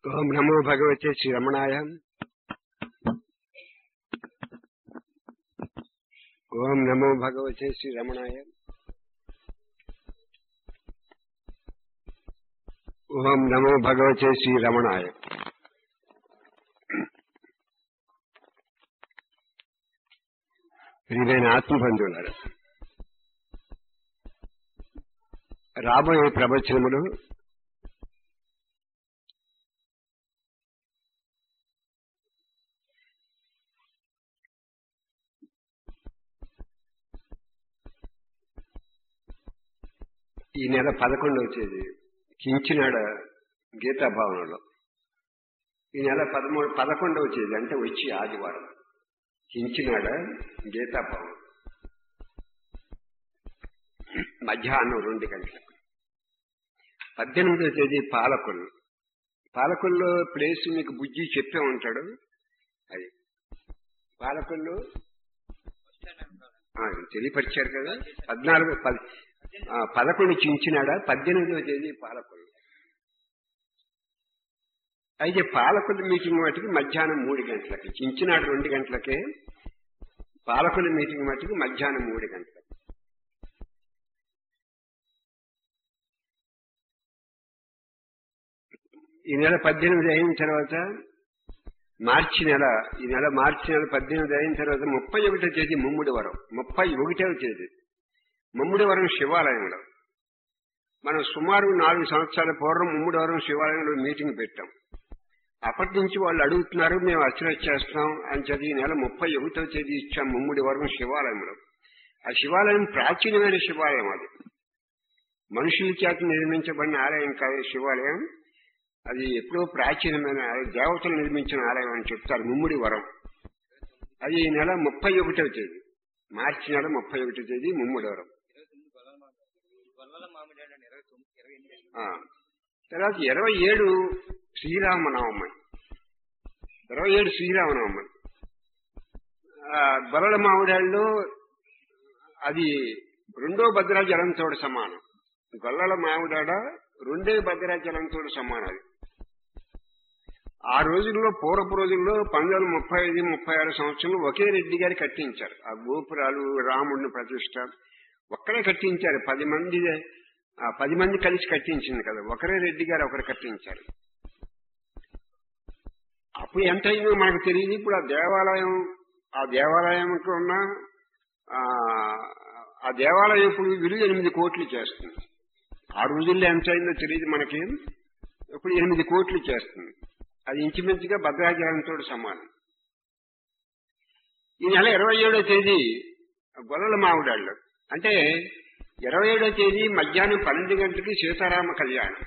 ఓం నమో భగవతే శ్రీరమణాయ ఓం నమో భగవతే శ్రీరమణాయ ఓం నమో భగవతే శ్రీరమణాయ ప్రియమైన ఆత్మబంధువులారు రాబోయే ప్రవచనములు ఈ నెల పదకొండవ తేదీ కించినాడ గీతా భవనంలో ఈ నెల పదమూడు పదకొండవ తేదీ అంటే వచ్చి ఆదివారం కించినాడ గీతా భవనం మధ్యాహ్నం రెండు గంటలకు పద్దెనిమిదవ తేదీ పాలకొల్లు పాలకొల్లు ప్లేస్ మీకు బుజ్జి చెప్పే ఉంటాడు అది పాలకొల్లు ఆ, తెలియపరిచారు కదా పద్నాలుగు పది ఆ, పదకొండు చించినాడ పద్దెనిమిదవ తేదీ పాలకొల్లు అయితే పాలకొల్లు మీటింగ్ మటుకు మధ్యాహ్నం మూడు గంటలకి చించినాడు రెండు గంటలకే పాలకొల్లు మీటింగ్ మటుకు మధ్యాహ్నం మూడు గంటలకి ఈ నెల పద్దెనిమిది అయిన తర్వాత మార్చి నెల ఈ నెల మార్చి నెల పద్దెనిమిది అయిన తర్వాత ముప్పై ఒకటో తేదీ ముమ్ముడి వరం ముప్పై ఒకటవ తేదీ ముమ్ముడి వరం శివాలయంలో మనం సుమారు నాలుగు సంవత్సరాల పూర్వం ముమ్ముడి వరం శివాలయంలో మీటింగ్ పెట్టాం అప్పటి నుంచి వాళ్ళు అడుగుతున్నారు మేము అర్చన చేస్తాం అని చెప్పి ఈ నెల ముప్పై ఒకటో తేదీ ఇచ్చాం ముమ్ముడి వరం శివాలయంలో ఆ శివాలయం ప్రాచీనమైన శివాలయం అది మనుషుల చేత నిర్మించబడిన ఆలయం కాదు శివాలయం అది ఎప్పుడో ప్రాచీనమైన దేవతలు నిర్మించిన ఆలయం అని చెప్తారు ముమ్ముడి వరం అది ఈ నెల ముప్పై ఒకటవ తేదీ మార్చి నెల ముప్పై ఒకటో తేదీ ముమ్ముడి వరం ఆ. తర్వాత ఇరవై ఏడు శ్రీరామనవమి ఇరవై ఏడు శ్రీరామనవమి ఆ, గొల్లల మామిడాళ్ళు అది రెండో భద్రాచలంతో సమానం గొల్లల మామిడాడ రెండే భద్రాచలంతో సమానం అది ఆ రోజుల్లో పూర్వపు రోజుల్లో పంతొమ్మిది వందల ముప్పై ఐదు ముప్పై ఆరు సంవత్సరంలో ఒకే రెడ్డి గారు కట్టించారు ఆ గోపురాలు రాముడిని ప్రతిష్ట ఒక్కరే కట్టించారు పది మంది ఆ పది మంది కలిసి కట్టించింది కదా ఒకరే రెడ్డి గారు ఒకరు కట్టించారు అప్పుడు ఎంత అయిందో మనకు తెలియదు ఇప్పుడు ఆ దేవాలయం ఆ దేవాలయంకి ఉన్న ఆ, ఆ దేవాలయం ఇప్పుడు విలువ ఎనిమిది కోట్లు చేస్తుంది ఆ రోజుల్లో ఎంత అయిందో తెలియదు మనకి ఇప్పుడు ఎనిమిది కోట్లు చేస్తుంది అది ఇంచుమించుగా భద్రాచలంతో సమానం ఈ నెల ఇరవై ఏడో తేదీ గొల్లల మామిడాళ్ళు అంటే ఇరవై ఏడో తేదీ మధ్యాహ్నం పన్నెండు గంటలకి సీతారామ కళ్యాణం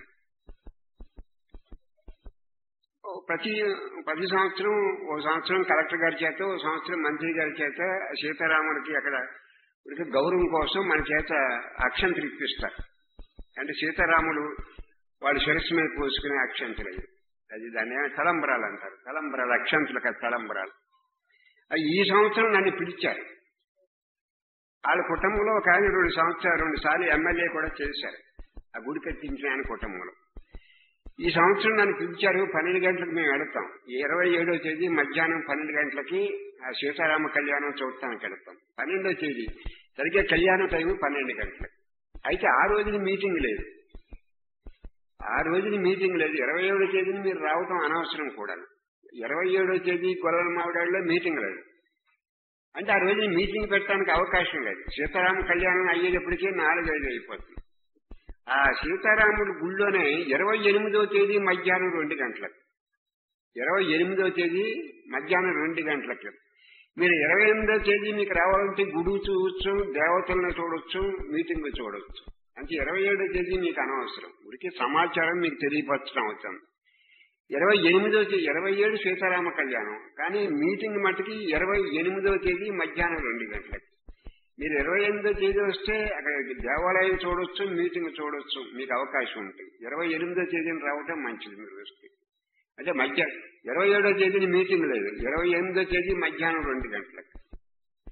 ఓ ప్రతి ప్రతి సంవత్సరం ఓ సంవత్సరం కలెక్టర్ గారి చేత ఓ సంవత్సరం మంత్రి గారి చేత సీతారాముడికి అక్కడ ఉడికి గౌరవం కోసం మన చేత అక్షంతలు ఇప్పిస్తారు అంటే సీతారాములు వాళ్ళు శిరస్సు మీద పోసుకునే అక్షంతలు అవి అది దాన్ని ఏమో తలంబరాలు అంటారు తలంబరాలు అక్షంతలు కాదు తలంబరాలు అవి ఈ సంవత్సరం నన్ను పిలిచారు వాళ్ళ కుటుంబంలో ఒక ఆయన రెండు సంవత్సరాలు రెండు సార్లు ఎమ్మెల్యే కూడా చేశారు ఆ గుడి కట్టించిన ఆయన కుటుంబంలో ఈ సంవత్సరం నన్ను పిలిచారు పన్నెండు గంటలకు మేము వెళతాం ఈ ఇరవై ఏడో తేదీ మధ్యాహ్నం పన్నెండు గంటలకి ఆ సీతారామ కళ్యాణం చూడటానికి వెళతాం పన్నెండో తేదీ సరిగ్గా కళ్యాణ టైం పన్నెండు గంటలకు అయితే ఆ రోజున మీటింగ్ లేదు ఆ రోజున మీటింగ్ లేదు ఇరవై ఏడో తేదీని మీరు రావటం అనవసరం కూడా ఇరవై ఏడో తేదీ కొలల మావిడాళ్ళలో మీటింగ్ లేదు అంటే ఆ రోజున మీటింగ్ పెట్టడానికి అవకాశం లేదు సీతారామ కళ్యాణం అయ్యేటప్పటికే నాలుగైదు అయిపోతుంది ఆ సీతారాముడి గుళ్ళోనే ఇరవై ఎనిమిదో తేదీ మధ్యాహ్నం రెండు గంటలకు ఇరవై ఎనిమిదో తేదీ మధ్యాహ్నం రెండు గంటలకి మీరు ఇరవై ఎనిమిదో తేదీ మీకు రావాలంటే గుడి చూడొచ్చు దేవతలను చూడొచ్చు మీటింగ్ చూడొచ్చు అంటే ఇరవై ఏడో తేదీ మీకు అనవసరం ఉడికి సమాచారం మీకు తెలియపరచడం అవుతుంది ఇరవై ఎనిమిదో తేదీ ఇరవై ఏడు సీతారామ కళ్యాణం కానీ మీటింగ్ మట్టుకి ఇరవై ఎనిమిదో తేదీ మధ్యాహ్నం రెండు గంటలకి మీరు ఇరవై ఎనిమిదో తేదీ వస్తే అక్కడ దేవాలయం చూడొచ్చు మీటింగ్ చూడొచ్చు మీకు అవకాశం ఉంటుంది ఇరవై ఎనిమిదో తేదీని రావటం మంచిది మీరు వస్తే అంటే మధ్య ఇరవై ఏడో తేదీని మీటింగ్ లేదు ఇరవై ఎనిమిదో తేదీ మధ్యాహ్నం రెండు గంటలకు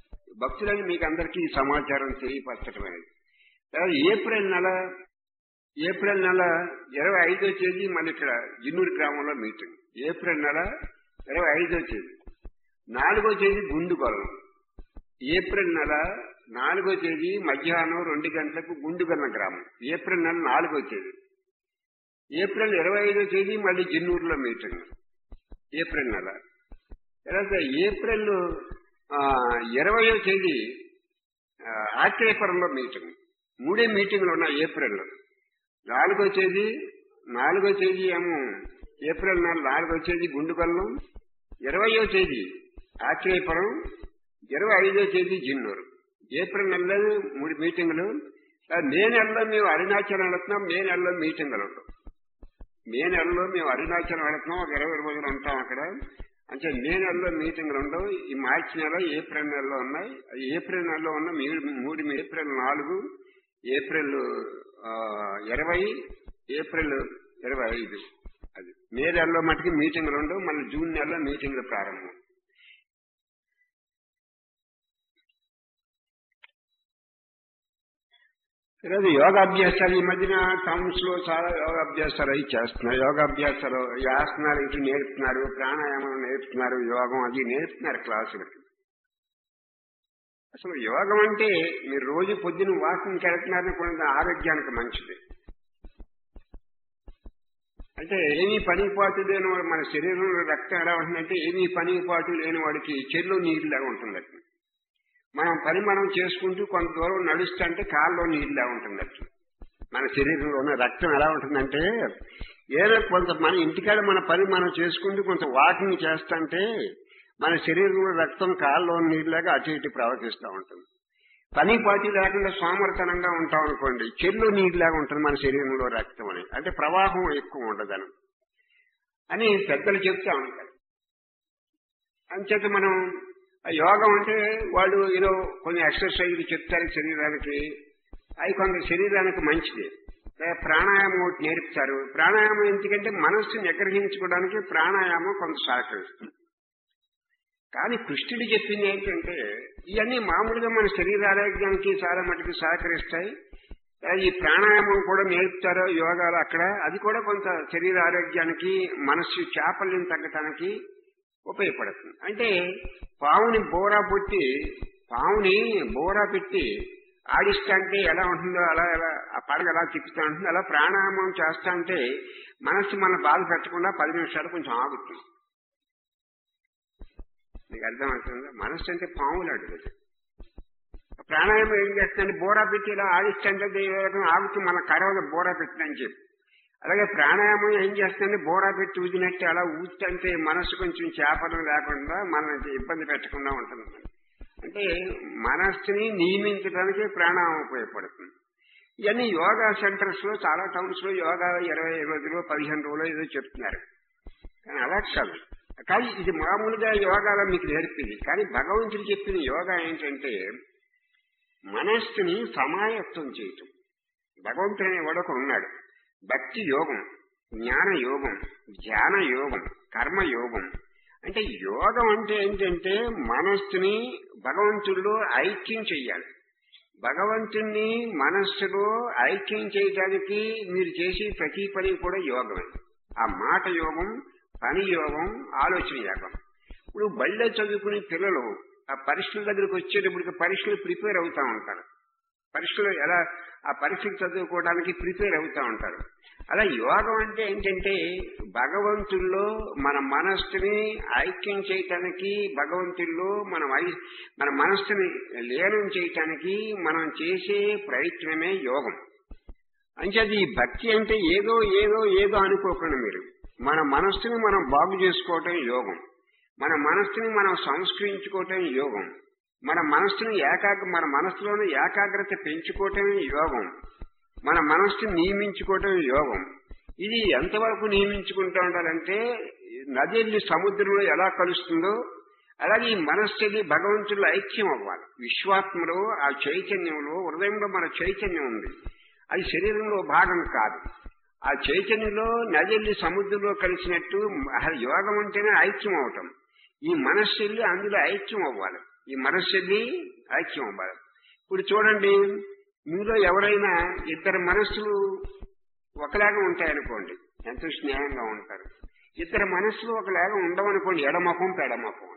భక్తులని మీకు అందరికీ ఈ సమాచారం తెలియపరచడం అనేది తర్వాత ఏప్రిల్ నెల ఏప్రిల్ నెల ఇరవై ఐదో తేదీ మళ్ళీ ఇక్కడ జిన్నూరు గ్రామంలో మీటింగ్ ఏప్రిల్ నెల ఇరవై ఐదో తేదీ నాలుగో తేదీ గుండుగొల్లం ఏప్రిల్ నెల నాలుగో తేదీ మధ్యాహ్నం రెండు గంటలకు గుండుగొల్ల గ్రామం ఏప్రిల్ నెల నాలుగో తేదీ ఏప్రిల్ ఇరవై ఐదో తేదీ మళ్ళీ జిన్నూరులో మీటింగ్ ఏప్రిల్ నెల తర్వాత ఏప్రిల్ ఆ, ఇరవయో తేదీ ఆ, ఆత్రేయపురంలో మీటింగ్ మూడే మీటింగ్లు ఉన్నాయి ఏప్రిల్ నాలుగో తేదీ నాలుగో తేదీ ఏమో ఏప్రిల్ నెల నాలుగో తేదీ గుండుగల్లం ఇరవయో తేదీ ఆత్రేయపురం ఇరవై ఐదో తేదీ జిన్నూరు ఏప్రిల్ నెలలో మూడు మీటింగులు ఆ, మే నెలలో మేము అరుణాచలం వెళుతున్నాం మే నెలలో మీటింగులు ఉంటాం మే నెలలో మేము అరుణాచలం వెళుతున్నాం ఒక ఇరవై రోజులు ఉంటాం అక్కడ అంటే మే నెలలో మీటింగ్లు ఉండవు ఈ మార్చి నెల ఏప్రిల్ నెలలో ఉన్నాయి అది ఏప్రిల్ నెలలో ఉన్న మీ- మూడు మీ- ఏప్రిల్ నాలుగు ఏప్రిల్ ఆ, ఇరవై ఏప్రిల్ ఇరవై ఐదు అది మే నెలలో మటుకు మీటింగ్లు ఉండవు మళ్ళీ జూన్ నెలలో మీటింగ్లు ప్రారంభం ఈరోజు యోగాభ్యాసాలు ఈ మధ్యన టౌన్స్ లో చాలా యోగాభ్యాసాలు అవి చేస్తున్నారు యోగాభ్యాసాలు ఈ ఆసనాలు ఇటు నేర్పుతున్నారు ప్రాణాయామం నేర్పుతున్నారు యోగం అది నేర్పుతున్నారు క్లాసులకి అసలు యోగం అంటే మీరు రోజు పొద్దున వాకింగ్కి వెళ్తున్నారని కొంత ఆరోగ్యానికి మంచిది అంటే ఏమీ పనిపాటు లేని వాడు మన శరీరంలో రక్తం ఎలా ఉంటుందంటే ఏమీ పనిపాటు లేని వాడికి చెల్లో నీరులాగా ఉంటుంది అట్లా మనం పని మనం చేసుకుంటూ కొంత దూరం నడుస్తుంటే కాల్లో నీరులా ఉంటుంది అట్లా మన శరీరంలో ఉన్న రక్తం ఎలా ఉంటుందంటే ఏదో కొంత మన ఇంటికాడ మన పని మనం చేసుకుంటూ కొంత వాకింగ్ చేస్తుంటే మన శరీరంలో రక్తం కాల్లో నీరులాగా అటు ఇటు ప్రవర్తిస్తూ ఉంటుంది పని పాటి లేకుండా సోమరతనంగా ఉంటాం అనుకోండి చెల్లో నీరులాగా ఉంటుంది మన శరీరంలో రక్తం అని అంటే ప్రవాహం ఎక్కువ ఉండదని అని పెద్దలు చెప్తా ఉంటారు అంచేత మనం ఆ యోగం అంటే వాళ్ళు ఏదో కొన్ని ఎక్సర్సైజ్ చెప్తారు శరీరానికి అవి కొంత శరీరానికి మంచిది లేదా ప్రాణాయామం ఒకటి నేర్పుతారు ప్రాణాయామం ఎందుకంటే మనస్సుని నిగ్రహించుకోవడానికి ప్రాణాయామం కొంత సహకరిస్తుంది కానీ కృష్ణుడు చెప్పింది ఏంటంటే ఇవన్నీ మామూలుగా మన శరీర ఆరోగ్యానికి చాలా మటుకు సహకరిస్తాయి అలాగే ఈ ప్రాణాయామం కూడా నేర్పుతారు యోగాలు అక్కడ అది కూడా కొంత శరీర ఆరోగ్యానికి మనస్సు చాపల్యం తగ్గటానికి ఉపయోగపడుతుంది అంటే పావుని బోరా పుట్టి పావుని బోరా పెట్టి ఆడిస్తా అంటే ఎలా ఉంటుందో అలా ఎలా ఆ పడగ ఎలా తిప్పుతా ఉంటుంది అలా ప్రాణాయామం చేస్తా అంటే మనస్సు మన బాధ పెట్టకుండా పది నిమిషాలు కొంచెం ఆగుతుంది నీకు అర్థమవుతుందా మనస్సు అంటే పాములు అడుగుతుంది ప్రాణాయామం ఏం చేస్తుందంటే బోరా పెట్టి ఇలా ఆడిస్తుంటే ఆగుతూ మన కరవలు బోరా పెట్టినని చెప్పి అలాగే ప్రాణాయామం ఏం చేస్తుందంటే బోరా పెట్టి ఊదినట్టు అలా ఊతుంటే మనసు కొంచెం చేపలం లేకుండా మనకి ఇబ్బంది పెట్టకుండా ఉంటుంది అంటే మనస్సుని నియమించడానికి ప్రాణాయామం ఉపయోగపడుతుంది ఇవన్నీ యోగా సెంటర్స్ లో చాలా టౌన్స్ లో యోగా ఇరవై రోజులు పదిహేను రోజులు ఏదో చెప్తున్నారు కానీ అలా కాదు కానీ ఇది మామూలుగా యోగాలో మీకు నేర్పింది కానీ భగవంతుడు చెప్పిన యోగా ఏంటంటే మనస్సుని సమాయత్తం చేయటం భగవంతుడు అనేవాడు ఒకడు ఉన్నాడు భక్తి యోగం జ్ఞాన యోగం ధ్యాన యోగం కర్మ యోగం అంటే యోగం అంటే ఏంటంటే మనస్సుని భగవంతుడిలో ఐక్యం చెయ్యాలి భగవంతుణ్ణి మనస్సులో ఐక్యం చేయడానికి మీరు చేసే ప్రతి పని కూడా యోగమే ఆ మాట యోగం పని యోగం ఆలోచన యోగం ఇప్పుడు బళ్ళో చదువుకునే పిల్లలు ఆ పరీక్షల దగ్గరికి వచ్చేటప్పటికి పరీక్షలు ప్రిపేర్ అవుతా ఉంటారు పరీక్షలు ఎలా ఆ పరీక్షలు చదువుకోవడానికి ప్రిపేర్ అవుతా ఉంటారు అలా యోగం అంటే ఏంటంటే భగవంతుల్లో మన మనస్సుని ఐక్యం చేయటానికి భగవంతుల్లో మన వై- మన మనస్సుని లీనం చేయటానికి మనం చేసే ప్రయత్నమే యోగం అంచేది ఈ భక్తి అంటే ఏదో ఏదో ఏదో అనుకోకండి మీరు మన మనస్సుని మనం బాగు చేసుకోవటం యోగం మన మనస్సుని మనం సంస్కరించుకోవటం యోగం మన మనస్సుని ఏకాగ్ర మన మనస్సులోని ఏకాగ్రత పెంచుకోవటం యోగం మన మనస్సుని నియమించుకోవటం యోగం ఇది ఎంతవరకు నియమించుకుంటూ ఉండాలంటే నది వెళ్ళి సముద్రంలో ఎలా కలుస్తుందో అలాగే ఈ మనస్సు వెళ్ళి భగవంతుల్లో ఐక్యం అవ్వాలి విశ్వాత్మలో ఆ చైతన్యంలో హృదయంలో మన చైతన్యం ఉంది అది శరీరంలో భాగం కాదు ఆ చైతన్యంలో నది వెళ్ళి సముద్రంలో కలిసినట్టు అసలు యోగం అంటేనే ఐక్యం అవటం ఈ మనస్సు వెళ్ళి అందులో ఐక్యం అవ్వాలి ఈ మనస్సు వెళ్ళి ఐక్యం అవ్వాలి ఇప్పుడు చూడండి మీలో ఎవరైనా ఇద్దరు మనస్సులు ఒకలాగా ఉంటాయనుకోండి ఎంతో స్నేహంగా ఉంటారు ఇద్దరు మనస్సులు ఒకలాగా ఉండవనుకోండి ఎడమొఖం పెడమొఖం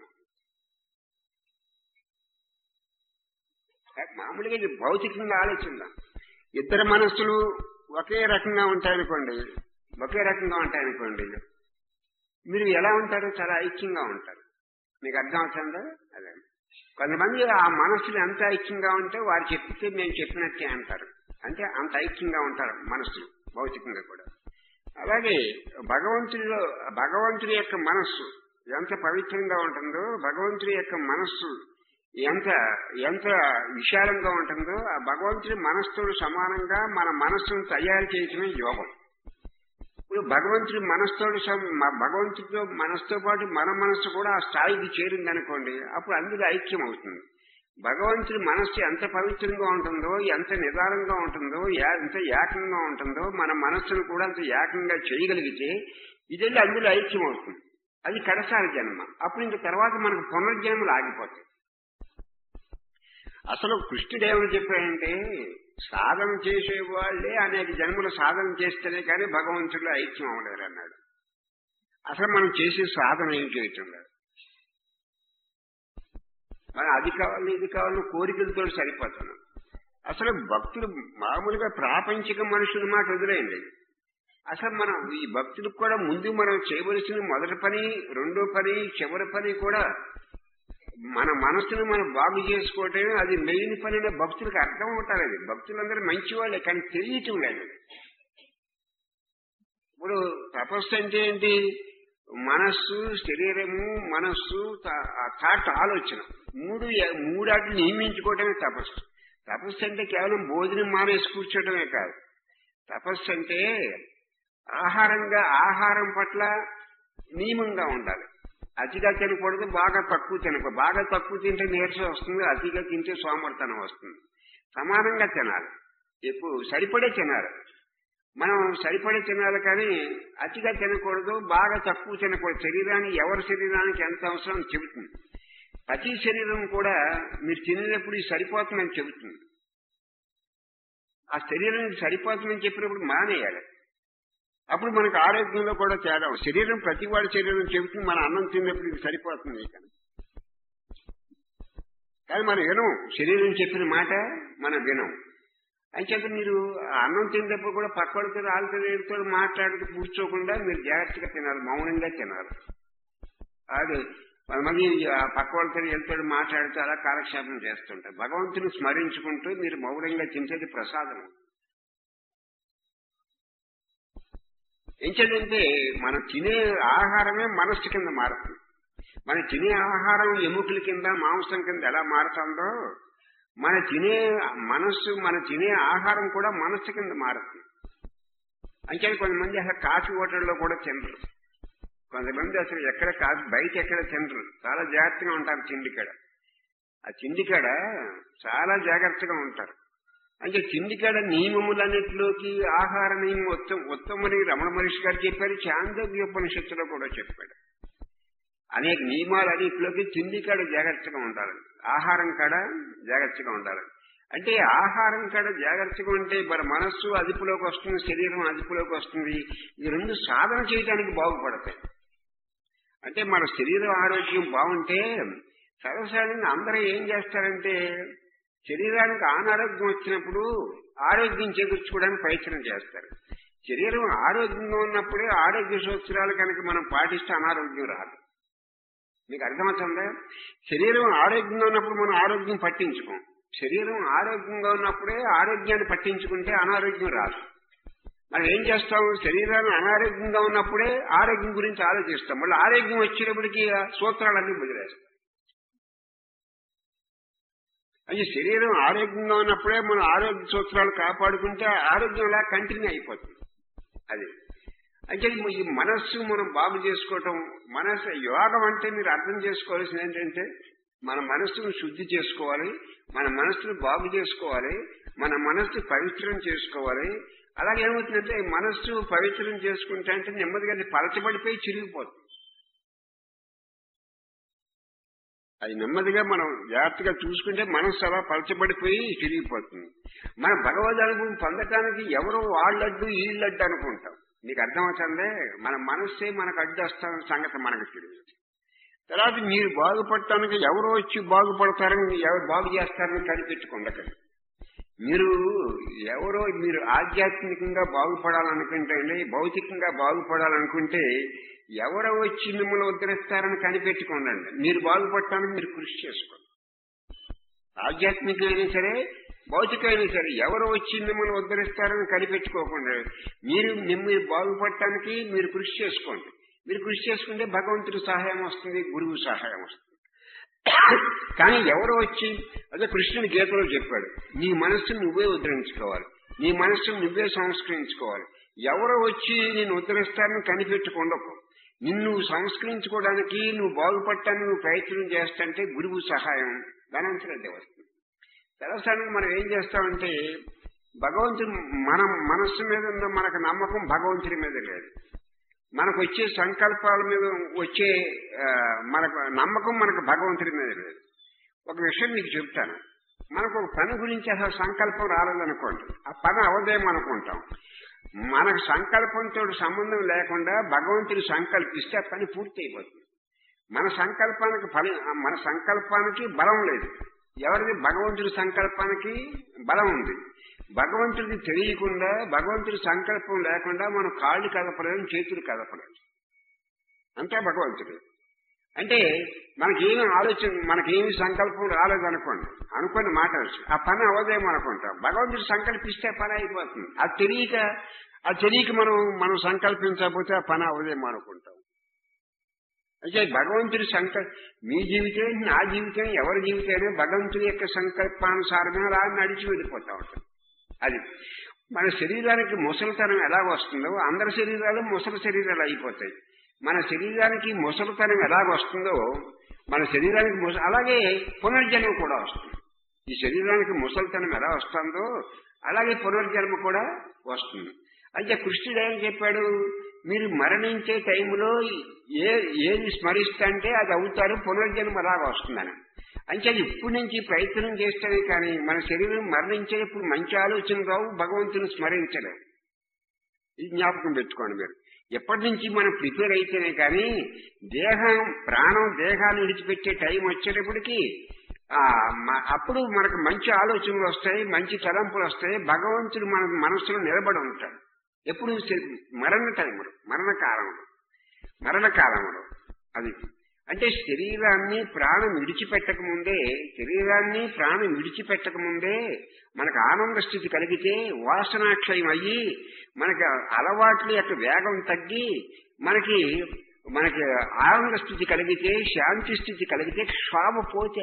మామూలుగా ఇది భౌతికంగా ఆలోచిద్దాం ఇద్దరు మనస్సులు ఒకే రకంగా ఉంటాయనుకోండి ఒకే రకంగా ఉంటాయనుకోండి మీరు ఎలా ఉంటారు చాలా ఐక్యంగా ఉంటారు మీకు అర్థం అవుతుందా అదే కొంతమంది ఆ మనస్సులు ఎంత ఐక్యంగా ఉంటే వారు చెప్తే మేము చెప్పినట్టే అంటారు అంటే అంత ఐక్యంగా ఉంటారు మనస్సులు భౌతికంగా కూడా అలాగే భగవంతుడిలో భగవంతుడి యొక్క మనస్సు ఎంత పవిత్రంగా ఉంటుందో భగవంతుడి యొక్క మనస్సు ఎంత ఎంత విశాలంగా ఉంటుందో ఆ భగవంతుడి మనస్సుతో సమానంగా మన మనస్సును తయారు చేయటమే యోగం ఇప్పుడు భగవంతుడి మనస్సుతో భగవంతుడితో మనస్సుతో పాటు మన మనస్సు కూడా ఆ స్థాయికి చేరింది అనుకోండి అప్పుడు అందులో ఐక్యం అవుతుంది భగవంతుడి మనస్సు ఎంత పవిత్రంగా ఉంటుందో ఎంత నిదానంగా ఉంటుందో ఎంత ఏకంగా ఉంటుందో మన మనస్సును కూడా అంత ఏకంగా చేయగలిగితే ఇదెళ్ళి అందులో ఐక్యం అవుతుంది అది కడసారి జన్మ అప్పుడు ఇంక తర్వాత మనకు పునర్జన్మలు ఆగిపోతాయి అసలు కృష్ణుడు ఏమని చెప్పాడంటే సాధన చేసే వాళ్ళే అనేక జన్మలు సాధన చేస్తేనే కానీ భగవంతుడిలో ఐక్యం అవలేరు అన్నాడు అసలు మనం చేసే సాధన ఏం చేయటం లేదు మనం అది కావాలి ఇది కావాలని కోరికలతో సరిపోతున్నాం అసలు భక్తులు మామూలుగా ప్రాపంచిక మనుషుల మాట వదిలేయండి అసలు మనం ఈ భక్తులకు కూడా ముందు మనం చేయవలసిన మొదటి పని రెండో పని చివరి పని కూడా మన మనసును మనం బాగు చేసుకోవటమే అది మెయిన్ పని అనే భక్తులకు అర్థం అవుతారు భక్తులందరూ మంచి వాళ్ళే కానీ తెలియటం లేదు ఇప్పుడు తపస్సు అంటే ఏంటి మనస్సు శరీరము మనస్సు థాట్ ఆలోచన మూడు మూడాటిని నియమించుకోవటమే తపస్సు తపస్సు అంటే కేవలం భోజనం మానేసి కూర్చోవటమే కాదు తపస్సు అంటే ఆహారంగా ఆహారం పట్ల నియమంగా ఉండాలి అతిగా తినకూడదు బాగా తక్కువ తినకూడదు బాగా తక్కువ తింటే నీరసం వస్తుంది అతిగా తింటే సోమర్తనం వస్తుంది సమానంగా తినాలి ఎక్కువ సరిపడే తినాలి మనం సరిపడే తినాలి కానీ అతిగా తినకూడదు బాగా తక్కువ తినకూడదు శరీరానికి ఎవరి శరీరానికి ఎంత అవసరం చెబుతుంది ప్రతి శరీరం కూడా మీరు తినేటప్పుడు ఇది సరిపోతుందని చెబుతుంది ఆ శరీరానికి సరిపోతుందని చెప్పినప్పుడు మానేయాలి అప్పుడు మనకు ఆరోగ్యంలో కూడా తేడా శరీరం ప్రతి వాడి శరీరం చెబుతుంది మన అన్నం తిన్నప్పుడు ఇది సరిపోతుంది కానీ మనం వినం శరీరం చెప్పిన మాట మనం వినం అంచేత మీరు అన్నం తినేటప్పుడు కూడా పక్కడితో వాళ్ళతో మాట్లాడుతూ కూర్చోకుండా మీరు జాగ్రత్తగా తినాలి మౌనంగా తినాలి అది కొంతమంది పక్క వాళ్ళతో వెళ్తాడు మాట్లాడుతూ అలా కాలక్షేపం చేస్తుంటారు భగవంతుని స్మరించుకుంటూ మీరు మౌనంగా తింటేది ప్రసాదం ఏంటంటే మనం తినే ఆహారమే మనస్సు కింద మారుతుంది మనం తినే ఆహారం ఎముకల కింద మాంసం కింద ఎలా మారుతుందో మన తినే మనస్సు మన తినే ఆహారం కూడా మనస్సు కింద మారుతుంది అంటే కొంతమంది అసలు కాఫీ హోటల్లో కూడా తినరు కొంతమంది అసలు ఎక్కడ కాఫీ బయట ఎక్కడ తినరు చాలా జాగ్రత్తగా ఉంటారు తిండికాడ ఆ తిండికాడ చాలా జాగ్రత్తగా ఉంటారు అంటే తిండికాడ నియమములన్నిటిలోకి ఆహార నియమం ఉత్తమ ఉత్తమని రమణ మహర్షి గారు చెప్పారు చాందోగ్య ఉపనిషత్తులో కూడా చెప్పాడు అనేక నియమాలు అన్నిటిలోకి తిండికాడ జాగ్రత్తగా ఉండాలి ఆహారం కాడ జాగ్రత్తగా ఉండాలి అంటే ఆహారం కాడ జాగ్రత్తగా ఉంటే మరి మనస్సు అదుపులోకి వస్తుంది శరీరం అదుపులోకి వస్తుంది ఈ రెండు సాధన చేయడానికి బాగుపడతాయి అంటే మన శరీరం ఆరోగ్యం బాగుంటే సర్వసాధారణంగా అందరూ ఏం చేస్తారంటే శరీరానికి అనారోగ్యం వచ్చినప్పుడు ఆరోగ్యం చేకూర్చుకోవడానికి ప్రయత్నం చేస్తారు శరీరం ఆరోగ్యంగా ఉన్నప్పుడే ఆరోగ్య సూత్రాలు కనుక మనం పాటిస్తే అనారోగ్యం రాదు మీకు అర్థమవుతుందా శరీరం ఆరోగ్యంగా ఉన్నప్పుడు మనం ఆరోగ్యం పట్టించుకోం శరీరం ఆరోగ్యంగా ఉన్నప్పుడే ఆరోగ్యాన్ని పట్టించుకుంటే అనారోగ్యం రాదు మనం ఏం చేస్తాం శరీరాన్ని అనారోగ్యంగా ఉన్నప్పుడే ఆరోగ్యం గురించి ఆలోచిస్తాం మళ్ళీ ఆరోగ్యం వచ్చేటప్పటికి సూత్రాలన్నీ వదిలేస్తాం అది శరీరం ఆరోగ్యంగా ఉన్నప్పుడే మనం ఆరోగ్య సూత్రాలు కాపాడుకుంటే ఆరోగ్యం అలా కంటిన్యూ అయిపోతుంది అది అంటే ఈ మనస్సు మనం బాగు చేసుకోవటం మనస్సు యోగం అంటే మీరు అర్థం చేసుకోవాల్సింది ఏంటంటే మన మనస్సును శుద్ధి చేసుకోవాలి మన మనస్సును బాగు చేసుకోవాలి మన మనస్సు పవిత్రం చేసుకోవాలి అలాగే ఏమవుతుందంటే మనస్సు పవిత్రం చేసుకుంటే అంటే నెమ్మదిగా అది పలచబడిపోయి చిరిగిపోతుంది అది నెమ్మదిగా మనం జాగ్రత్తగా చూసుకుంటే మనసు అలా పలచబడిపోయి తిరిగిపోతుంది మన భగవద్ అనుభవం పొందటానికి ఎవరో వాళ్ళడ్డు వీళ్ళడ్డు అనుకుంటాం మీకు అర్థమవుతుందే మన మనస్సే మనకు అడ్డు వస్తామన్న సంగతి మనకు తెలియదు తర్వాత మీరు బాగుపడటానికి ఎవరో వచ్చి బాగుపడతారని ఎవరు బాగు చేస్తారని కనిపెట్టుకుండకండి మీరు ఎవరో మీరు ఆధ్యాత్మికంగా బాగుపడాలనుకుంటే భౌతికంగా బాగుపడాలనుకుంటే ఎవరో వచ్చి మిమ్మల్ని ఉద్ధరిస్తారని కనిపెట్టుకోండి మీరు బాగుపడటానికి మీరు కృషి చేసుకోండి ఆధ్యాత్మికమైనా సరే భౌతికమైనా సరే ఎవరు వచ్చి మిమ్మల్ని ఉద్ధరిస్తారని కనిపెట్టుకోకుండా మీరు మిమ్మల్ని బాగుపడటానికి మీరు కృషి చేసుకోండి మీరు కృషి చేసుకుంటే భగవంతుడి సహాయం వస్తుంది గురువు సహాయం వస్తుంది కానీ ఎవరో వచ్చి అదే కృష్ణుని గీతలో చెప్పాడు నీ మనస్సును నువ్వే ఉద్ధరించుకోవాలి నీ మనస్సును నువ్వే సంస్కరించుకోవాలి ఎవరో వచ్చి నేను ఉద్ధరిస్తానని కనిపెట్టుకుండకు నిన్ను సంస్కరించుకోవడానికి నువ్వు బాగుపడటానికి నువ్వు ప్రయత్నం చేస్తుంటే గురువు సహాయం ధనంతరం వస్తుంది తెలసానికి మనం ఏం చేస్తామంటే భగవంతుడు మన మనస్సు మీద ఉన్న మనకు నమ్మకం భగవంతుడి మీద లేదు మనకు వచ్చే సంకల్పాల మీద వచ్చే ఆ, మనకు నమ్మకం మనకు భగవంతుడి మీద లేదు ఒక విషయం మీకు చెప్తాను మనకు ఒక పని గురించి అసలు సంకల్పం రాలేదనుకోండి ఆ పని అవదేమో అనుకుంటాం మనకు సంకల్పంతో సంబంధం లేకుండా భగవంతుడు సంకల్పిస్తే ఆ పని పూర్తి అయిపోతుంది మన సంకల్పానికి ఫలి మన సంకల్పానికి బలం లేదు ఎవరిది భగవంతుడి సంకల్పానికి బలం ఉంది భగవంతుడికి తెలియకుండా భగవంతుడి సంకల్పం లేకుండా మనం కాళ్ళు కదపలేము చేతులు కదపలేము అంతే భగవంతుడు అంటే మనకేమి ఆలోచన మనకేమి సంకల్పం రాలేదనుకోండి అనుకుని మాట్లాడచ్చు ఆ పని అవదేమో అనుకుంటాం భగవంతుడు సంకల్పిస్తే పని అయిపోతుంది అది తెలియక అది తెలియక మనం మనం సంకల్పించకపోతే ఆ పని అవదేమో అనుకుంటాం అయితే భగవంతుడి సంకల్ప మీ జీవితం నా జీవితం ఎవరి జీవితమైనా భగవంతుడి యొక్క సంకల్పానుసారమే అలా నడిచి వెళ్ళిపోతా ఉంటుంది అది మన శరీరానికి ముసలితనం ఎలా వస్తుందో అందరి శరీరాలు ముసలి శరీరాలు అయిపోతాయి మన శరీరానికి ముసలితనం ఎలా వస్తుందో మన శరీరానికి ముస అలాగే పునర్జన్మ కూడా వస్తుంది ఈ శరీరానికి ముసలితనం ఎలా వస్తుందో అలాగే పునర్జన్మ కూడా వస్తుంది అయితే కృష్ణుడు ఏం చెప్పాడు మీరు మరణించే టైంలో ఏ ఏది స్మరిస్తంటే అది అవుతారు పునర్జన్మ అలాగా వస్తుందని అంటే ఇప్పటి నుంచి ప్రయత్నం చేస్తేనే కానీ మన శరీరం మరణించేటప్పుడు మంచి ఆలోచన రావు భగవంతుని స్మరించలేం ఇది జ్ఞాపకం పెట్టుకోండి మీరు ఎప్పటి నుంచి మనం ప్రిపేర్ అయితేనే కానీ దేహం ప్రాణం దేహాన్ని విడిచిపెట్టే టైం వచ్చేటప్పటికి ఆ, మ- అప్పుడు మనకు మంచి ఆలోచనలు వస్తాయి మంచి తలంపులు వస్తాయి భగవంతుడు మన మనస్సులో నిలబడి ఉంటాడు ఎప్పుడు శ- మరణ టైములో మరణ కాలంలో మరణ కాలంలో అది అంటే శరీరాన్ని ప్రాణం విడిచిపెట్టక ముందే శరీరాన్ని ప్రాణం విడిచిపెట్టక ముందే మనకు ఆనంద స్థితి కలిగితే వాసనాక్షయం అయ్యి మనకి అలవాట్ల యొక్క వేగం తగ్గి మనకి మనకి ఆనంద స్థితి కలిగితే శాంతి స్థితి కలిగితే క్షోభ పోతే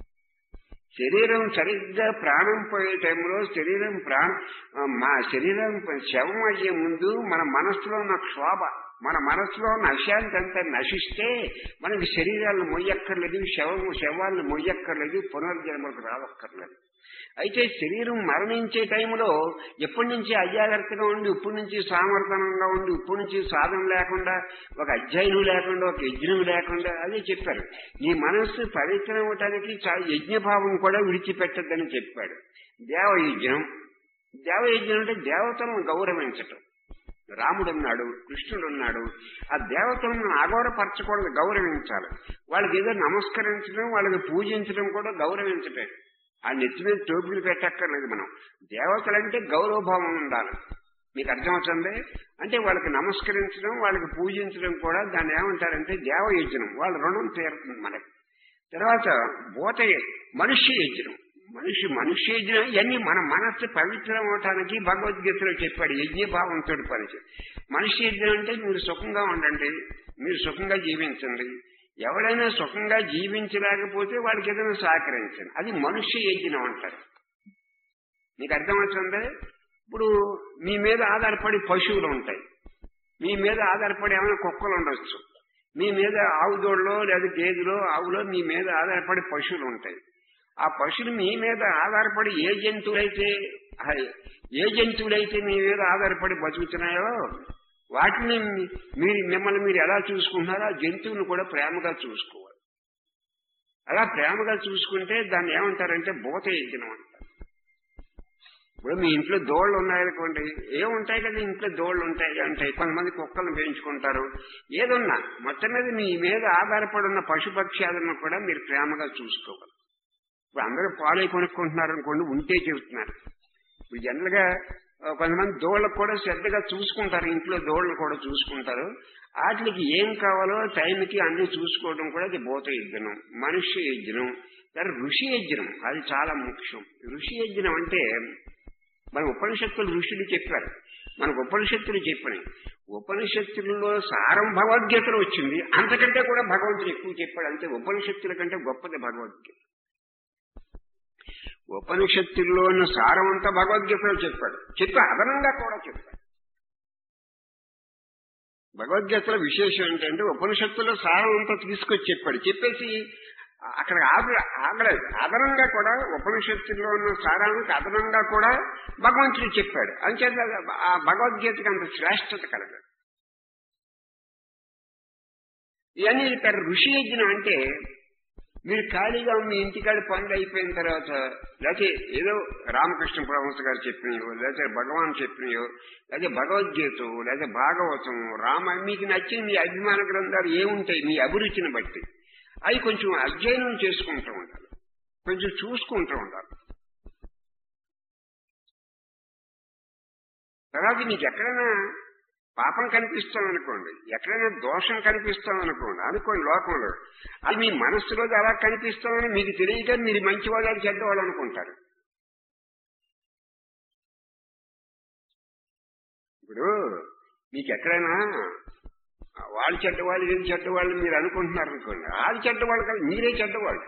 శరీరం సరిగ్గా ప్రాణం పోయే టైంలో శరీరం ప్రాణ మా శరీరం శవం అయ్యే ముందు మన మనస్సులో ఉన్న క్షోభ మన మనస్సులో ఉన్న అశాంతి అంతా నశిస్తే మనకి శరీరాలను మొయ్యక్కర్లేదు శవం శవాలను మొయ్యక్కర్లేదు పునర్జన్మలకు రావక్కర్లేదు అయితే శరీరం మరణించే టైంలో ఎప్పటి నుంచి అజాగ్రత్తగా ఉండి ఇప్పటి నుంచి సామర్థనంగా ఉండి ఇప్పటి నుంచి సాధన లేకుండా ఒక అధ్యయనం లేకుండా ఒక యజ్ఞం లేకుండా అదే చెప్పారు నీ మనస్సు పవిత్రం అవటానికి చాలా యజ్ఞభావం కూడా విడిచిపెట్టద్దని చెప్పాడు దేవయజ్ఞం దేవయజ్ఞం అంటే దేవతలను గౌరవించటం రాముడు ఉన్నాడు కృష్ణుడు ఉన్నాడు ఆ దేవతలను అగౌరవపరచకూడదు గౌరవించాలి వాళ్ళకి ఏదో నమస్కరించడం వాళ్ళకి పూజించడం కూడా గౌరవించటం ఆ నెత్తి మీద టోపులు పెట్టక్కర్లేదు మనం దేవతలంటే గౌరవభావం ఉండాలి మీకు అర్థమవుతుంది అంటే వాళ్ళకి నమస్కరించడం వాళ్ళకి పూజించడం కూడా దాన్ని ఏమంటారంటే దేవయజ్ఞం వాళ్ళ రుణం తీరుతుంది మనకి తర్వాత భూత మనుష్య యజ్ఞం మనిషి మనుష్య యజ్ఞం ఇవన్నీ మన మనస్సు పవిత్రం అవటానికి భగవద్గీతలో చెప్పాడు యజ్ఞభావంతో పనిచే మనిషి యజ్ఞం అంటే మీరు సుఖంగా ఉండండి మీరు సుఖంగా జీవించండి ఎవడైనా సుఖంగా జీవించలేకపోతే వాళ్ళకి ఏదైనా సహకరించండి అది మనుష్య యజ్ఞం అంటారు మీకు అర్థమవుతుంది ఇప్పుడు మీ మీద ఆధారపడి పశువులు ఉంటాయి మీ మీద ఆధారపడి ఏమైనా కుక్కలు ఉండొచ్చు మీ మీద ఆవు దోళ్ళలో లేదా గేదెలో ఆవులో మీ మీద ఆధారపడి పశువులు ఉంటాయి ఆ పశువులు మీ మీద ఆధారపడి ఏ జంతువులైతే ఆ ఏ జంతువులైతే మీ మీద ఆధారపడి బతుకుతున్నాయో వాటిని మీ- మీరు మిమ్మల్ని మీరు ఎలా చూసుకుంటున్నారో ఆ జంతువుని కూడా ప్రేమగా చూసుకోవాలి అలా ప్రేమగా చూసుకుంటే దాన్ని ఏమంటారంటే భూత యజ్ఞం అంటారు ఇప్పుడు మీ ఇంట్లో దోళ్ళు ఉన్నాయనుకోండి ఏముంటాయి కదా ఇంట్లో దోళ్ళు ఉంటాయి ఉంటాయి కొంతమంది కుక్కలను పెంచుకుంటారు ఏదున్నా మొత్తం మీద మీ మీద ఆధారపడి ఉన్న పశుపక్ష్యాలను కూడా మీరు ప్రేమగా చూసుకోవాలి ఇప్పుడు అందరూ పాలే కొనుక్కుంటున్నారు అనుకోండి ఉంటే చెబుతున్నారు ఇప్పుడు జనరల్ గా ఆ, కొంతమంది దోళ్ళకు కూడా శ్రద్ధగా చూసుకుంటారు ఇంట్లో దోళ్ళను కూడా చూసుకుంటారు వాటికి ఏం కావాలో టైంకి అన్ని చూసుకోవడం కూడా అది భూత యజ్ఞం మనుష్య యజ్ఞం తర్వాత ఋషి యజ్ఞం అది చాలా ముఖ్యం ఋషి యజ్ఞం అంటే మన ఉపనిషత్తులు ఋషులు చెప్పారు మనకు ఉపనిషత్తులు చెప్పినాయి ఉపనిషత్తులలో సారం భగవద్గీతలో వచ్చింది అంతకంటే కూడా భగవంతుడు ఎక్కువ చెప్పాడు అంతే ఉపనిషత్తుల కంటే గొప్పది భగవద్గీత ఉపనిషత్తుల్లో ఉన్న సారం అంతా భగవద్గీతలో చెప్పాడు చెప్పి అదనంగా కూడా చెప్పాడు భగవద్గీతలో విశేషం ఏంటంటే ఉపనిషత్తులో సారం అంతా తీసుకొచ్చి చెప్పాడు చెప్పేసి అక్కడ ఆగ ఆగలేదు అదనంగా కూడా ఉపనిషత్తుల్లో ఉన్న సారానికి అదనంగా కూడా భగవంతుడు చెప్పాడు అంచేత ఆ భగవద్గీతకి అంత శ్రేష్టత కలగదు ఇవన్నీ ఇక్కడ ఋషి యజ్ఞం అంటే మీరు ఖాళీగా మీ ఇంటికాడ పనులు అయిపోయిన తర్వాత లేకపోతే ఏదో రామకృష్ణ పరమహంస గారు చెప్పినయో లేకపోతే భగవాన్ చెప్పినయో లేకపోతే భగవద్గీత లేకపోతే భాగవతం రామ మీకు నచ్చిన మీ అభిమాన గ్రంథాలు ఏముంటాయి మీ అభిరుచిని బట్టి అవి కొంచెం అధ్యయనం చేసుకుంటూ ఉండాలి కొంచెం చూసుకుంటూ ఉండాలి తర్వాత మీకు ఎక్కడైనా పాపం కనిపిస్తాం అనుకోండి ఎక్కడైనా దోషం కనిపిస్తాం అనుకోండి అనుకోండి లోకంలో అది మీ మనస్సులో అలా కనిపిస్తామని మీకు తెలియక మీరు మంచివాళ్ళు అని చెడ్డవాళ్ళు అనుకుంటారు ఇప్పుడు మీకు ఎక్కడైనా వాళ్ళు చెడ్డవాళ్ళు వీళ్ళు చెడ్డవాళ్ళు మీరు అనుకుంటున్నారు అనుకోండి వాళ్ళు చెడ్డవాళ్ళు కాదు మీరే చెడ్డవాళ్ళు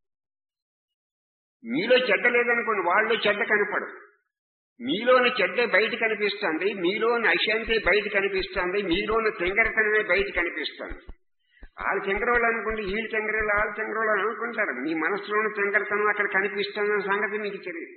మీలో చెడ్డ లేదనుకోండి వాళ్ళు చెడ్డ కనపడదు మీలోని చెడ్డ బయట కనిపిస్తుంది మీలోని అశాంతి బయట కనిపిస్తుంది మీలోని తెంగరతనమే బయట కనిపిస్తుంది వాళ్ళు తెంగరవాళ్ళు అనుకుంటే వీళ్ళు తెంగరవాళ్ళు వాళ్ళు తెంగరవాళ్ళు అని అనుకుంటారు మీ మనసులోని తెంగరతనం అక్కడ కనిపిస్తున్న సంగతి మీకు తెలియదు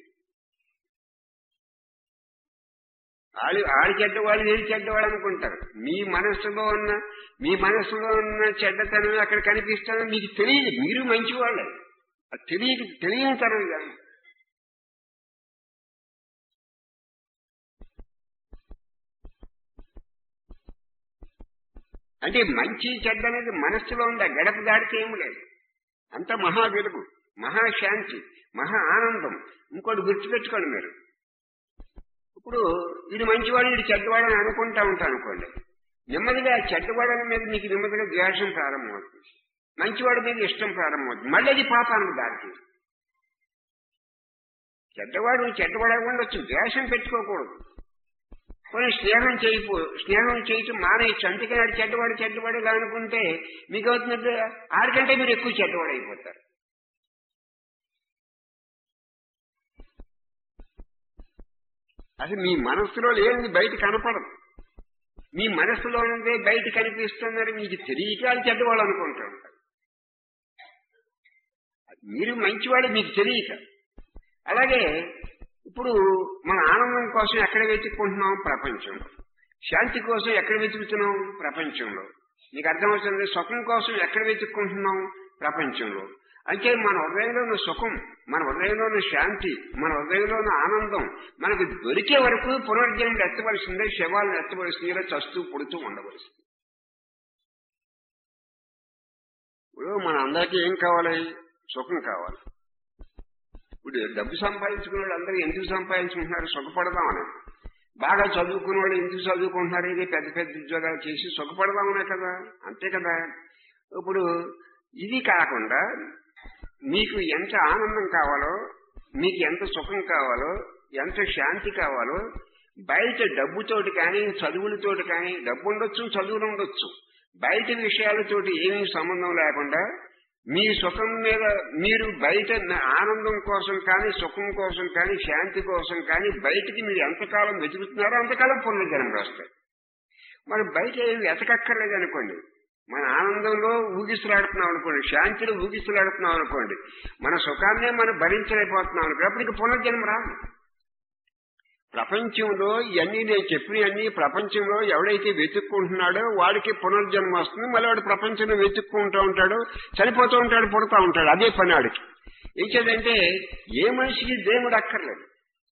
వాళ్ళు వాళ్ళు చెడ్డవాళ్ళు వీళ్ళు చెడ్డవాళ్ళు అనుకుంటారు మీ మనస్సులో ఉన్న మీ మనస్సులో ఉన్న చెడ్డతనం అక్కడ కనిపిస్తుందని మీకు తెలియదు మీరు మంచివాళ్ళే అది తెలియక తెలియని తనం కాదు అంటే మంచి చెడ్డ అనేది మనస్సులో ఉందా గడప దాడితే ఏమి లేదు అంత మహా వెలుగు మహాశాంతి మహా ఆనందం ఇంకోటి గుర్తుపెట్టుకోండి మీరు ఇప్పుడు ఇది మంచివాడు ఇది చెడ్డవాడు అని అనుకుంటా ఉంటా అనుకోండి నెమ్మదిగా చెడ్డవాడని మీద మీకు నెమ్మదిగా ద్వేషం ప్రారంభమవుతుంది మంచివాడి మీద ఇష్టం ప్రారంభమవుతుంది మళ్ళీ అది పాపానికి దారితీస్తుంది చెడ్డవాడు చెడ్డవాడు ఉండొచ్చు ద్వేషం పెట్టుకోకూడదు కొన్ని స్నేహం చేయపో స్నేహం చేయటం మానేయచ్చు అందుకని చెడ్డవాడు చెడ్డవాడు ఇలా అనుకుంటే మీకు అవుతున్నట్టు ఆడికంటే మీరు ఎక్కువ చెడ్డవాడు అయిపోతారు అసలు మీ మనస్సులో లేనిది బయట కనపడదు మీ మనస్సులో ఉన్నదే బయట కనిపిస్తుందని మీకు తెలియక అది చెడ్డవాళ్ళు అనుకుంటూ ఉంటారు మీరు మంచివాడు మీకు తెలియక అలాగే ఇప్పుడు మన ఆనందం కోసం ఎక్కడ వెతుక్కుంటున్నాం ప్రపంచంలో శాంతి కోసం ఎక్కడ వెతుకుతున్నాం ప్రపంచంలో నీకు అర్థమవుతుంది సుఖం కోసం ఎక్కడ వెతుక్కుంటున్నాం ప్రపంచంలో అంటే మన హృదయంలో ఉన్న సుఖం మన హృదయంలో ఉన్న శాంతి మన హృదయంలో ఉన్న ఆనందం మనకు దొరికే వరకు పునర్జన్మలు ఎత్తవలసిందే శవాలను ఎత్తవలసిందే ఇలా చస్తూ పుడుతూ ఉండవలసింది ఇప్పుడు మన అందరికీ ఏం కావాలి సుఖం కావాలి ఇప్పుడు డబ్బు సంపాదించుకునే వాళ్ళు అందరూ ఎందుకు సంపాదించుకుంటున్నారు సుఖపడదామని బాగా చదువుకునే వాళ్ళు ఎందుకు చదువుకుంటున్నారు ఇది పెద్ద పెద్ద ఉద్యోగాలు చేసి సుఖపడదామనే కదా అంతే కదా ఇప్పుడు ఇది కాకుండా మీకు ఎంత ఆనందం కావాలో మీకు ఎంత సుఖం కావాలో ఎంత శాంతి కావాలో బయట డబ్బుతోటి కానీ చదువులతోటి కానీ డబ్బు ఉండొచ్చు చదువులు ఉండొచ్చు బయట విషయాలతోటి ఏమీ సంబంధం లేకుండా మీ సుఖం మీద మీరు బయట ఆనందం కోసం కానీ సుఖం కోసం కానీ శాంతి కోసం కానీ బయటికి మీరు ఎంతకాలం వెతుకుతున్నారో అంతకాలం పునర్జన్మలు వస్తాయి మరి బయట ఏమి వెతకక్కర్లేదు అనుకోండి మన ఆనందంలో ఊగిసలాడుతున్నాం అనుకోండి శాంతిలో ఊగిసలాడుతున్నాం అనుకోండి మన సుఖాన్నే మనం భరించలేకపోతున్నాం అనుకోండి అప్పుడు ఇక పునర్జన్మ రాదు ప్రపంచంలో ఇవన్నీ నేను చెప్పినవన్నీ ప్రపంచంలో ఎవడైతే వెతుక్కుంటున్నాడో వాడికి పునర్జన్మ వస్తుంది మళ్ళీ వాడు ప్రపంచంలో వెతుక్కుంటూ ఉంటాడు చనిపోతూ ఉంటాడు పుడతా ఉంటాడు అదే పని వాడికి ఏం చేదంటే ఏ మనిషికి దేవుడు అక్కర్లేదు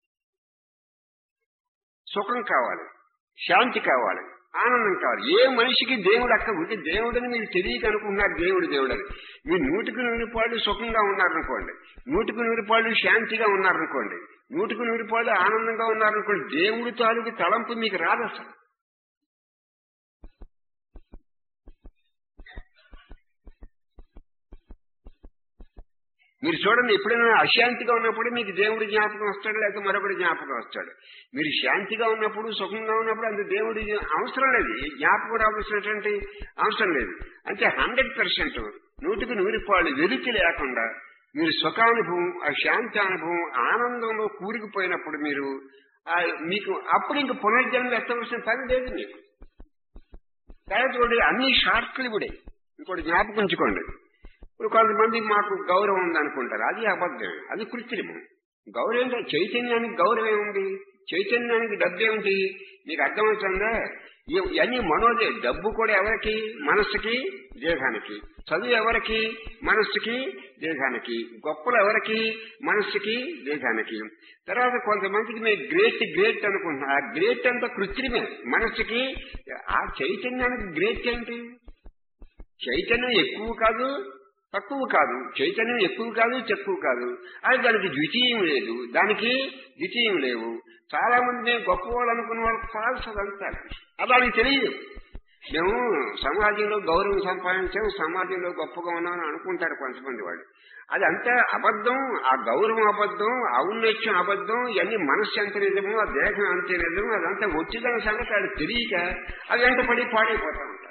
సుఖం కావాలి శాంతి కావాలి ఆనందం కావాలి ఏ మనిషికి దేవుడు అక్కడ ఉంటే దేవుడని మీరు తెలియక అనుకుంటున్నారు దేవుడు దేవుడని మీరు నూటికి నూరు పాళ్ళు సుఖంగా ఉన్నారనుకోండి నూటికి నూరు పాళ్ళు శాంతిగా ఉన్నారనుకోండి నూటికి నూరు పాళ్ళు ఆనందంగా ఉన్నారనుకోండి దేవుడి తాలూకు తలంపు మీకు రాదు అసలు మీరు చూడండి ఎప్పుడైనా అశాంతిగా ఉన్నప్పుడు మీకు దేవుడి జ్ఞాపకం వస్తాడు లేకపోతే మరొకటి జ్ఞాపకం వస్తాడు మీరు శాంతిగా ఉన్నప్పుడు సుఖంగా ఉన్నప్పుడు అంత దేవుడి అవసరం లేదు ఈ జ్ఞాపకం రావాల్సినటువంటి అవసరం లేదు అంటే హండ్రెడ్ పర్సెంట్ నూటికి నూరు పాళ్ళు వెలికి లేకుండా మీరు సుఖానుభవం ఆ శాంతి అనుభవం ఆనందంలో కూరుకుపోయినప్పుడు మీరు ఆ మీకు అప్పుడు ఇంక పునర్జన్మ ఎత్తవలసిన పని లేదు మీకు తర్వాత ఒకటి అన్ని షార్ట్లు ఇవిడే ఇంకోటి జ్ఞాపకం ఉంచుకోండి ఇప్పుడు కొంతమంది మాకు గౌరవం ఉంది అనుకుంటారు అది అబద్ధం అది కృత్రిమం గౌరవం ఏంటో చైతన్యానికి గౌరవం ఏముంది చైతన్యానికి డబ్బు ఏమిటి మీకు అర్థమవుతుందా ఇవన్నీ మనోదే డబ్బు కూడా ఎవరికి మనస్సుకి దేహానికి చదువు ఎవరికి మనస్సుకి దేహానికి గొప్పలు ఎవరికి మనస్సుకి దేహానికి తర్వాత కొంతమందికి మేము గ్రేట్ గ్రేట్ అనుకుంటున్నాం ఆ గ్రేట్ అంతా కృత్రిమే మనస్సుకి ఆ చైతన్యానికి గ్రేట్ ఏంటి చైతన్యం ఎక్కువ కాదు తక్కువ కాదు చైతన్యం ఎక్కువ కాదు తక్కువ కాదు అది దానికి ద్వితీయం లేదు దానికి ద్వితీయం లేవు చాలా మంది మేము గొప్పవాళ్ళు అనుకున్న వాళ్ళకి ఫాల్స్ అదంతా అది వాళ్ళకి తెలియదు మేము సమాజంలో గౌరవం సంపాదించాం సమాజంలో గొప్పగా ఉన్నామని అనుకుంటారు కొంతమంది వాళ్ళు అది అంతా అబద్ధం ఆ గౌరవం అబద్ధం ఔన్నత్యం అబద్ధం ఇవన్నీ మనస్సు ఎంత నిజమో ఆ దేహం అంతే నిజమో అదంతా వచ్చిందన్న సంగతి వాళ్ళు తెలియక అది వెంట పడి పాడైపోతా ఉంటారు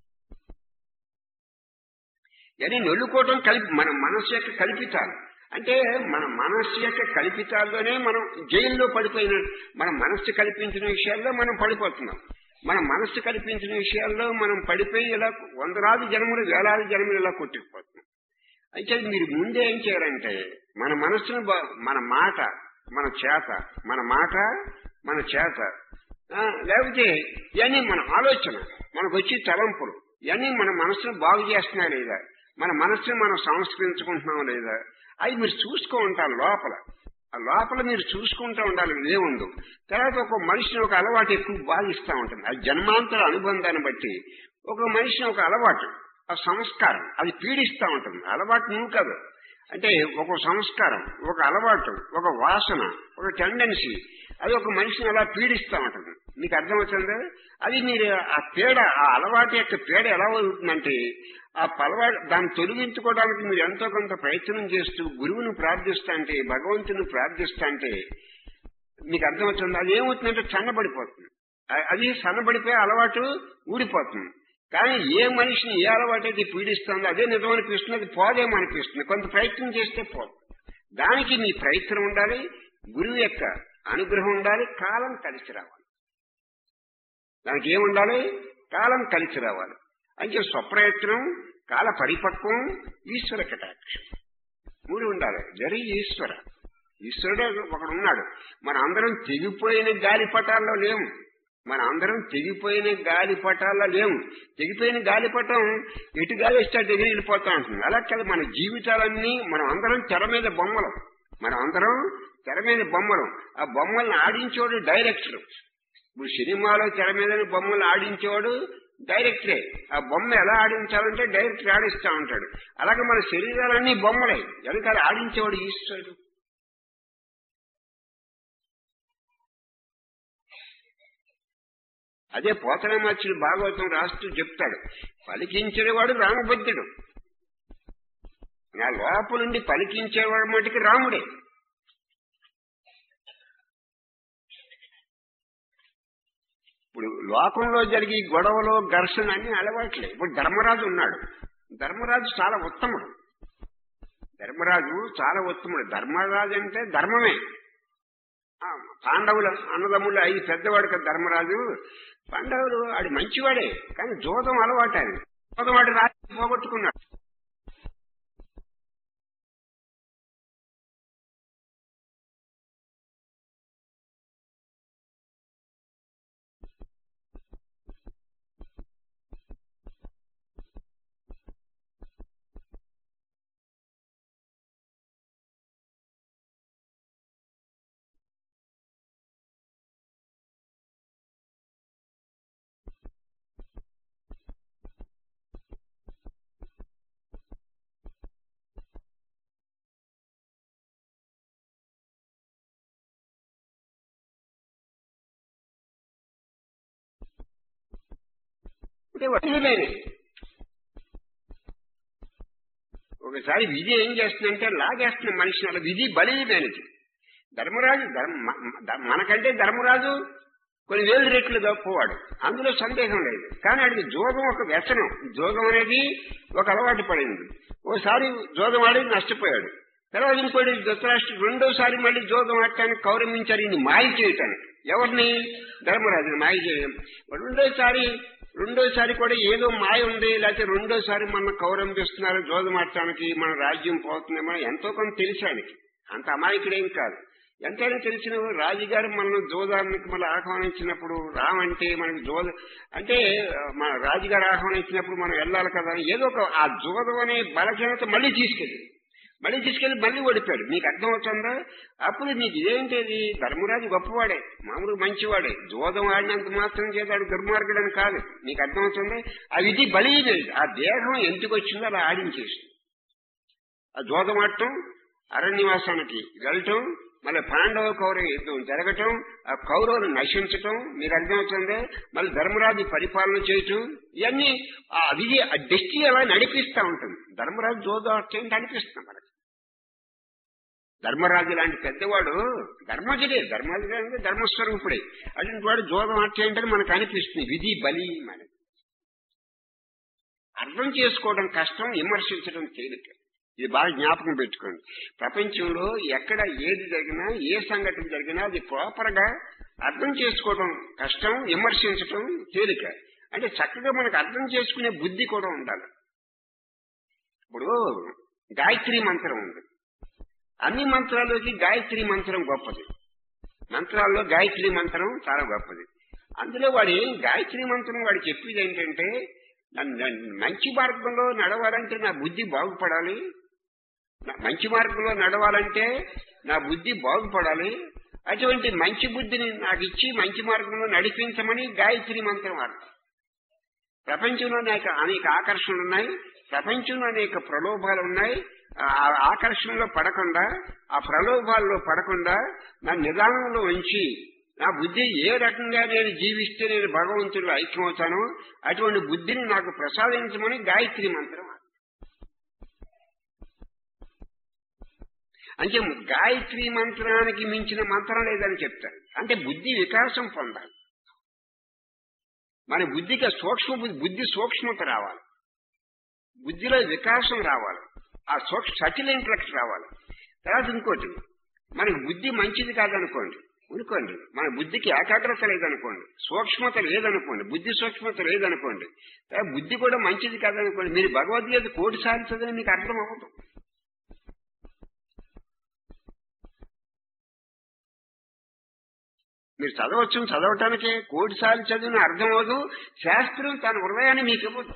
ఇవన్నీ నొల్లుకోవటం కలిపి మన మనస్సు యొక్క కల్పితాలు అంటే మన మనస్సు యొక్క కల్పితాల్లోనే మనం జైల్లో పడిపోయిన మన మనస్సు కల్పించిన విషయాల్లో మనం పడిపోతున్నాం మన మనస్సు కల్పించిన విషయాల్లో మనం పడిపోయి ఇలా వందలాది జన్మలు వేలాది జన్మలు ఇలా కొట్టుకుపోతున్నాం అయితే మీరు ముందే ఏం చేయాలంటే మన మనస్సును మన మాట మన చేత మన మాట మన చేత లేకపోతే ఇవన్నీ మన ఆలోచన మనకు వచ్చి తలంపులు ఇవన్నీ మన మనస్సును బాగు చేస్తున్నా లేదా మన మనస్సుని మనం సంస్కరించుకుంటున్నాం లేదా అవి మీరు చూసుకో ఉంటారు లోపల ఆ లోపల మీరు చూసుకుంటూ ఉండాలి ఏముందో తర్వాత ఒక మనిషిని ఒక అలవాటు ఎక్కువ బాధిస్తూ ఉంటుంది ఆ జన్మాంతర అనుబంధాన్ని బట్టి ఒక మనిషిని ఒక అలవాటు ఆ సంస్కారం అది పీడిస్తూ ఉంటుంది అలవాటు నువ్వు కాదు అంటే ఒక సంస్కారం ఒక అలవాటు ఒక వాసన ఒక టెండెన్సీ అది ఒక మనిషిని అలా పీడిస్తూ ఉంటుంది మీకు అర్థమవుతుందా అది మీరు ఆ పీడ ఆ అలవాటు యొక్క పీడ ఎలా అవుతుందంటే ఆ పలవాడు దాన్ని తొలగించుకోవడానికి మీరు ఎంతో కొంత ప్రయత్నం చేస్తూ గురువును ప్రార్థిస్తా అంటే భగవంతుని ప్రార్థిస్తా అంటే మీకు అర్థమవుతుంది అది ఏమవుతుందంటే సన్నబడిపోతుంది అది సన్నబడిపోయే అలవాటు ఊడిపోతుంది కానీ ఏ మనిషిని ఏ అలవాటు అయితే పీడిస్తుందో అదే నిజం అనిపిస్తుంది అది పోదేమో అనిపిస్తుంది కొంత ప్రయత్నం చేస్తే పోదు దానికి మీ ప్రయత్నం ఉండాలి గురువు యొక్క అనుగ్రహం ఉండాలి కాలం కలిసి రావాలి దానికి ఏముండాలి కాలం కలిసి రావాలి అంటే స్వప్రయత్నం కాల పరిపక్వం ఈశ్వర కటాక్షం మూడు ఉండాలి జరి ఈశ్వర ఈశ్వరుడే ఒకడు ఉన్నాడు మన అందరం తెగిపోయిన గాలిపటాల్లో లేము మన అందరం తెగిపోయిన గాలిపటాల్లో లేము తెగిపోయిన గాలిపటం ఎటు గాలి వస్తే అటు ఎగిరి వెళ్ళిపోతా ఉంటుంది అలా కాదు మన జీవితాలన్నీ మనం అందరం తెర మీద బొమ్మలు మనం అందరం తెర మీద బొమ్మలు ఆ బొమ్మల్ని ఆడించేవాడు డైరెక్టర్ ఇప్పుడు సినిమాలో తెర మీద బొమ్మలు ఆడించేవాడు డైరెక్టరే ఆ బొమ్మ ఎలా ఆడించాలంటే డైరెక్టర్ ఆడిస్తా ఉంటాడు అలాగే మన శరీరాలన్నీ బొమ్మలే వెనకాల ఆడించేవాడు ఈశ్వరుడు అదే పోతనమాచుడు భాగవతం రాస్తూ చెప్తాడు పలికించేవాడు రామభద్రుడు నా లోపలుండి పలికించేవాడు మటుకి రాముడే ఇప్పుడు లోకంలో జరిగే గొడవలో ఘర్షణ అన్ని అలవాట్లే ఇప్పుడు ధర్మరాజు ఉన్నాడు ధర్మరాజు చాలా ఉత్తముడు ధర్మరాజు చాలా ఉత్తముడు ధర్మరాజు అంటే ధర్మమే పాండవుల అన్నదమ్ములు అయి పెద్దవాడు కదా ధర్మరాజు పాండవులు ఆడి మంచివాడే కానీ జోదం అలవాటు ఆయన జోదం వాడి రాజు పోగొట్టుకున్నాడు అంటే వదిలేని ఒకసారి విధి ఏం చేస్తుందంటే లాగేస్తున్న మనిషిని అలా విధి బలీయమైనది ధర్మరాజు ధర్మ మ- మనకంటే ధర్మరాజు కొన్ని వేలు రెట్లు గొప్పవాడు అందులో సందేహం లేదు కానీ ఆడికి జోగం ఒక వ్యసనం జోగం అనేది ఒక అలవాటు పడింది ఓసారి జోగం ఆడి నష్టపోయాడు తర్వాత ఇంకోటి ధృతరాష్ట్రుడు రెండోసారి మళ్ళీ జోగం ఆడటానికి కౌరమించారు ఈయన మాయ చేయటానికి ఎవరిని ధర్మరాజుని మాయ చేయడం రెండోసారి రెండోసారి కూడా ఏదో మాయ ఉంది లేకపోతే రెండోసారి మన కౌరంపిస్తున్నారు జోగం ఆడటానికి మన రాజ్యం పోతుందేమో ఎంతో కొంత తెలిసానికి అంత అమాయకుడేం కాదు ఎంతైనా తెలిసిన రాజుగారు మనల్ని జోదానికి మళ్ళీ ఆహ్వానించినప్పుడు రామంటే మనకి జోద అంటే ఆ, మన రాజుగారు ఆహ్వానించినప్పుడు మనం వెళ్ళాలి కదా అని ఏదో ఒక ఆ జోదం అనే బలహీనత మళ్ళీ తీసుకెళ్ళి మళ్ళీ తీసుకెళ్లి మళ్ళీ ఓడిపోయాడు మీకు అర్థమవుతుందా అప్పుడు నీకు ఇదేంటిది ధర్మరాజు గొప్పవాడే మామూలు మంచివాడే జోదం ఆడినంత మాత్రం చేతాడు దుర్మార్గుడని కాదు నీకు అర్థమవుతుంది ఆ విధి బలీయలేదు ఆ దేహం ఎందుకు వచ్చిందో అలా ఆడించేసి ఆ జోదం ఆడటం అరణ్యవాసానికి వెళ్ళటం మళ్ళీ పాండవ కౌరవ యుద్ధం జరగటం ఆ కౌరవులు నశించటం మీకు అర్థమవుతుంది మళ్ళీ ధర్మరాజు పరిపాలన చేయటం ఇవన్నీ ఆ విధి ఆ దృష్టి అలా నడిపిస్తా ఉంటుంది ధర్మరాజు జోదాటం అనిపిస్తాం మనకి ధర్మరాజు లాంటి పెద్దవాడు ధర్మజుడే ధర్మజుడే అంటే ధర్మస్వరూపుడే అటువంటి వాడు జోదం అంటే మనకు అనిపిస్తుంది విధి బలి మనకి అర్థం చేసుకోవడం కష్టం విమర్శించడం తేలిక ఇది బాగా జ్ఞాపకం పెట్టుకోండి ప్రపంచంలో ఎక్కడ ఏది జరిగినా ఏ సంఘటన జరిగినా అది ప్రాపర్ గా అర్థం చేసుకోవడం కష్టం విమర్శించడం తేలిక అంటే చక్కగా మనకు అర్థం చేసుకునే బుద్ధి కూడా ఉండాలి ఇప్పుడు గాయత్రి మంత్రం ఉంది అన్ని మంత్రాల్లోకి గాయత్రి మంత్రం గొప్పది మంత్రాల్లో గాయత్రి మంత్రం చాలా గొప్పది అందులో వాడు ఏం గాయత్రి మంత్రం వాడు చెప్పేది ఏంటంటే నన్ను- నన్ను మంచి మార్గంలో నడవాలంటే నా బుద్ధి బాగుపడాలి నా- మంచి మార్గంలో నడవాలంటే నా బుద్ధి బాగుపడాలి అటువంటి మంచి బుద్ధిని నాకు ఇచ్చి మంచి మార్గంలో నడిపించమని గాయత్రి మంత్రం అర్థం ప్రపంచంలో అనేక అనేక ఆకర్షణలు ఉన్నాయి ప్రపంచంలో అనేక ప్రలోభాలు ఉన్నాయి ఆ ఆకర్షణలో పడకుండా ఆ ప్రలోభాల్లో పడకుండా నా నిదానంలో ఉంచి నా బుద్ధి ఏ రకంగా నేను జీవిస్తే నేను భగవంతుడు ఐక్యమవుతానో అటువంటి బుద్ధిని నాకు ప్రసాదించమని గాయత్రి మంత్రం అంటే గాయత్రి మంత్రానికి మించిన మంత్రం లేదని చెప్తారు అంటే బుద్ధి వికాసం పొందాలి మన బుద్ధికి సూక్ష్మ బుద్ధి బుద్ధి సూక్ష్మత రావాలి బుద్ధిలో వికాసం రావాలి ఆ సూక్ష్మ సటిల్ ఇంటలెక్ట్ రావాలి తర్వాత ఇంకోటి మనకి బుద్ధి మంచిది కాదనుకోండి అనుకోండి మన బుద్ధికి ఏకాగ్రత లేదనుకోండి సూక్ష్మత లేదనుకోండి బుద్ధి సూక్ష్మత లేదనుకోండి తర్వాత బుద్ధి కూడా మంచిది కాదనుకోండి మీరు భగవద్గీత కోటి సార్లు చదివి మీకు అర్థం అవ్వదు మీరు చదవచ్చు చదవటానికే కోటి సార్లు చదివిన అర్థం అవ్వదు శాస్త్రం తన హృదయాన్ని మీకు ఇవ్వదు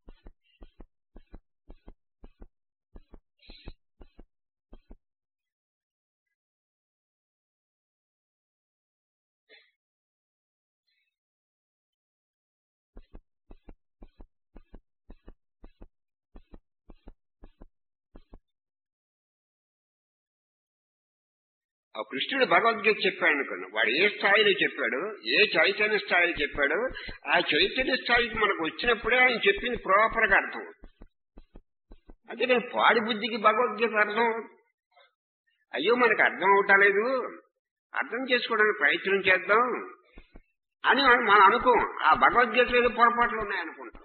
ఆ కృష్ణుడు భగవద్గీత చెప్పాడు అనుకున్నా వాడు ఏ స్థాయిలో చెప్పాడు ఏ చైతన్య స్థాయిలో చెప్పాడు ఆ చైతన్య స్థాయికి మనకు వచ్చినప్పుడే ఆయన చెప్పింది ప్రాపర్ గా అర్థం అవుతుంది. అంటే నేను పాడి బుద్ధికి భగవద్గీత అర్థం అవ్వదు. అయ్యో మనకు అర్థం అవటలేదు అర్థం చేసుకోవడానికి ప్రయత్నం చేద్దాం అని మనం మనం అనుకోం ఆ భగవద్గీతలో ఏదో పొరపాట్లు ఉన్నాయనుకుంటాం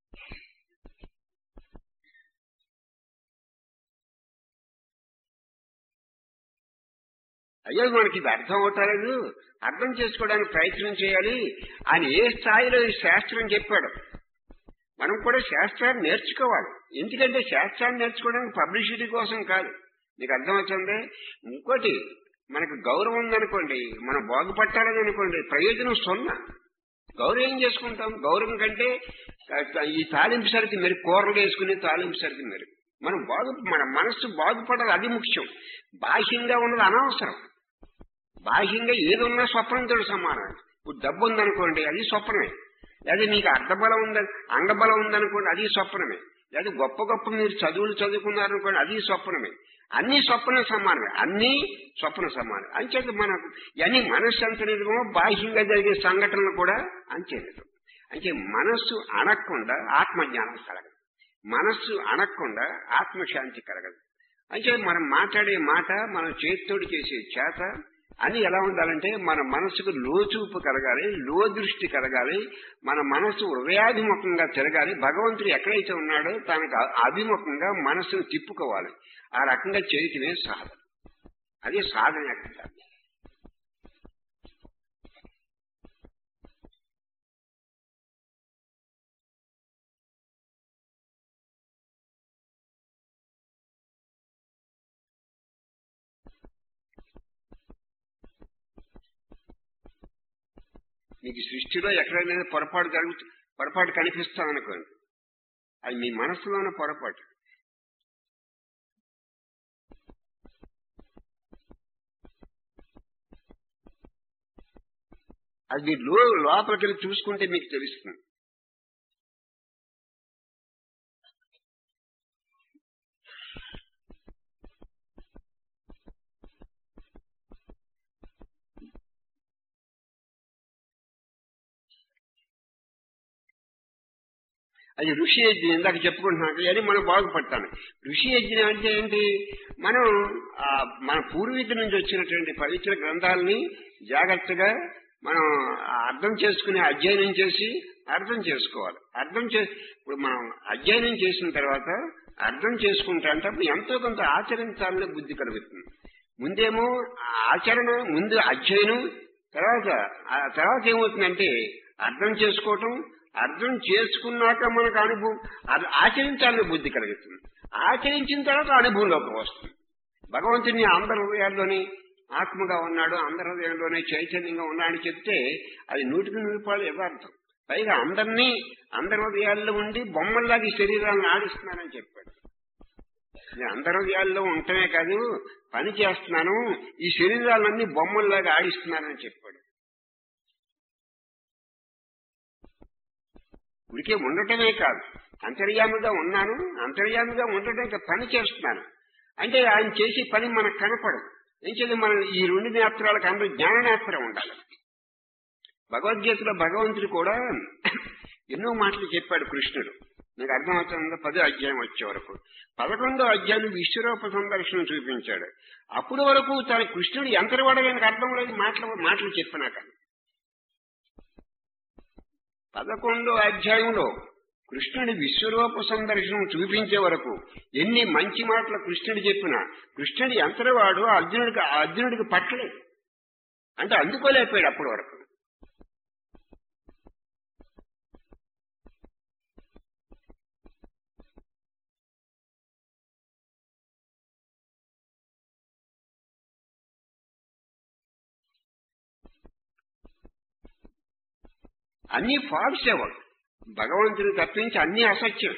అయ్యో మనకి ఇది అర్థం అవటలేదు అర్థం చేసుకోవడానికి ప్రయత్నం చేయాలి ఆయన ఏ స్థాయిలో ఈ శాస్త్రం చెప్పాడు మనం కూడా శాస్త్రాన్ని నేర్చుకోవాలి ఎందుకంటే శాస్త్రాన్ని నేర్చుకోవడానికి పబ్లిసిటీ కోసం కాదు నీకు అర్థమవుతుంది ఇంకోటి మనకు గౌరవం ఉందనుకోండి మనం బాగుపట్టాలని అనుకోండి ప్రయోజనం సున్నా గౌరవం ఏం చేసుకుంటాం గౌరవం కంటే ఈ తాలింపు సరికి మెరుగు కూరలు వేసుకుని తాలింపు సరికి మెరుగు మనం బాగు మన మనస్సు బాగుపడాలి అది ముఖ్యం బాహ్యంగా ఉన్నది అనవసరం బాహ్యంగా ఏది ఉన్నా స్వప్నంతో సమానం ఇప్పుడు డబ్బు ఉందనుకోండి అది స్వప్నమే లేదా మీకు అర్ధబలం ఉందని అంగబలం ఉందనుకోండి అది స్వప్నమే లేదా గొప్ప గొప్ప మీరు చదువులు చదువుకున్నారనుకోండి అది స్వప్నమే అన్ని స్వప్న సమానమే అన్ని స్వప్న సమానం అంచేత మనకు ఇవన్నీ మనస్సు అంత నిజమో బాహ్యంగా జరిగే సంఘటనలు కూడా అంతే నిజం అంటే మనస్సు అణక్కుండా ఆత్మజ్ఞానం కలగదు మనస్సు అణక్కుండా ఆత్మశాంతి కలగదు అంటే మనం మాట్లాడే మాట మనం చేతితోటి చేసే చేత అని ఎలా ఉండాలంటే మన మనసుకు లోచూపు కలగాలి లో దృష్టి కలగాలి మన మనసు హృదయాభిముఖంగా తిరగాలి భగవంతుడు ఎక్కడైతే ఉన్నాడో తనకు అభిముఖంగా మనసును తిప్పుకోవాలి ఆ రకంగా చేయటమే సాధన అది సాధన యొక్క మీకు సృష్టిలో ఎక్కడైనా పొరపాటు జరుగుతు పొరపాటు కనిపిస్తాం అనుకోండి అది మీ మనసులోనే పొరపాటు అది మీరు లో లోపలికి వెళ్ళి చూసుకుంటే మీకు తెలుస్తుంది అది ఋషి యజ్ఞం ఇందాక చెప్పుకుంటున్నాను అది మనం బాగుపడతాను ఋషి యజ్ఞం అంటే ఏంటి మనం ఆ మన పూర్వీకుల నుంచి వచ్చినటువంటి పవిత్ర గ్రంథాలని జాగ్రత్తగా మనం అర్థం చేసుకుని అధ్యయనం చేసి అర్థం చేసుకోవాలి అర్థం చే ఇప్పుడు మనం అధ్యయనం చేసిన తర్వాత అర్థం చేసుకుంటా అంటే అప్పుడు ఎంతో కొంత ఆచరించాలనే బుద్ధి కలుగుతుంది ముందేమో ఆచరణ ముందు అధ్యయనం తర్వాత ఆ తర్వాత ఏమవుతుందంటే అర్థం చేసుకోవటం అర్థం చేసుకున్నాక మనకు అనుభవం అది ఆచరించాలనే బుద్ధి కలుగుతుంది ఆచరించిన తర్వాత అనుభవంలోకి వస్తుంది భగవంతుని అందరి హృదయాల్లోని ఆత్మగా ఉన్నాడు అందరి హృదయంలోనే చైతన్యంగా ఉన్నాడని చెప్తే అది నూటికి నూరు రూపాయలు యథార్థం పైగా అందరినీ అందరి హృదయాల్లో ఉండి బొమ్మల్లాగా ఈ శరీరాలను ఆడిస్తున్నానని చెప్పాడు నేను అందరి హృదయాల్లో ఉండటమే కాదు పని చేస్తున్నాను ఈ శరీరాలన్నీ బొమ్మల్లాగా ఆడిస్తున్నానని చెప్పాడు ఉడికే ఉండటమే కాదు అంతర్యామిగా ఉన్నాను అంతర్యామిగా ఉండటం పని చేస్తున్నాను అంటే ఆయన చేసే పని మనకు కనపడదు ఏం చేయాలి మనం ఈ రెండు నేత్రాలకు అందరూ జ్ఞాన నేత్రం ఉండాలి భగవద్గీతలో భగవంతుడు కూడా ఎన్నో మాటలు చెప్పాడు కృష్ణుడు మీకు అర్థమవుతుందో పదో అధ్యాయం వచ్చే వరకు పదకొండో అధ్యాయం విశ్వరూప సందర్శనం చూపించాడు అప్పుడు వరకు తన కృష్ణుడు ఎంత వాడడానికి అర్థం లేదు మాటలు మాటలు చెప్పినాక పదకొండో అధ్యాయంలో కృష్ణుడి విశ్వరూప సందర్శనం చూపించే వరకు ఎన్ని మంచి మాటలు కృష్ణుడు చెప్పినా కృష్ణుడు ఎంతవాడు అర్జునుడికి అర్జునుడికి పట్టలేదు అంటే అందుకోలేకపోయాడు అప్పటి వరకు అన్ని ఫాల్స్ ఎవరు భగవంతుని తప్పించి అన్ని అసత్యం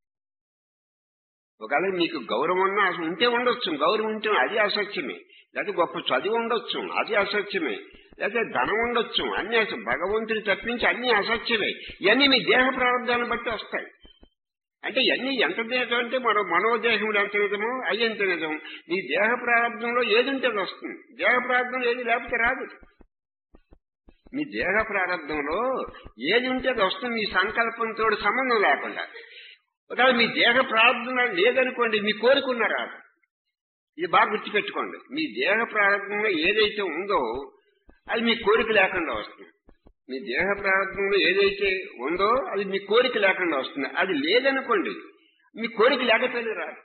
ఒకవేళ మీకు గౌరవం ఉన్నా అసలు ఉంటే ఉండొచ్చు గౌరవం ఉంటే అది అసత్యమే లేకపోతే గొప్ప చదువు ఉండొచ్చు అది అసత్యమే లేకపోతే ధనం ఉండొచ్చు అన్ని అస- భగవంతుని తప్పించి అన్ని అసత్యమే ఇవన్నీ మీ దేహ ప్రారంభాన్ని బట్టి వస్తాయి అంటే ఇవన్నీ ఎంత నిజం అంటే మరో మనోదేహంలో ఎంత నిజమో అవి ఎంత నిజం నీ దేహ ప్రారంభంలో ఏది ఉంటే అది వస్తుంది దేహ ప్రారంభంలో ఏది లేకపోతే రాదు మీ దేహ ప్రారంభంలో ఏది ఉంటే అది వస్తుంది మీ సంకల్పంతో సంబంధం లేకుండా ఒకవేళ మీ దేహ ప్రారంభంలో లేదనుకోండి మీ కోరుకున్న రాదు ఇది బాగా గుర్తుపెట్టుకోండి మీ దేహ ప్రారంభంలో ఏదైతే ఉందో అది మీ కోరిక లేకుండా వస్తుంది మీ దేహ ప్రారంభంలో ఏదైతే ఉందో అది మీ కోరిక లేకుండా వస్తుంది అది లేదనుకోండి మీ కోరిక లేకపోతే రాదు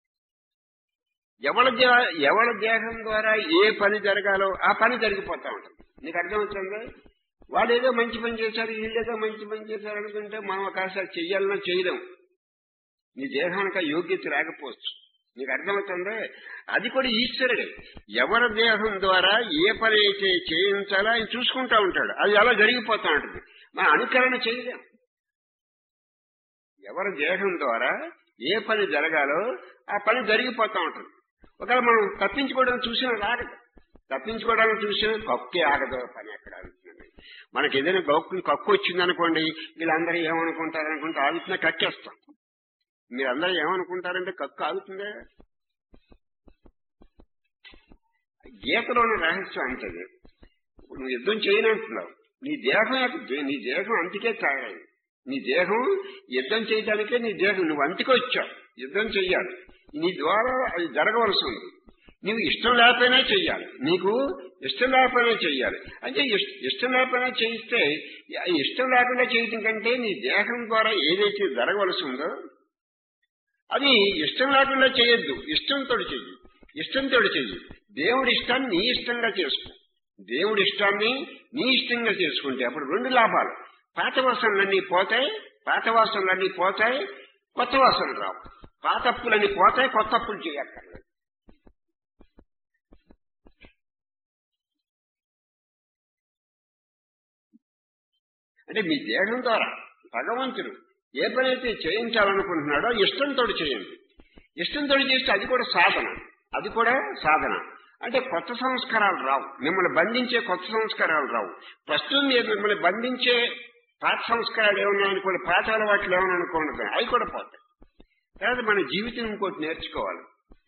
ఎవరి దే- ఎవరి దేహం ద్వారా ఏ పని జరగాలో ఆ పని జరిగిపోతా ఉంటుంది నీకు అర్థమవుతుందా వాళ్ళు ఏదో మంచి పని చేశారు వీళ్ళు ఏదో మంచి పని చేశారు అనుకుంటే మనం ఒకసారి చెయ్యాలన్నా చేయలేం నీ దేహానికి ఆ యోగ్యత లేకపోవచ్చు నీకు అర్థమవుతుందా అది కూడా ఈశ్వరుడే ఎవరి దేహం ద్వారా ఏ పని అయితే చేయించాలో ఆయన చూసుకుంటా ఉంటాడు అది అలా జరిగిపోతా ఉంటుంది మనం అనుకరణ చేయలేం ఎవరి దేహం ద్వారా ఏ పని జరగాలో ఆ పని జరిగిపోతా ఉంటుంది ఒకవేళ మనం తప్పించుకోవడం చూసినా రాగదు తప్పించుకోవడానికి చూసినా కక్కే ఆగదు పని ఎక్కడ ఆగుతుంది మనకి ఏదైనా గౌక్కు కక్కు వచ్చిందనుకోండి వీళ్ళందరూ ఏమనుకుంటారు అనుకుంటే ఆగుతున్నా కక్కేస్తాం మీరందరూ ఏమనుకుంటారంటే కక్కు ఆగుతుందే గీతలోని రహస్యం అంతది ఇప్పుడు నువ్వు యుద్ధం చేయనంటున్నావు నీ దేహం యొక్క- నీ దేహం అంతికే తయారైంది నీ దేహం యుద్ధం చేయడానికే నీ దేహం నువ్వు అంతికి వచ్చావు యుద్ధం చెయ్యాలి నీ ద్వారా అది జరగవలసి ఉంది నువ్వు ఇష్టం లేకపోయినా చెయ్యాలి నీకు ఇష్టం లేకపోయినా చెయ్యాలి అంటే ఇష్- ఇష్టం లేకపోయినా చేయిస్తే ఆ ఇష్టం లేకుండా చేయటం కంటే నీ దేహం ద్వారా ఏదైతే జరగవలసి ఉందో అది ఇష్టం లేకుండా చేయొద్దు ఇష్టంతో చెయ్యి ఇష్టంతో చెయ్యి దేవుడి ఇష్టాన్ని నీ ఇష్టంగా చేసుకో దేవుడి ఇష్టాన్ని నీ ఇష్టంగా చేసుకుంటే అప్పుడు రెండు లాభాలు పాత వాసనలన్నీ పోతాయి పాత వాసనలన్నీ పోతాయి కొత్త వాసనలు రావు పాత అప్పులన్నీ పోతాయి కొత్త అప్పులు చేయక్కర్లేదు అంటే మీ దేహం ద్వారా భగవంతుడు ఏ పనైతే చేయించాలనుకుంటున్నాడో ఇష్టంతో చేయండి ఇష్టంతో చేస్తే అది కూడా సాధన అది కూడా సాధన అంటే కొత్త సంస్కారాలు రావు మిమ్మల్ని బంధించే కొత్త సంస్కారాలు రావు ప్రస్తుతం మీరు మిమ్మల్ని బంధించే పాత సంస్కారాలు ఏమన్నా అనుకోండి పాత అలవాట్లు ఏమన్నా అనుకోండి అవి కూడా పోతాయి తర్వాత మన జీవితం ఇంకోటి నేర్చుకోవాలి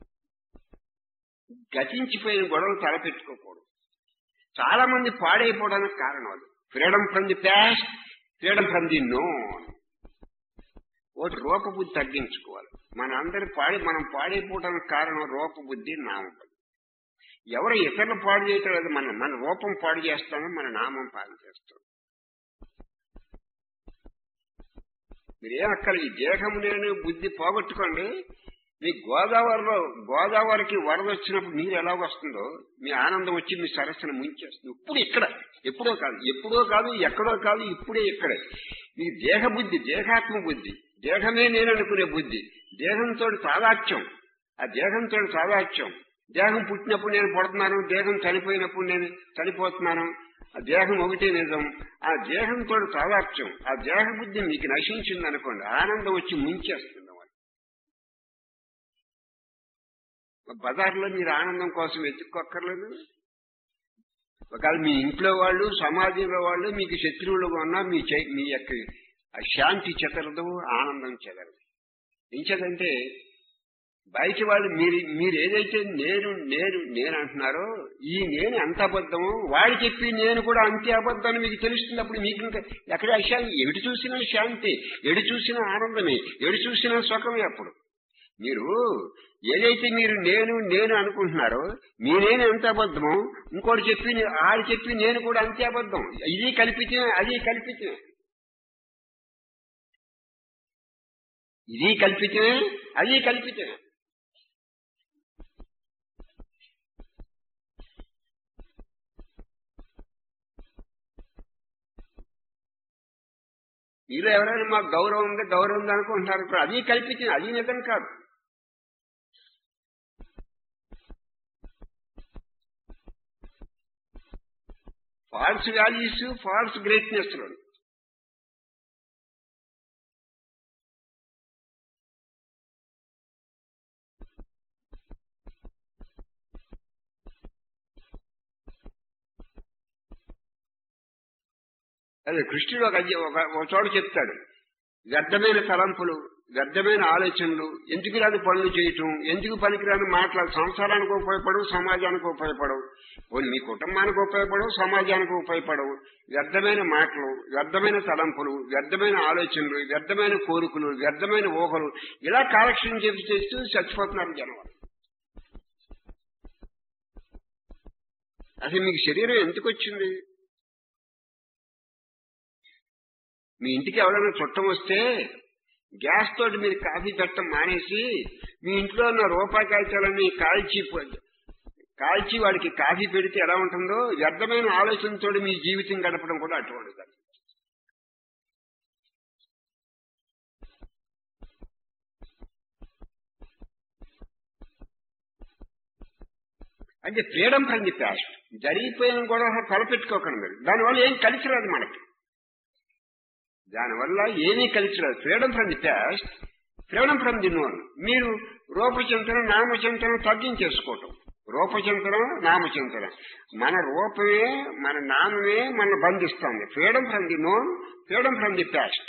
గతించిపోయిన గొడవలు తలపెట్టుకోకూడదు చాలా మంది పాడైపోవడానికి కారణం అది freedom from the past freedom from the known ఒకటి రూపబుద్ధి తగ్గించుకోవాలి మన అందరి పాడి మనం పాడైపోవడానికి కారణం రూపబుద్ధి నామబుద్ధి ఎవరు ఇతరులు పాడు చేయటం లేదు మన మన రూపం పాడు చేస్తామో మన నామం పాడు చేస్తాం మీరేం అక్కడ ఈ దేహం నేను బుద్ధి పోగొట్టుకోండి మీ గోదావరిలో గోదావరికి వరద వచ్చినప్పుడు నీరు ఎలా వస్తుందో మీ ఆనందం వచ్చి మీ సరస్సును ముంచేస్తుంది ఇప్పుడు ఇక్కడ ఎప్పుడో కాదు ఎప్పుడో కాదు ఎక్కడో కాదు ఇప్పుడే ఇక్కడే మీ దేహ బుద్ధి దేహాత్మ బుద్ధి దేహమే నేను అనుకునే బుద్ధి దేహంతో తాదాత్యం ఆ దేహంతో తాదాత్యం దేహం పుట్టినప్పుడు నేను పడుతున్నాను దేహం చనిపోయినప్పుడు నేను చనిపోతున్నాను ఆ దేహం ఒకటే నిజం ఆ దేహంతో తాదాత్యం ఆ దేహ బుద్ధి మీకు నశించింది అనుకోండి ఆనందం వచ్చి ముంచేస్తుంది వాళ్ళు బజార్లో మీరు ఆనందం కోసం వెతుక్కోక్కర్లేదు ఒకవేళ మీ ఇంట్లో వాళ్ళు సమాజంలో వాళ్ళు మీకు శత్రువులుగా ఉన్నా మీ చై- మీ యొక్క ఆ శాంతి చెదరదు ఆనందం చెదరదు ఇంచేదంటే బయట వాళ్ళు మీరు మీరు ఏదైతే నేను నేను నేను అంటున్నారో ఈ నేను ఎంత అబద్ధమో వాడు చెప్పి నేను కూడా అంతే అబద్ధం అని మీకు తెలుస్తుంది అప్పుడు మీకు ఇంకా ఎక్కడ అశాంతి ఎటు చూసినా శాంతి ఎటు చూసినా ఆనందమే ఎటు చూసినా సుఖమే అప్పుడు మీరు ఏదైతే మీరు నేను నేను అనుకుంటున్నారో మీ నేను ఎంత అబద్ధమో ఇంకోటి చెప్పి ఆడు చెప్పి నేను కూడా అంతే అబద్ధం ఇది కల్పితమే అది కల్పితమే ఇది కల్పితమే అది కల్పితమే మీలో ఎవరైనా మాకు గౌరవం ఉంది గౌరవం ఉంది అనుకుంటున్నారు కూడా అది కల్పించింది అది నిజం కాదు ఫాల్స్ వాల్యూస్ ఫాల్స్ గ్రేట్నెస్ లో అదే కృష్ణుడు ఒక అధ్య- ఒక ఒక చోట చెప్తాడు వ్యర్థమైన తలంపులు వ్యర్థమైన ఆలోచనలు ఎందుకు రాని పనులు చేయటం ఎందుకు పనికిరాని మాటలు సంసారానికి ఉపయోగపడవు సమాజానికి ఉపయోగపడవు పోనీ మీ కుటుంబానికి ఉపయోగపడవు సమాజానికి ఉపయోగపడవు వ్యర్థమైన మాటలు వ్యర్థమైన తలంపులు వ్యర్థమైన ఆలోచనలు వ్యర్థమైన కోరికలు వ్యర్థమైన ఊహలు ఇలా కాలక్షేపం చేసి చేస్తూ చచ్చిపోతున్నారు జనం అసలు మీకు శరీరం ఎందుకు వచ్చింది మీ ఇంటికి ఎవరైనా చుట్టం వస్తే గ్యాస్ తోటి మీరు కాఫీ పెట్టడం మానేసి మీ ఇంట్లో ఉన్న రూపాయి కాగితాలన్నీ కాల్చి పో- కాల్చి వాడికి కాఫీ పెడితే ఎలా ఉంటుందో వ్యర్థమైన ఆలోచనతో మీ జీవితం గడపడం కూడా అటువంటిది అంటే ఫ్రీడమ్ ఫ్రమ్ ది ప్యాస్ట్ జరిగిపోయిన కూడా తలపెట్టుకోకండి మీరు దానివల్ల ఏం కలిసి రాదు మనకి దానివల్ల ఏమీ కలిసి రాదు freedom from the past freedom from the known మీరు రూపచింతన నామచింతన తగ్గించేసుకోవటం రూపచింతన నామచింతన మన రూపమే మన నామమే మన బంధిస్తుంది freedom from the known freedom from the past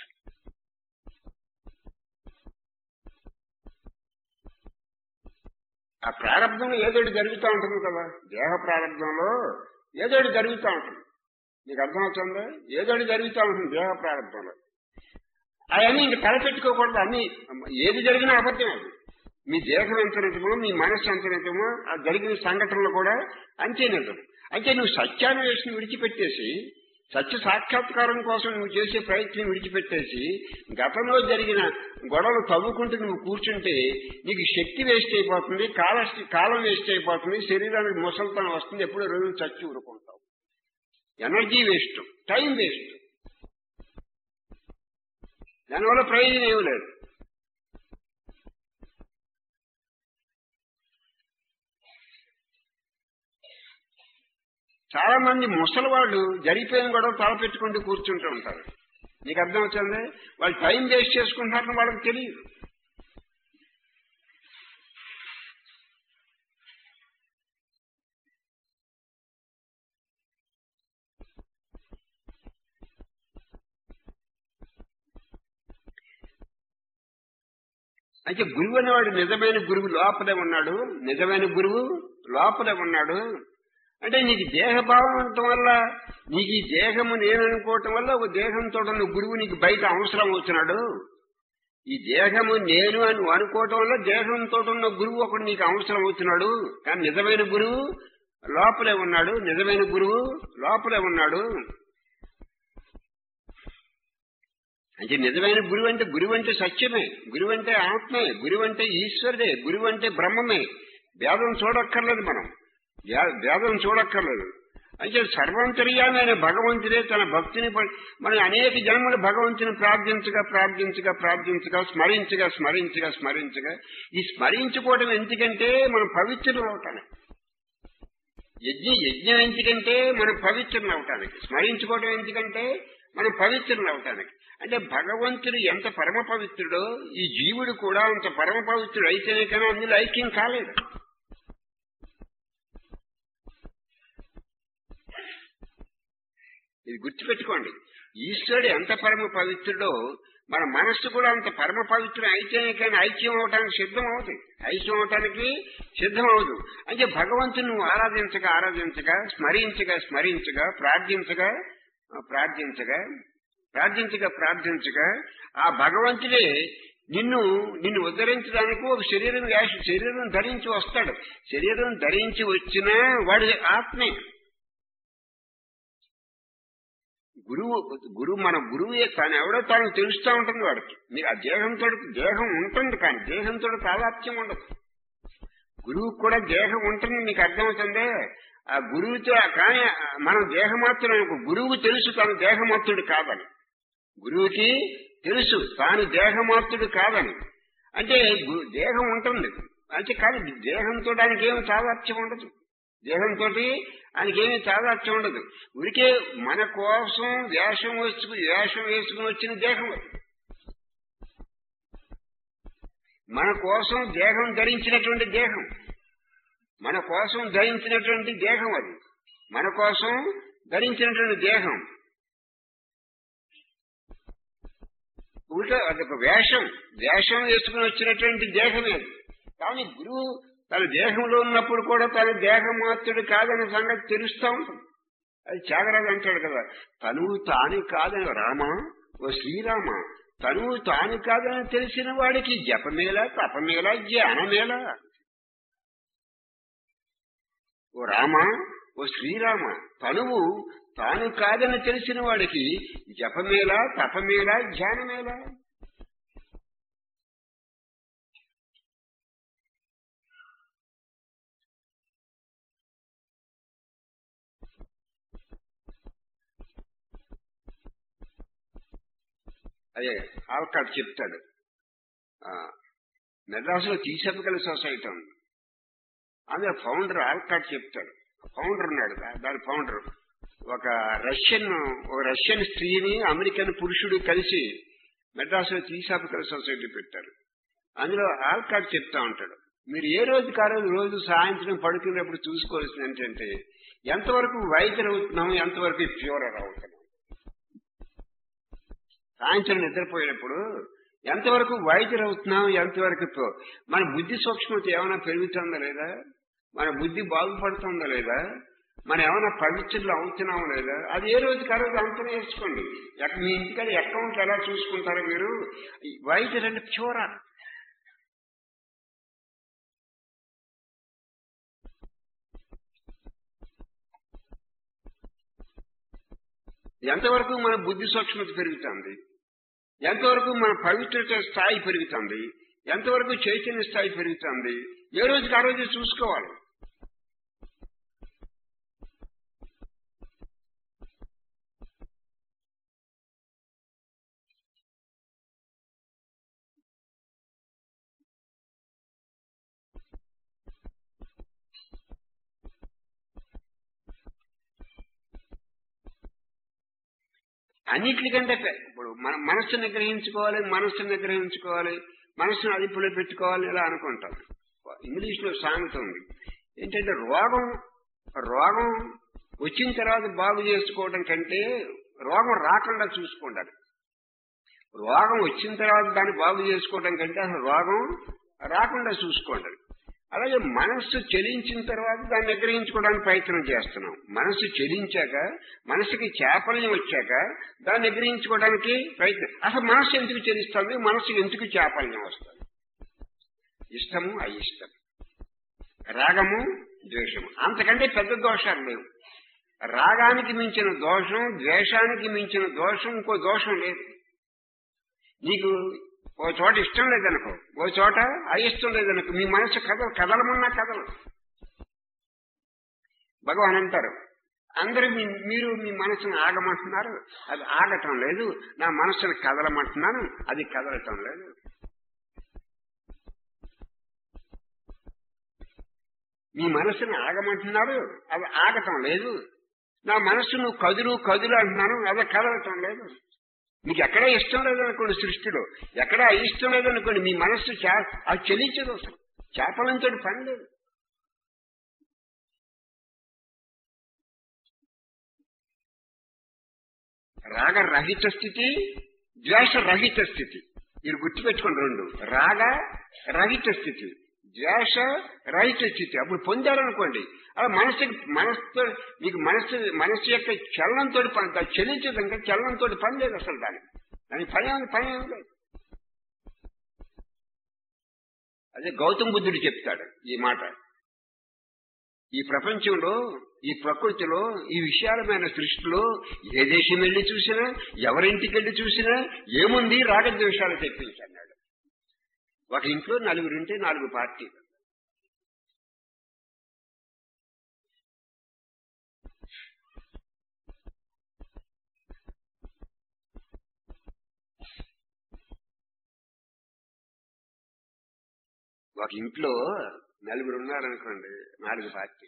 ఆ ప్రారంభంలో ఏదోటి జరుగుతూ ఉంటుంది కదా దేహ ప్రారంభంలో ఏదోటి జరుగుతూ ఉంటుంది నీకు అర్థమవుతుందా ఏదో ఒకటి జరుగుతూ ఉంటుంది దేహ ప్రారంభంలో అవన్నీ ఇంక తలపెట్టుకోకూడదు అన్ని ఏది జరిగినా అబద్ధం అది మీ దేహం ఎంత నిజమో మీ మనస్సు ఎంత నిజమో ఆ జరిగిన సంఘటనలు కూడా అంతే నిజం అయితే నువ్వు సత్యాన్వేషణ విడిచిపెట్టేసి సత్య సాక్షాత్కారం కోసం నువ్వు చేసే ప్రయత్నం విడిచిపెట్టేసి గతంలో జరిగిన గొడవలు తవ్వుకుంటూ నువ్వు కూర్చుంటే నీకు శక్తి వేస్ట్ అయిపోతుంది కాల కాలం వేస్ట్ అయిపోతుంది శరీరానికి ముసలితనం వస్తుంది ఎప్పుడో రోజు చచ్చి ఊరుకుంటావు ఎనర్జీ వేస్ట్ టైం వేస్ట్ దానివల్ల ప్రయోజనం ఏమి లేదు చాలా మంది ముసలి వాళ్ళు జరిగిపోయిన గొడవ తలపెట్టుకుంటూ కూర్చుంటూ ఉంటారు నీకు అర్థం వచ్చింది వాళ్ళు టైం వేస్ట్ చేసుకుంటున్నారని వాళ్ళకి తెలియదు అయితే గురువు అనేవాడు నిజమైన గురువు లోపలే ఉన్నాడు నిజమైన గురువు లోపలే ఉన్నాడు అంటే నీకు దేహభావం ఉండటం వల్ల నీకు ఈ దేహము నేను అనుకోవటం వల్ల ఒక దేహంతో ఉన్న గురువు నీకు బయట అవసరం వచ్చినాడు ఈ దేహము నేను అని నువ్వు అనుకోవటం వల్ల దేహంతో ఉన్న గురువు ఒకడు నీకు అవసరం అవుతున్నాడు కానీ నిజమైన గురువు లోపలే ఉన్నాడు నిజమైన గురువు లోపలే ఉన్నాడు అంటే నిజమైన గురువు అంటే గురువు అంటే సత్యమే గురువు అంటే ఆత్మే గురువు అంటే ఈశ్వరుడే గురువు అంటే బ్రహ్మమే భేదం చూడక్కర్లేదు మనం భే- భేదం చూడక్కర్లేదు అంటే సర్వంతర్యామి అనే భగవంతుడే తన భక్తిని ప- మనం అనేక జన్మలు భగవంతుని ప్రార్థించగా ప్రార్థించగా ప్రార్థించగా స్మరించగా స్మరించగా స్మరించగా ఈ స్మరించుకోవడం ఎందుకంటే మనం పవిత్రులు అవటానికి యజ్ఞ యజ్ఞం ఎందుకంటే మనం పవిత్రులు అవటానికి స్మరించుకోవడం ఎందుకంటే మనం పవిత్రులు అవటానికి అంటే భగవంతుడు ఎంత పరమ పవిత్రుడో ఈ జీవుడు కూడా అంత పరమ పవిత్రుడు అయితేనే కానీ అందులో ఐక్యం కాలేదు ఇది గుర్తుపెట్టుకోండి ఈశ్వరుడు ఎంత పరమ పవిత్రుడో మన మనస్సు కూడా అంత పరమ పవిత్రం అయితేనే కానీ ఐక్యం అవటానికి సిద్ధం అవుతుంది ఐక్యం అవటానికి సిద్ధం అవదు అంటే భగవంతుని నువ్వు ఆరాధించగా ఆరాధించగా స్మరించగా స్మరించగా ప్రార్థించగా ఆ, ప్రార్థించగా ప్రార్థించగా ప్రార్థించగా ఆ భగవంతుడే నిన్ను నిన్ను ఉద్ధరించడానికి ఒక శరీరం వేష శరీరం ధరించి వస్తాడు శరీరం ధరించి వచ్చినా వాడి ఆత్మే గురువు గురువు మన గురువు తాను ఎవడో తాను తెలుస్తూ ఉంటుంది వాడికి మీరు ఆ దేహంతో దేహం ఉంటుంది కానీ దేహంతో తాదాత్యం ఉండదు గురువుకు కూడా దేహం ఉంటుంది మీకు అర్థమవుతుందే ఆ గురువుతో కానీ మన దేహమాత్రుడు అనుకో గురువుకు తెలుసు తాను దేహమాత్రుడు కాదని గురువుకి తెలుసు తాను దేహమాత్రుడు కాదని అంటే గు- దేహం ఉంటుంది అంటే కాదు దేహంతో దానికి ఏమి తాదాత్యం ఉండదు దేహంతో ఆయనకి ఏమీ తాదాత్యం ఉండదు ఉరికే మన కోసం వేషం వేసుకుని వేషం వేసుకుని వచ్చిన దేహం అది మన కోసం దేహం ధరించినటువంటి దేహం మన కోసం ధరించినటువంటి దేహం అది మన కోసం ధరించినటువంటి దేహం ఉల్టా అదొక వేషం వేషం వేసుకుని వచ్చినటువంటి దేహమే అది కానీ గురువు తన దేహంలో ఉన్నప్పుడు కూడా తన దేహమాత్రుడు కాదనే సంగతి తెలుస్తూ ఉంటుంది అది త్యాగరాజు అంటాడు కదా తనువు తాను కాదని రామ ఓ శ్రీరామ తనువు తాను కాదని తెలిసిన వాడికి జపమేలా తపమేలా జ్ఞానమేలా ఓ రామ ఓ శ్రీరామ తనువు తాను కాదని తెలిసిన వాడికి జపమేలా తపమేలా ధ్యానమేలా అదే ఆల్కాట్ చెప్తాడు ఆ, మెడ్రాసులో తీసెపకల సొసైటీ ఉంది అందులో ఫౌండర్ ఆల్కాట్ చెప్తాడు ఫౌండర్ ఉన్నాడు దా- దాని ఫౌండర్ ఒక రష్యన్ ఒక రష్యన్ స్త్రీని అమెరికన్ పురుషుడు కలిసి మెడ్రాసులో తీసాపికల సొసైటీ పెట్టారు అందులో ఆల్కాట్ చెప్తా ఉంటాడు మీరు ఏ రోజు కారోజు రోజు సాయంత్రం పడుకునేప్పుడు చూసుకోవాల్సింది ఏంటంటే ఎంతవరకు వైద్యులు అవుతున్నాం ఎంతవరకు ప్యూరర్ అవుతున్నాం సాయంత్రం నిద్రపోయేటప్పుడు ఎంతవరకు వైద్యులు అవుతున్నాం ఎంతవరకు ప్యూ- మన బుద్ధి సూక్ష్మత ఏమైనా పెరుగుతుందా లేదా మన బుద్ధి బాగుపడుతుందా లేదా మనం ఏమైనా పవిత్రులు అవుతున్నాం లేదా అది ఏ రోజు కరోజు అంతం వేసుకోండి ఎక్క- మీ ఇంటికాడ అకౌంట్ ఎలా చూసుకుంటారో మీరు వైట్ రెండు ప్యూరా ఎంతవరకు మన బుద్ధి సూక్ష్మత పెరుగుతుంది ఎంతవరకు మన పవిత్రత స్థాయి పెరుగుతుంది ఎంతవరకు చైతన్య స్థాయి పెరుగుతుంది ఏ రోజుకి ఆ రోజు చూసుకోవాలి అన్నిటికంటే పె- ఇప్పుడు మన మనస్సును నిగ్రహించుకోవాలి మనస్సును నిగ్రహించుకోవాలి మనస్సును అదుపులో పెట్టుకోవాలి ఇలా అనుకుంటాం ఇంగ్లీష్ లో సామెత ఉంది ఏంటంటే రోగం రోగం వచ్చిన తర్వాత బాగు చేసుకోవడం కంటే రోగం రాకుండా చూసుకోండి రోగం వచ్చిన తర్వాత దాన్ని బాగు చేసుకోవడం కంటే అసలు రోగం రాకుండా చూసుకోండి అలాగే మనస్సు చెలించిన తర్వాత దాన్ని నిగ్రహించుకోవడానికి ప్రయత్నం చేస్తున్నాం మనస్సు చెలించాక మనసుకి చాపల్యం వచ్చాక దాన్ని నిగ్రహించుకోవడానికి ప్రయత్నం అసలు మనస్సు ఎందుకు చెలిస్తుంది మనస్సు ఎందుకు చాపల్యం వస్తుంది ఇష్టము అయిష్టం రాగము ద్వేషము అంతకంటే పెద్ద దోషాలు లేవు రాగానికి మించిన దోషం ద్వేషానికి మించిన దోషం ఇంకో దోషం లేదు నీకు ఓ చోట ఇష్టం లేదనుకో ఓ చోట అయిష్టం లేదనుకో మీ మనసు కథలు కదలమన్నా కదలు భగవాన్ అంటారు అందరూ మీ మీరు మీ మనసును ఆగమంటున్నారు అది ఆగటం లేదు నా మనసును కదలమంటున్నాను అది కదలటం లేదు మీ మనసును ఆగమంటున్నారు అది ఆగటం లేదు నా మనస్సు నువ్వు కదులు కదులు అంటున్నాను అది కదలటం లేదు మీకు ఎక్కడ ఇష్టం లేదనుకోండి సృష్టిలో ఎక్కడ ఇష్టం లేదనుకోండి మీ మనస్సు చా- అది చెల్లించదు అసలు చేపలంతో పని లేదు రాగ రహిత స్థితి ద్వేష రహిత స్థితి మీరు గుర్తుపెట్టుకోండి రెండు రాగ రహిత స్థితి ద్వేష రహిత స్థితి అప్పుడు పొందారనుకోండి అలా మనసుకి మనసుతో మీకు మనస్సు మనస్సు యొక్క చలనంతో పని చెల్లించదు ఇంకా చలనంతో పని లేదు అసలు దానికి దాని పని ఏమి పని ఏమి లేదు అదే గౌతమ్ బుద్ధుడు చెప్తాడు ఈ మాట ఈ ప్రపంచంలో ఈ ప్రకృతిలో ఈ విశాలమైన సృష్టిలో ఏ దేశం వెళ్ళి చూసినా ఎవరింటికి వెళ్ళి చూసినా ఏముంది రాగద్వేషాలు తెప్పించన్నాడు ఒక ఇంట్లో నలుగురుంటే నాలుగు పార్టీలు ఒక ఇంట్లో నలుగురు ఉన్నారనుకోండి నాలుగు పార్టీ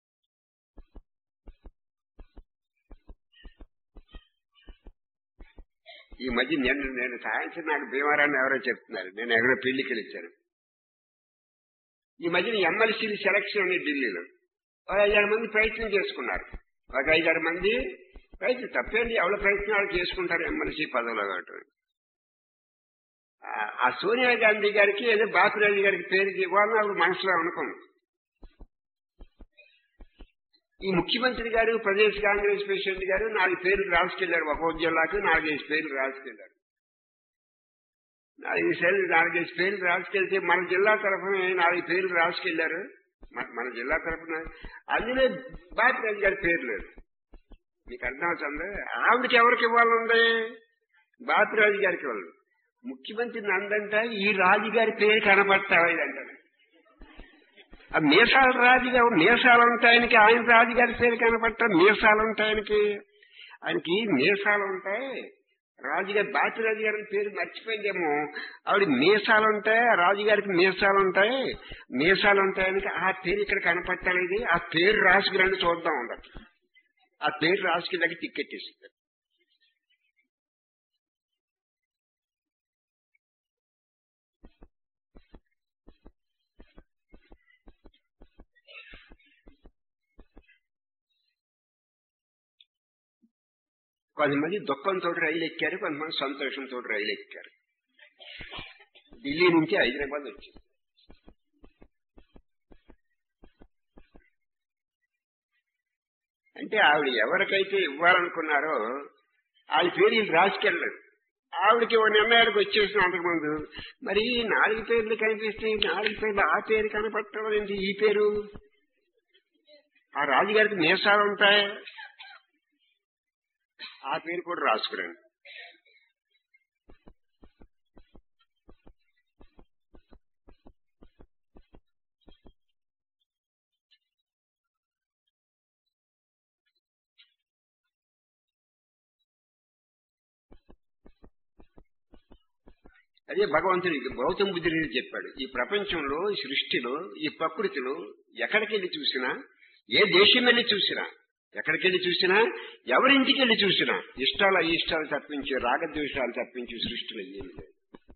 ఈ మధ్య నేను నేను సాయంత్రం నాకు భీమవరాన్ని ఎవరో చెప్తున్నారు నేను ఎక్కడో పెళ్లికి వెళ్ళిచ్చాను ఈ మధ్యన ఎమ్మెల్సీలు సెలక్షన్ అని ఢిల్లీలో ఒక ఐదారు మంది ప్రయత్నం చేసుకున్నారు ఒక ఐదారు మంది ప్రయత్నం తప్పేంటి ఎవరి ప్రయత్నం వాళ్ళు చేసుకుంటారు ఎమ్మెల్సీ పదవిలో కాబట్టి ఆ- ఆ సోనియా గాంధీ గారికి ఏదో బాపురాజు గారికి పేరుకి ఇవ్వాలని ఆవిడ మనసులో అనుకుంది ఈ ముఖ్యమంత్రి గారు ప్రదేశ్ కాంగ్రెస్ ప్రెసిడెంట్ గారు నాలుగు పేర్లు రాసుకెళ్లారు ఒక్కో జిల్లాకు నాలుగైదు పేర్లు రాసుకెళ్లారు నాలుగు పేర్లు నాలుగైదు పేర్లు రాసుకెళ్తే మన జిల్లా తరఫున నాలుగు పేర్లు రాసుకెళ్లారు మన మన జిల్లా తరఫున అందులో బాపిరాజు గారి పేరు లేదు మీకు అర్థమవుతుంది ఆవిడకి ఎవరికి ఇవ్వాలండి బాపిరాజు గారికి ఇవ్వాలి ముఖ్యమంత్రి నందంట ఈ రాజుగారి పేరు కనబడతావా అంటాడు ఆ మీసాల రాజుగా మీసాలు ఉంటాయనికి ఆయన రాజుగారి పేరు కనపడతా మీసాలు ఉంటాయనికి ఆయనకి మీసాలు ఉంటాయి రాజుగారి బాచిరాజు గారి పేరు మర్చిపోయిందేమో ఆవిడ మీసాలు ఉంటాయి రాజుగారికి మీసాలు ఉంటాయి మీసాలు ఉంటాయనికి ఆ పేరు ఇక్కడ కనపట్టలేదు ఆ పేరు రాసుకురండి చూద్దాం ఉండదు ఆ పేరు రాసుకున్నాక టికెట్ ఇస్తారు కొంతమంది దుఃఖంతో రైలు ఎక్కారు కొంతమంది సంతోషంతో రైలు ఎక్కారు ఢిల్లీ నుంచి హైదరాబాద్ వచ్చింది అంటే ఆవిడ ఎవరికైతే ఇవ్వాలనుకున్నారో వాళ్ళ పేరు వీళ్ళు రాసుకెళ్ళలేదు ఆవిడకి ఓ నిర్ణయానికి వచ్చేసిన అంతకుముందు మరి ఈ నాలుగు పేర్లు కనిపిస్తే ఈ నాలుగు పేర్లు ఆ పేరు కనపడటం ఏంటి ఈ పేరు ఆ రాజుగారికి మీసాలు ఉంటాయి ఆ పేరు కూడా రాసుకురండి అదే భగవంతుడికి గౌతమ బుద్ధుడు చెప్పాడు ఈ ప్రపంచంలో ఈ సృష్టిలో ఈ ప్రకృతిలో ఎక్కడికి వెళ్ళి చూసినా ఏ దేశం వెళ్ళి చూసినా ఎక్కడికి వెళ్ళి చూసినా ఎవరింటికి వెళ్ళి చూసినా ఇష్టాలు అయిష్టాలు తప్పించి రాగద్వేషాలు తప్పించి సృష్టిలో ఏమి లేదు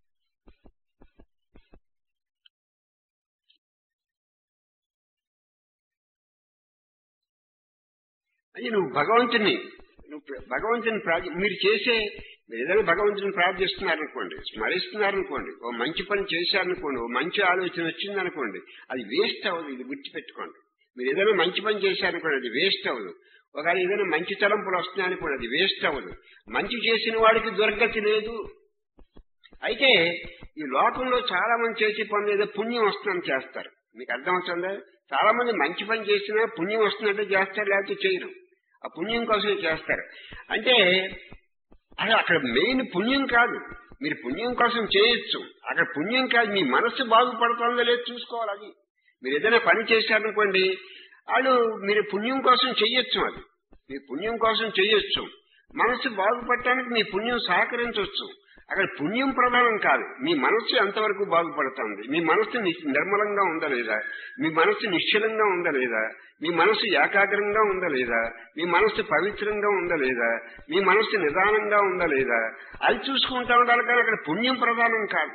అది నువ్వు భగవంతుని నువ్వు భగవంతుని ప్రార్థి మీరు చేసే మీరు ఏదైనా భగవంతుని ప్రార్థిస్తున్నారనుకోండి స్మరిస్తున్నారనుకోండి ఓ మంచి పని చేశారనుకోండి ఓ మంచి ఆలోచన వచ్చిందనుకోండి అది వేస్ట్ అవ్వదు ఇది గుర్తుపెట్టుకోండి మీరు ఏదైనా మంచి పని చేశారనుకోండి అది వేస్ట్ అవ్వదు ఒకవేళ ఏదైనా మంచి తలంపులు వస్తున్నాయనుకోండి అది వేస్ట్ అవ్వదు మంచి చేసిన వాడికి దుర్గతి లేదు అయితే ఈ లోకంలో చాలా మంది చేసే పనులు ఏదో పుణ్యం వస్తుందని చేస్తారు మీకు అర్థమవుతుందా చాలా మంది మంచి పని చేసినా పుణ్యం వస్తున్నట్టు చేస్తారు లేకపోతే చేయరు ఆ పుణ్యం కోసమే చేస్తారు అంటే అది అక్కడ మెయిన్ పుణ్యం కాదు మీరు పుణ్యం కోసం చేయొచ్చు అక్కడ పుణ్యం కాదు మీ మనస్సు బాగుపడుతుందో లేదో చూసుకోవాలి అది మీరు ఏదైనా పని చేశారనుకోండి వాళ్ళు మీరు పుణ్యం కోసం చెయ్యొచ్చు అది మీ పుణ్యం కోసం చెయ్యొచ్చు మనస్సు బాగుపడటానికి మీ పుణ్యం సహకరించవచ్చు అక్కడ పుణ్యం ప్రధానం కాదు మీ మనస్సు ఎంతవరకు బాగుపడుతుంది మీ మనస్సు ని- నిర్మలంగా ఉందా లేదా మీ మనస్సు నిశ్చలంగా ఉందా లేదా మీ మనస్సు ఏకాగ్రంగా ఉందా లేదా మీ మనస్సు పవిత్రంగా ఉందా లేదా మీ మనస్సు నిదానంగా ఉందా లేదా అది చూసుకుంటా ఉండాలి కానీ అక్కడ పుణ్యం ప్రధానం కాదు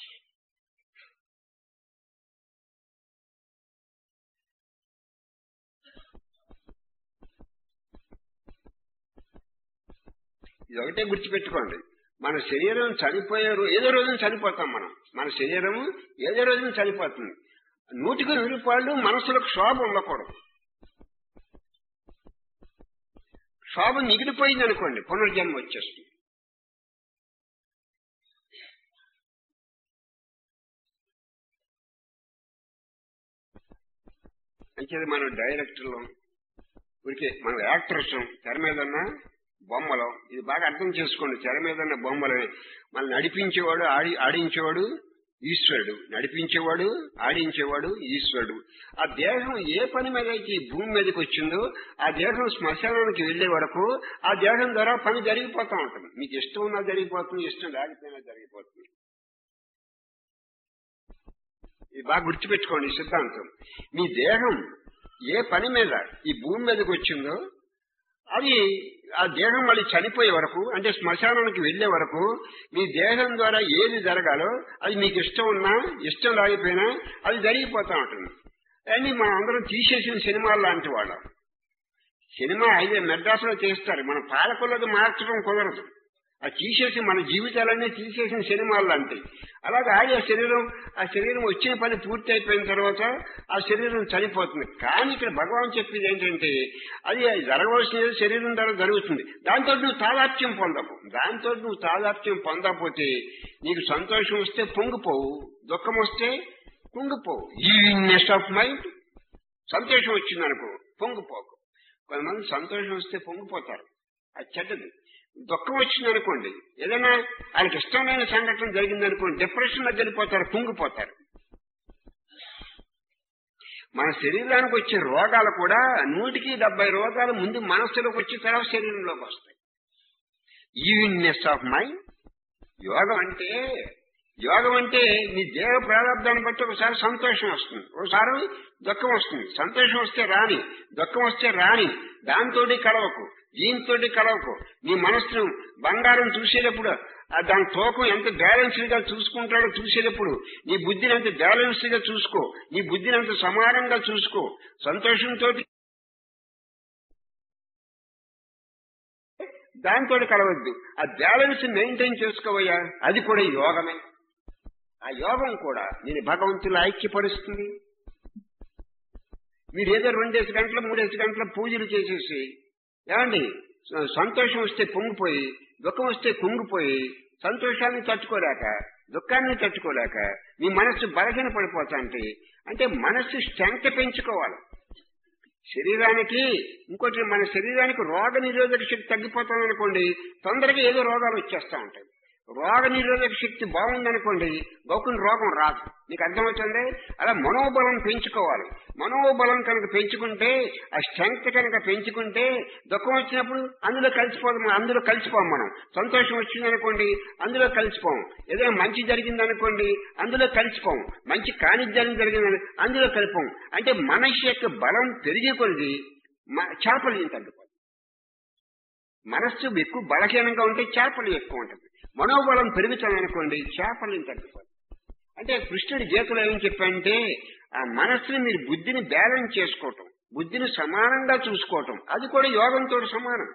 ఇది ఒకటే గుర్తుపెట్టుకోండి మన శరీరం చనిపోయే రో- ఏదో రోజున చనిపోతాం మనం మన శరీరము ఏదో రోజున చనిపోతుంది నూటికి నూరు రూపాయలు మనసులకు శోభ ఉండకూడదు శోభ మిగిలిపోయింది అనుకోండి పునర్జన్మ వచ్చేస్తుంది అంటే మనం డైరెక్టర్లు ఊరికే మన యాక్టర్స్ తెర మీద ఉన్న బొమ్మలు ఇది బాగా అర్థం చేసుకోండి తెర మీద ఉన్న బొమ్మలని మనం నడిపించేవాడు ఆడి ఆడించేవాడు ఈశ్వరుడు నడిపించేవాడు ఆడించేవాడు ఈశ్వరుడు ఆ దేహం ఏ పని మీద అయితే ఈ భూమి మీదకి వచ్చిందో ఆ దేహం శ్మశానానికి వెళ్లే వరకు ఆ దేహం ద్వారా పని జరిగిపోతా ఉంటుంది మీకు ఇష్టం ఉన్నా జరిగిపోతుంది ఇష్టం లేకపోయినా జరిగిపోతుంది ఇది బాగా గుర్తుపెట్టుకోండి ఈ సిద్ధాంతం మీ దేహం ఏ పని మీద ఈ భూమి మీదకి వచ్చిందో అది ఆ దేహం మళ్ళీ చనిపోయే వరకు అంటే శ్మశానానికి వెళ్లే వరకు మీ దేహం ద్వారా ఏది జరగాలో అది మీకు ఇష్టం ఉన్నా ఇష్టం లేకపోయినా అది జరిగిపోతా ఉంటుంది అని మనం అందరం తీసేసిన సినిమాలు లాంటి వాళ్ళం సినిమా అయితే మెడ్రాసులో చేస్తారు మన పాలకులకు మార్చడం కుదరదు అది తీసేసి మన జీవితాలన్నీ తీసేసిన సినిమాలు లాంటివి అలాగే ఆ శరీరం ఆ శరీరం వచ్చిన పని పూర్తి అయిపోయిన తర్వాత ఆ శరీరం చనిపోతుంది కానీ ఇక్కడ భగవాన్ చెప్పేది ఏంటంటే అది జరగవలసినది శరీరం ద్వారా జరుగుతుంది దాంతో నువ్వు తాదాప్యం పొందవు దాంతో నువ్వు తాదాప్యం పొందకపోతే నీకు సంతోషం వస్తే పొంగిపోవు దుఃఖం వస్తే కుంగిపోవు ఈవినెస్ ఆఫ్ మైండ్ సంతోషం వచ్చిందనుకో పొంగిపోకు కొంతమంది సంతోషం వస్తే పొంగిపోతారు అది చెడ్డది దుఃఖం వచ్చిందనుకోండి ఏదైనా ఆయనకి ఇష్టమైన సంఘటన జరిగిందనుకోండి డిప్రెషన్ లో వెళ్ళిపోతారు కుంగిపోతారు మన శరీరానికి వచ్చే రోగాలు కూడా నూటికి డెబ్బై రోగాలు ముందు మనస్సులోకి వచ్చి తర్వాత శరీరంలోకి వస్తాయి ఈవిన్నెస్ ఆఫ్ మైండ్ యోగం అంటే యోగం అంటే నీ దేహ ప్రారంభాన్ని బట్టి ఒకసారి సంతోషం వస్తుంది ఒకసారి దుఃఖం వస్తుంది సంతోషం వస్తే రాని దుఃఖం వస్తే రాని దాంతోటి కలవకు దీంతోటి కలవకు నీ మనస్సును బంగారం చూసేటప్పుడు ఆ దాని తూకం ఎంత బ్యాలెన్స్డ్ గా చూసుకుంటాడో చూసేటప్పుడు నీ బుద్ధిని ఎంత బ్యాలెన్స్డ్ గా చూసుకో నీ బుద్ధిని ఎంత సమానంగా చూసుకో సంతోషంతో దాంతో కలవద్దు ఆ బ్యాలెన్స్ మెయింటైన్ చేసుకోవయ్యా అది కూడా యోగమే ఆ యోగం కూడా నేను భగవంతులు ఐక్యపరుస్తుంది మీరు ఏదో రెండేసి గంటలు మూడేసి గంటల పూజలు చేసేసి ఏమండి స- సంతోషం వస్తే పొంగిపోయి దుఃఖం వస్తే కుంగిపోయి సంతోషాన్ని తట్టుకోలేక దుఃఖాన్ని తట్టుకోలేక మీ మనస్సు బలహీన పడిపోతా అంటే అంటే మనస్సు స్ట్రెంగ్త్ పెంచుకోవాలి శరీరానికి ఇంకోటి మన శరీరానికి రోగ నిరోధక శక్తి తగ్గిపోతుంది అనుకోండి తొందరగా ఏదో రోగాలు వచ్చేస్తా ఉంటాయి రోగ నిరోధక శక్తి బాగుందనుకోండి గౌకుని రోగం రాదు నీకు అర్థమవుతుంది అలా మనోబలం పెంచుకోవాలి మనోబలం కనుక పెంచుకుంటే ఆ స్ట్రెంగ్త్ కనుక పెంచుకుంటే దుఃఖం వచ్చినప్పుడు అందులో కలిసిపోదాం అందులో కలిసిపోం మనం సంతోషం వచ్చిందనుకోండి అందులో కలిసిపోం ఏదైనా మంచి జరిగిందనుకోండి అందులో కలిసిపోం మంచి కాని జరిగి జరిగిందని అందులో కలిపోం అంటే మనిషి యొక్క బలం పెరిగి కొలిది చేపలు తగ్గిపోతుంది మనస్సు ఎక్కువ బలహీనంగా ఉంటే చేపలు ఎక్కువ ఉంటుంది మనోబలం పెరుగుతుంది అనుకోండి చేపలు తగ్గిపోతుంది అంటే కృష్ణుడి గీతలో ఏం చెప్పంటే ఆ మనస్సుని మీరు బుద్ధిని బ్యాలెన్స్ చేసుకోవటం బుద్ధిని సమానంగా చూసుకోవటం అది కూడా యోగంతో సమానం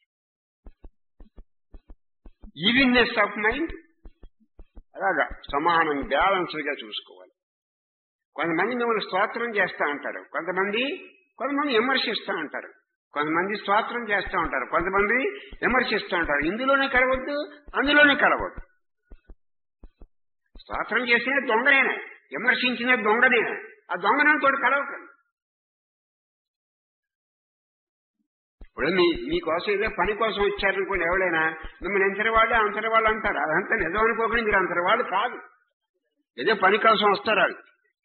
ఈవిన్నెస్ ఆఫ్ మైండ్ అలాగా సమానం బ్యాలెన్స్ గా చూసుకోవాలి కొంతమంది మిమ్మల్ని స్తోత్రం చేస్తా ఉంటారు కొంతమంది కొంతమంది విమర్శిస్తూ ఉంటారు కొంతమంది స్తోత్రం చేస్తూ ఉంటారు కొంతమంది విమర్శిస్తూ ఉంటారు ఇందులోనే కలవద్దు అందులోనే కలవద్దు స్తోత్రం చేసిన దొంగనేనా విమర్శించిన దొంగనేనా ఆ దొంగనంతో కలవకండి ఇప్పుడు మీ మీకోసం ఏదో పని కోసం వచ్చారనుకోండి ఎవరైనా మిమ్మల్ని ఎంతటి వాళ్ళు అంతటి వాళ్ళు అంటారు అదంతా నిజం అనుకోకండి మీరు అంతటి వాళ్ళు కాదు ఏదో పని కోసం వస్తారు వాళ్ళు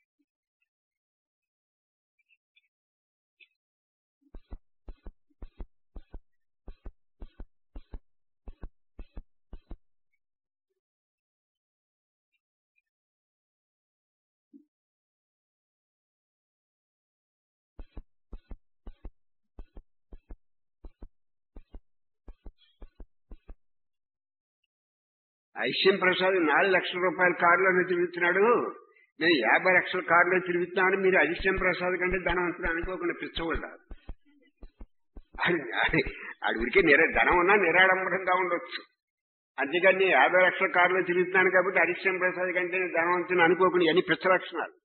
ఐశ్యం ప్రసాద్ నాలుగు లక్షల రూపాయల కారులోనే తిరుగుతున్నాడు నేను యాభై లక్షల కారులో తిరుగుతున్నాను మీరు ఐశ్యం ప్రసాద్ కంటే ధనవంతుడు అనుకోకుండా పిచ్చవాడు ఆడి ఉడికే నిర ధనం ఉన్నా నిరాడంబరంగా ఉండొచ్చు అంతేగాని నేను యాభై లక్షల కారులో తిరుగుతున్నాను కాబట్టి హరిశ్యం ప్రసాద్ కంటే నేను ధనవంతుని అనుకోకుండా ఎన్ని పిచ్చ లక్షణాలు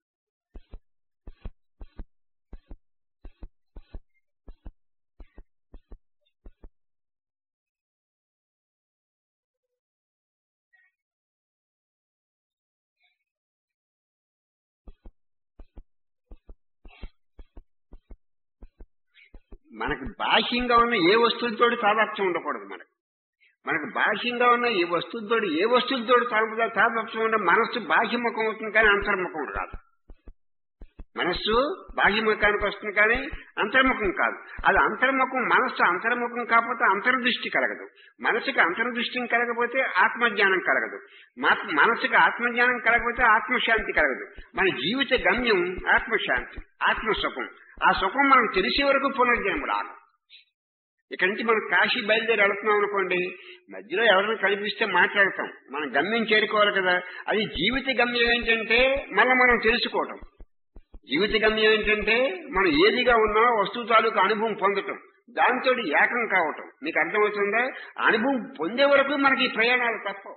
మనకు బాహ్యంగా ఉన్న ఏ వస్తువులతో తాదాత్యం ఉండకూడదు మనకు మనకు బాహ్యంగా ఉన్న ఏ వస్తువులతో ఏ వస్తువులతో తాదాత్యం ఉన్న మనస్సు బాహ్యముఖం అవుతుంది కానీ అంతర్ముఖం కాదు మనస్సు బాహ్యముఖానికి వస్తుంది కానీ అంతర్ముఖం కాదు అది అంతర్ముఖం మనస్సు అంతర్ముఖం కాకపోతే అంతర్దృష్టి కలగదు మనసుకి అంతర్దృష్టి కలగకపోతే ఆత్మజ్ఞానం కలగదు మనసుకి ఆత్మజ్ఞానం కలగకపోతే ఆత్మశాంతి కలగదు మన జీవిత గమ్యం ఆత్మశాంతి ఆత్మసుఖం ఆ సుఖం మనం తెలిసే వరకు పునర్జన్మ రాదు ఇక్కడి నుంచి మనం కాశీ బయలుదేరి వెళుతున్నాం అనుకోండి మధ్యలో ఎవరైనా కనిపిస్తే మాట్లాడతాం మనం గమ్యం చేరుకోవాలి కదా అది జీవిత గమ్యం ఏంటంటే మళ్ళీ మనం తెలుసుకోవటం జీవిత గమ్యం ఏంటంటే మనం ఏదిగా ఉన్నా వస్తువు తాలూకు అనుభవం పొందటం దాంతో ఏకం కావటం మీకు అర్థమవుతుందా అనుభవం పొందే వరకు మనకి ఈ ప్రయాణాలు తప్పవు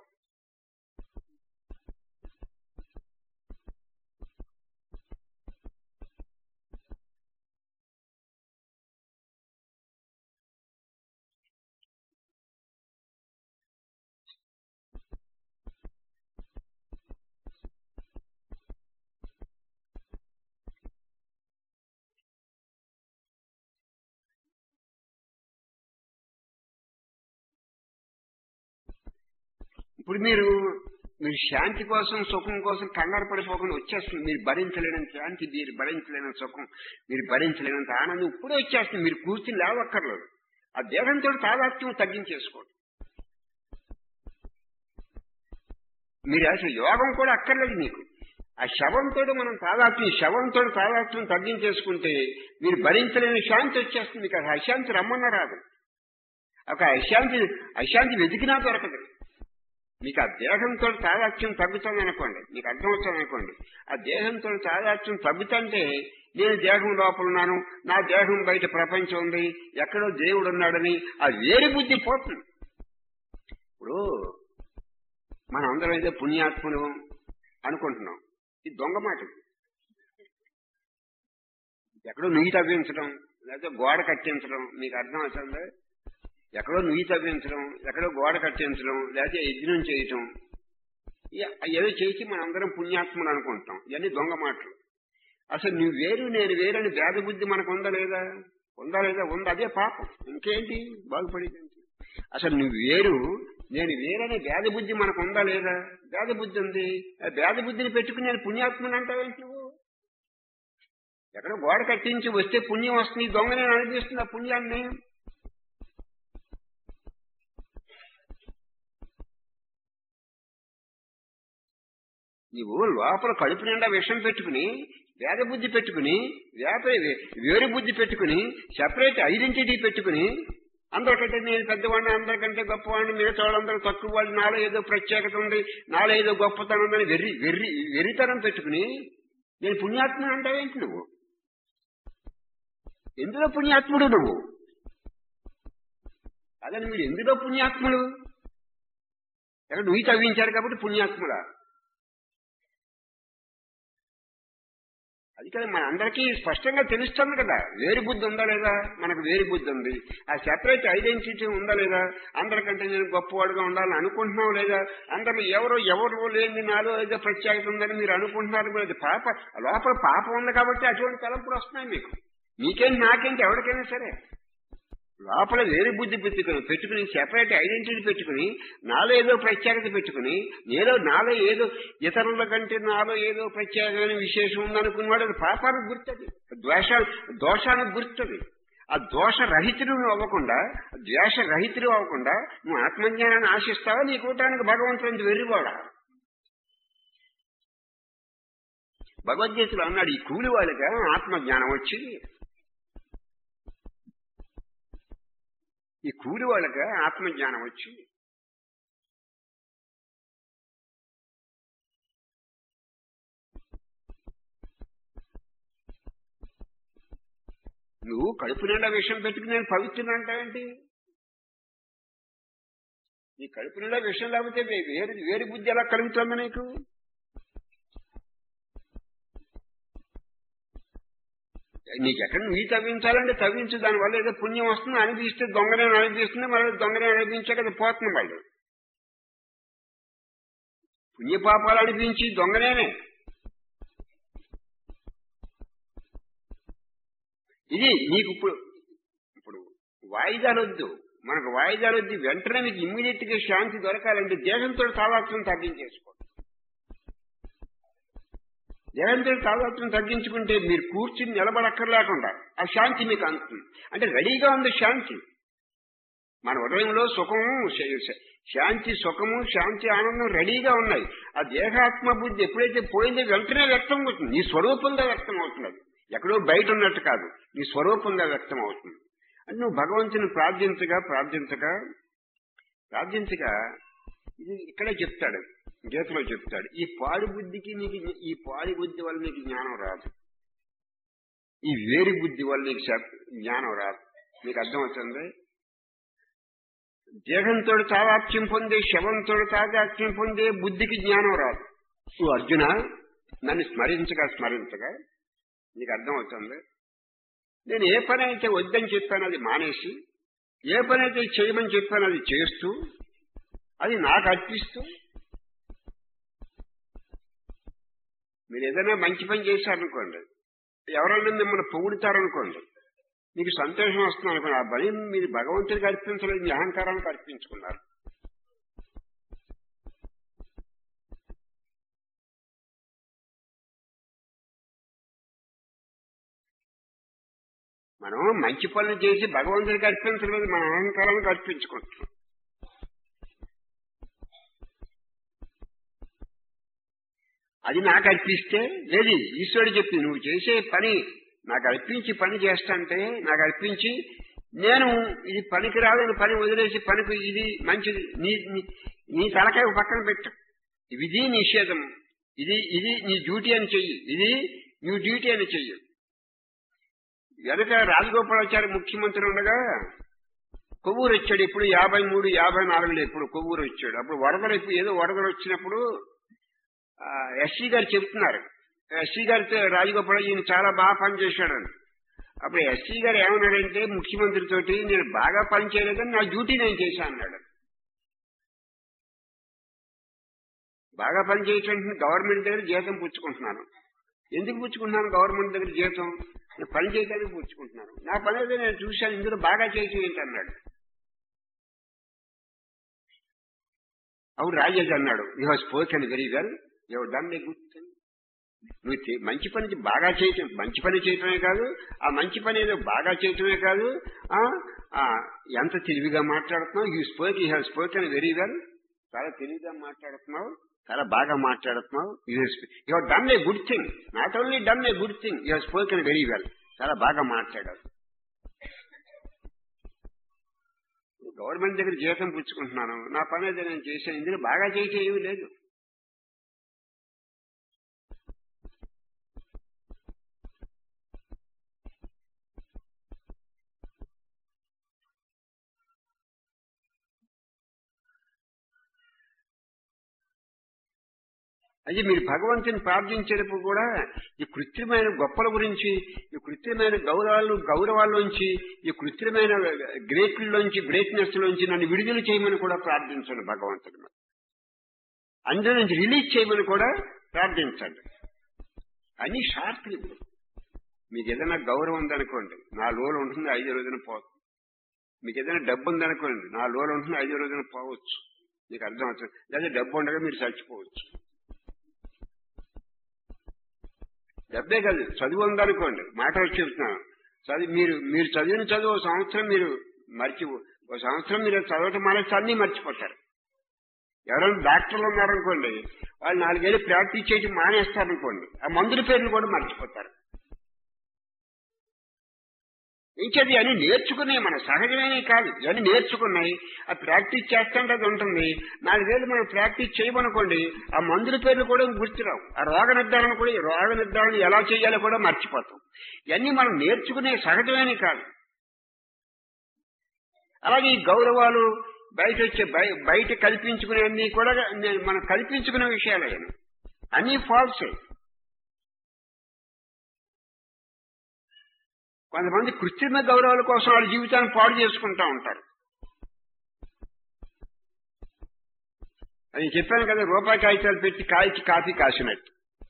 ఇప్పుడు మీరు మీరు శాంతి కోసం సుఖం కోసం కంగారు పడిపోకుండా వచ్చేస్తుంది మీరు భరించలేనంత శాంతి మీరు భరించలేనంత సుఖం మీరు భరించలేనంత ఆనందం ఇప్పుడే వచ్చేస్తుంది మీరు కూర్చుని లేవక్కర్లేదు ఆ దేహంతో తాదాత్మ్యం తగ్గించేసుకోండి మీరు అసలు యోగం కూడా అక్కర్లేదు మీకు ఆ శవంతో మనం తాదాత్మ్యం శవంతో తాదాత్మ్యం తగ్గించేసుకుంటే మీరు భరించలేని శాంతి వచ్చేస్తుంది మీకు ఆ అశాంతి రమ్మన్న రాదు ఒక అశాంతి అశాంతి వెతికినా దొరకదు మీకు ఆ దేహంతో తాదాత్యం తగ్గుతుంది అనుకోండి మీకు అర్థమవుతుంది అనుకోండి ఆ దేహంతో తాదాత్యం తగ్గుతుంటే నేను దేహం లోపల ఉన్నాను నా దేహం బయట ప్రపంచం ఉంది ఎక్కడో దేవుడు ఉన్నాడని ఆ వేరు బుద్ధి పోతుంది ఇప్పుడు మనం అందరం ఏదో పుణ్యాత్ములు అనుకుంటున్నాం ఇది దొంగ మాట ఎక్కడో నుయ్యి తవ్వించడం లేకపోతే గోడ కట్టించడం మీకు అర్థం అవుతుంది ఎక్కడో నుయ్యి తవ్వించడం ఎక్కడో గోడ కట్టించడం లేకపోతే యజ్ఞం చేయటం ఇ- ఏదో చేసి మనందరం పుణ్యాత్ములు అనుకుంటాం ఇవన్నీ దొంగ మాటలు అసలు నువ్వు వేరు నేను వేరని భేద బుద్ధి మనకు ఉందా లేదా ఉందా లేదా ఉంది అదే పాపం ఇంకేంటి బాగుపడేది ఏంటి? అసలు నువ్వు వేరు నేను వేరనే భేద బుద్ధి మనకు ఉందా లేదా భేద బుద్ధి ఉంది ఆ భేద బుద్ధిని పెట్టుకుని నేను పుణ్యాత్ముని అంటావేంటి నువ్వు ఎక్కడ గోడ కట్టించి వస్తే పుణ్యం వస్తుంది ఈ దొంగ నేను అనిపిస్తుంది ఆ పుణ్యాన్ని నువ్వు లోపల కడుపు నిండా విషం పెట్టుకుని వేద బుద్ధి పెట్టుకుని వేప వేరు బుద్ధి పెట్టుకుని సెపరేట్ ఐడెంటిటీ పెట్టుకుని అందరికంటే నేను పెద్దవాడిని అందరికంటే గొప్పవాడిని మిగతా వాళ్ళందరూ తక్కువ వాళ్ళు నాలో ఏదో ప్రత్యేకత ఉంది నాలో ఏదో గొప్పతనం ఉందని వెర్రి వెర్రి వెర్రితనం పెట్టుకుని నేను పుణ్యాత్ముడు అంటావేంటి నువ్వు ఎందులో పుణ్యాత్ముడు నువ్వు అదని మీరు ఎందులో పుణ్యాత్ముడు ఎక్కడ నువ్వు తవ్వించారు కాబట్టి పుణ్యాత్ముడా అది కదా మన అందరికీ స్పష్టంగా తెలుస్తుంది కదా వేరు బుద్ధి ఉందా లేదా మనకు వేరు బుద్ధి ఉంది ఆ సెపరేట్ ఐడెంటిటీ ఉందా లేదా అందరికంటే నేను గొప్పవాడుగా ఉండాలని అనుకుంటున్నావు లేదా అందరిలో ఎవరో ఎవరు లేని నాలో ఏదో ప్రత్యేకత ఉందని మీరు అనుకుంటున్నారు కూడా అది పాప లోపల పాపం ఉంది కాబట్టి అటువంటి తలంపులు వస్తున్నాయి మీకు మీకేంటి నాకేంటి ఎవరికైనా సరే లోపల వేరు బుద్ధి పెట్టుకుని పెట్టుకుని సెపరేట్ ఐడెంటిటీ పెట్టుకుని నాలో ఏదో ప్రత్యేకత పెట్టుకుని నేలో నాలో ఏదో ఇతరుల కంటే నాలో ఏదో ప్రత్యేకమైన విశేషం ఉందనుకున్నాడు అది పాపానికి గుర్తది ద్వేష దోషానికి గుర్తది ఆ దోష రహితుడు అవ్వకుండా ద్వేష రహితుడు అవ్వకుండా నువ్వు ఆత్మజ్ఞానాన్ని ఆశిస్తావా నీ కూటానికి భగవంతుడు వెర్రిపోడా భగవద్గీతలో అన్నాడు ఈ కూలి వాళ్ళకి ఆత్మజ్ఞానం వచ్చింది ఈ కూలి వాళ్ళకి ఆత్మజ్ఞానం వచ్చింది నువ్వు కడుపు నిండా విషం పెట్టుకుని నేను పవిత్రుని అంటావేంటి నీ కడుపు నిండా విషం లేకపోతే వే- వేరు వేరు బుద్ధి ఎలా కలుగుతుంది నీకు నీకు ఎక్కడ నువ్వు తవ్వించాలంటే తవ్వించు దానివల్ల ఏదో పుణ్యం వస్తుంది అనిపిస్తే దొంగనే అనిపిస్తుంది మళ్ళీ దొంగనే అనిపించాక అది పోతుంది వాళ్ళు పుణ్యపాపాలు అనిపించి దొంగనేనే ఇది నీకు ఇప్పుడు ఇప్పుడు వాయిదాలు వద్దు మనకు వాయిదాలు వద్దు వెంటనే మీకు ఇమ్మీడియట్ గా శాంతి దొరకాలంటే దేహంతో తాదాత్వం తగ్గించేసుకో దేహంతో తాదాత్వం తగ్గించుకుంటే మీరు కూర్చుని నిలబడక్కర్లేకుండా ఆ శాంతి మీకు అందుతుంది అంటే రెడీగా ఉంది శాంతి మన హృదయంలో సుఖము శ- శ- శాంతి సుఖము శాంతి ఆనందం రెడీగా ఉన్నాయి ఆ దేహాత్మ బుద్ధి ఎప్పుడైతే పోయిందో వెంటనే వ్యక్తం అవుతుంది నీ స్వరూపంగా వ్యక్తం అవుతుంది అది. ఎక్కడో బయట ఉన్నట్టు కాదు నీ స్వరూపంగా వ్యక్తం అవుతుంది అంటే నువ్వు భగవంతుని ప్రార్థించగా ప్రార్థించగా ప్రార్థించగా ఇది ఇక్కడే చెప్తాడు గీతలో చెప్తాడు ఈ పాడి బుద్ధికి నీకు ఈ పాడి బుద్ధి వల్ల నీకు జ్ఞానం రాదు ఈ వేరి బుద్ధి వల్ల నీకు శ- జ్ఞానం రాదు నీకు అర్థమవుతుంది దేహంతో తాదాత్యం పొందే శవంతో తాదాత్యం పొందే బుద్ధికి జ్ఞానం రాదు నువ్వు అర్జున నన్ను స్మరించగా స్మరించగా నీకు అర్థమవుతుంది నేను ఏ పని అయితే వద్దని చెప్పాను అది మానేసి ఏ పని అయితే చేయమని చెప్పాను అది చేస్తూ అది నాకు అర్పిస్తూ మీరు ఏదైనా మంచి పని చేశారనుకోండి ఎవరైనా మిమ్మల్ని పొగుడుతారనుకోండి మీకు సంతోషం వస్తుంది అనుకోండి ఆ భయం మీరు భగవంతుడికి అర్పించలేదు మీ అహంకారానికి అర్పించుకున్నారు మనం మంచి పనులు చేసి భగవంతుడికి అర్పించలేదు మన అహంకారానికి అర్పించుకుంటున్నాం అది నాకు అర్పిస్తే లేదు ఈశ్వరుడు చెప్పి నువ్వు చేసే పని నాకు అర్పించి పని చేస్తాంటే నాకు అర్పించి నేను ఇది పనికి రాదని పని వదిలేసి పనికి ఇది మంచిది నీ నీ- నీ తలకాయ ఒక పక్కన పెట్టు ఇది నిషేధం ఇది ఇది నీ డ్యూటీ అని చెయ్యి ఇది నీ డ్యూటీ అని చెయ్యి వెనక రాజగోపాలాచారి ముఖ్యమంత్రి ఉండగా కొవ్వూరు వచ్చాడు ఇప్పుడు యాభై మూడు యాభై నాలుగులో ఇప్పుడు కొవ్వూరు వచ్చాడు అప్పుడు వరదలు ఇప్పుడు ఏదో వరదలు వచ్చినప్పుడు ఎస్సీ గారు చెప్తున్నారు ఎస్సీ గారితో రాజగోపాల్ ఈయన చాలా బాగా పనిచేశాడని అప్పుడు ఎస్సీ గారు ఏమన్నాడంటే ముఖ్యమంత్రితోటి నేను బాగా పని చేయలేదని నా డ్యూటీ నేను చేశాను అన్నాడు బాగా పని చేయటం గవర్నమెంట్ దగ్గర జీతం పుచ్చుకుంటున్నాను ఎందుకు పుచ్చుకుంటున్నాను గవర్నమెంట్ దగ్గర జీతం నేను పని చేయడానికి పుచ్చుకుంటున్నాను నా పని అయితే నేను చూశాను ఇందులో బాగా చేయటం ఏంటి అన్నాడు అప్పుడు రాజేష్ అన్నాడు you have spoken very well your done a good thing నువ్వు చే- మంచి పని బాగా చేయటం మంచి పని చేయటమే కాదు ఆ మంచి పని ఏదో బాగా చేయటమే కాదు ఆ ఆ, ఎంత తెలివిగా మాట్లాడుతున్నావు you spoke you have spoken very well చాలా తెలివిగా మాట్లాడుతున్నావు చాలా బాగా మాట్లాడుతున్నావు you done a good thing not only done a good thing you spoken very well చాలా బాగా మాట్లాడావు గవర్నమెంట్ దగ్గర జీతం పుచ్చుకుంటున్నాను నా పని అయితే నేను చేశాను ఇందులో బాగా చేయటం ఏమీ లేదు అయితే మీరు భగవంతుని ప్రార్థించేటప్పుడు కూడా ఈ కృత్రిమైన గొప్పల గురించి ఈ కృత్రిమైన గౌరవాలు గౌరవాల్లోంచి ఈ కృత్రిమైన గ్రేట్లలోంచి గ్రేట్నెస్ లోంచి నన్ను విడుదల చేయమని కూడా ప్రార్థించండి భగవంతుడు అందులో నుంచి రిలీజ్ చేయమని కూడా ప్రార్థించండి అన్ని షార్ట్లు ఇప్పుడు మీకు ఏదైనా గౌరవం ఉందనుకోండి నా లోలు ఉంటుంది ఐదు రోజున పోతుంది మీకు ఏదైనా డబ్బు ఉందనుకోండి నా లోలు ఉంటుంది ఐదు రోజున పోవచ్చు మీకు అర్థం అవుతుంది లేదా డబ్బు ఉండగా మీరు చచ్చిపోవచ్చు డబ్బే కాదు చదువు ఉందనుకోండి మాట వచ్చి చెప్తున్నాను చదివి మీరు మీరు చదివిన చదువు ఓ సంవత్సరం మీరు మర్చి ఓ సంవత్సరం మీరు చదవటం మానేసి అన్ని మర్చిపోతారు ఎవరైనా డాక్టర్లు ఉన్నారనుకోండి వాళ్ళు నాలుగేళ్ళు ప్రాక్టీస్ చేయటం మానేస్తారనుకోండి ఆ మందుల పేర్లు కూడా మర్చిపోతారు ఇంకది అని నేర్చుకునే మన సహజమే కాదు ఇవన్నీ నేర్చుకున్నాయి ఆ ప్రాక్టీస్ చేస్తుంటే అది ఉంటుంది నాలుగేళ్ళు మనం ప్రాక్టీస్ చేయమనుకోండి ఆ మందుల పేర్లు కూడా గుర్తురావు ఆ రోగ నిర్ధారణ కూడా ఈ రోగ నిర్ధారణ ఎలా చేయాలో కూడా మర్చిపోతాం ఇవన్నీ మనం నేర్చుకునే సహజమే కాదు అలాగే ఈ గౌరవాలు బయట వచ్చే బయ- బయట కల్పించుకునేవన్నీ కూడా నేను మనం కల్పించుకునే విషయాలు అయ్యాను అన్నీ ఫాల్సే కొంతమంది కృత్రిమ గౌరవాల కోసం వాళ్ళ జీవితాన్ని పాడు చేసుకుంటా ఉంటారు అది చెప్పాను కదా రూపాయి కాగితాలు పెట్టి కాయకి కాఫీ కాసినట్టు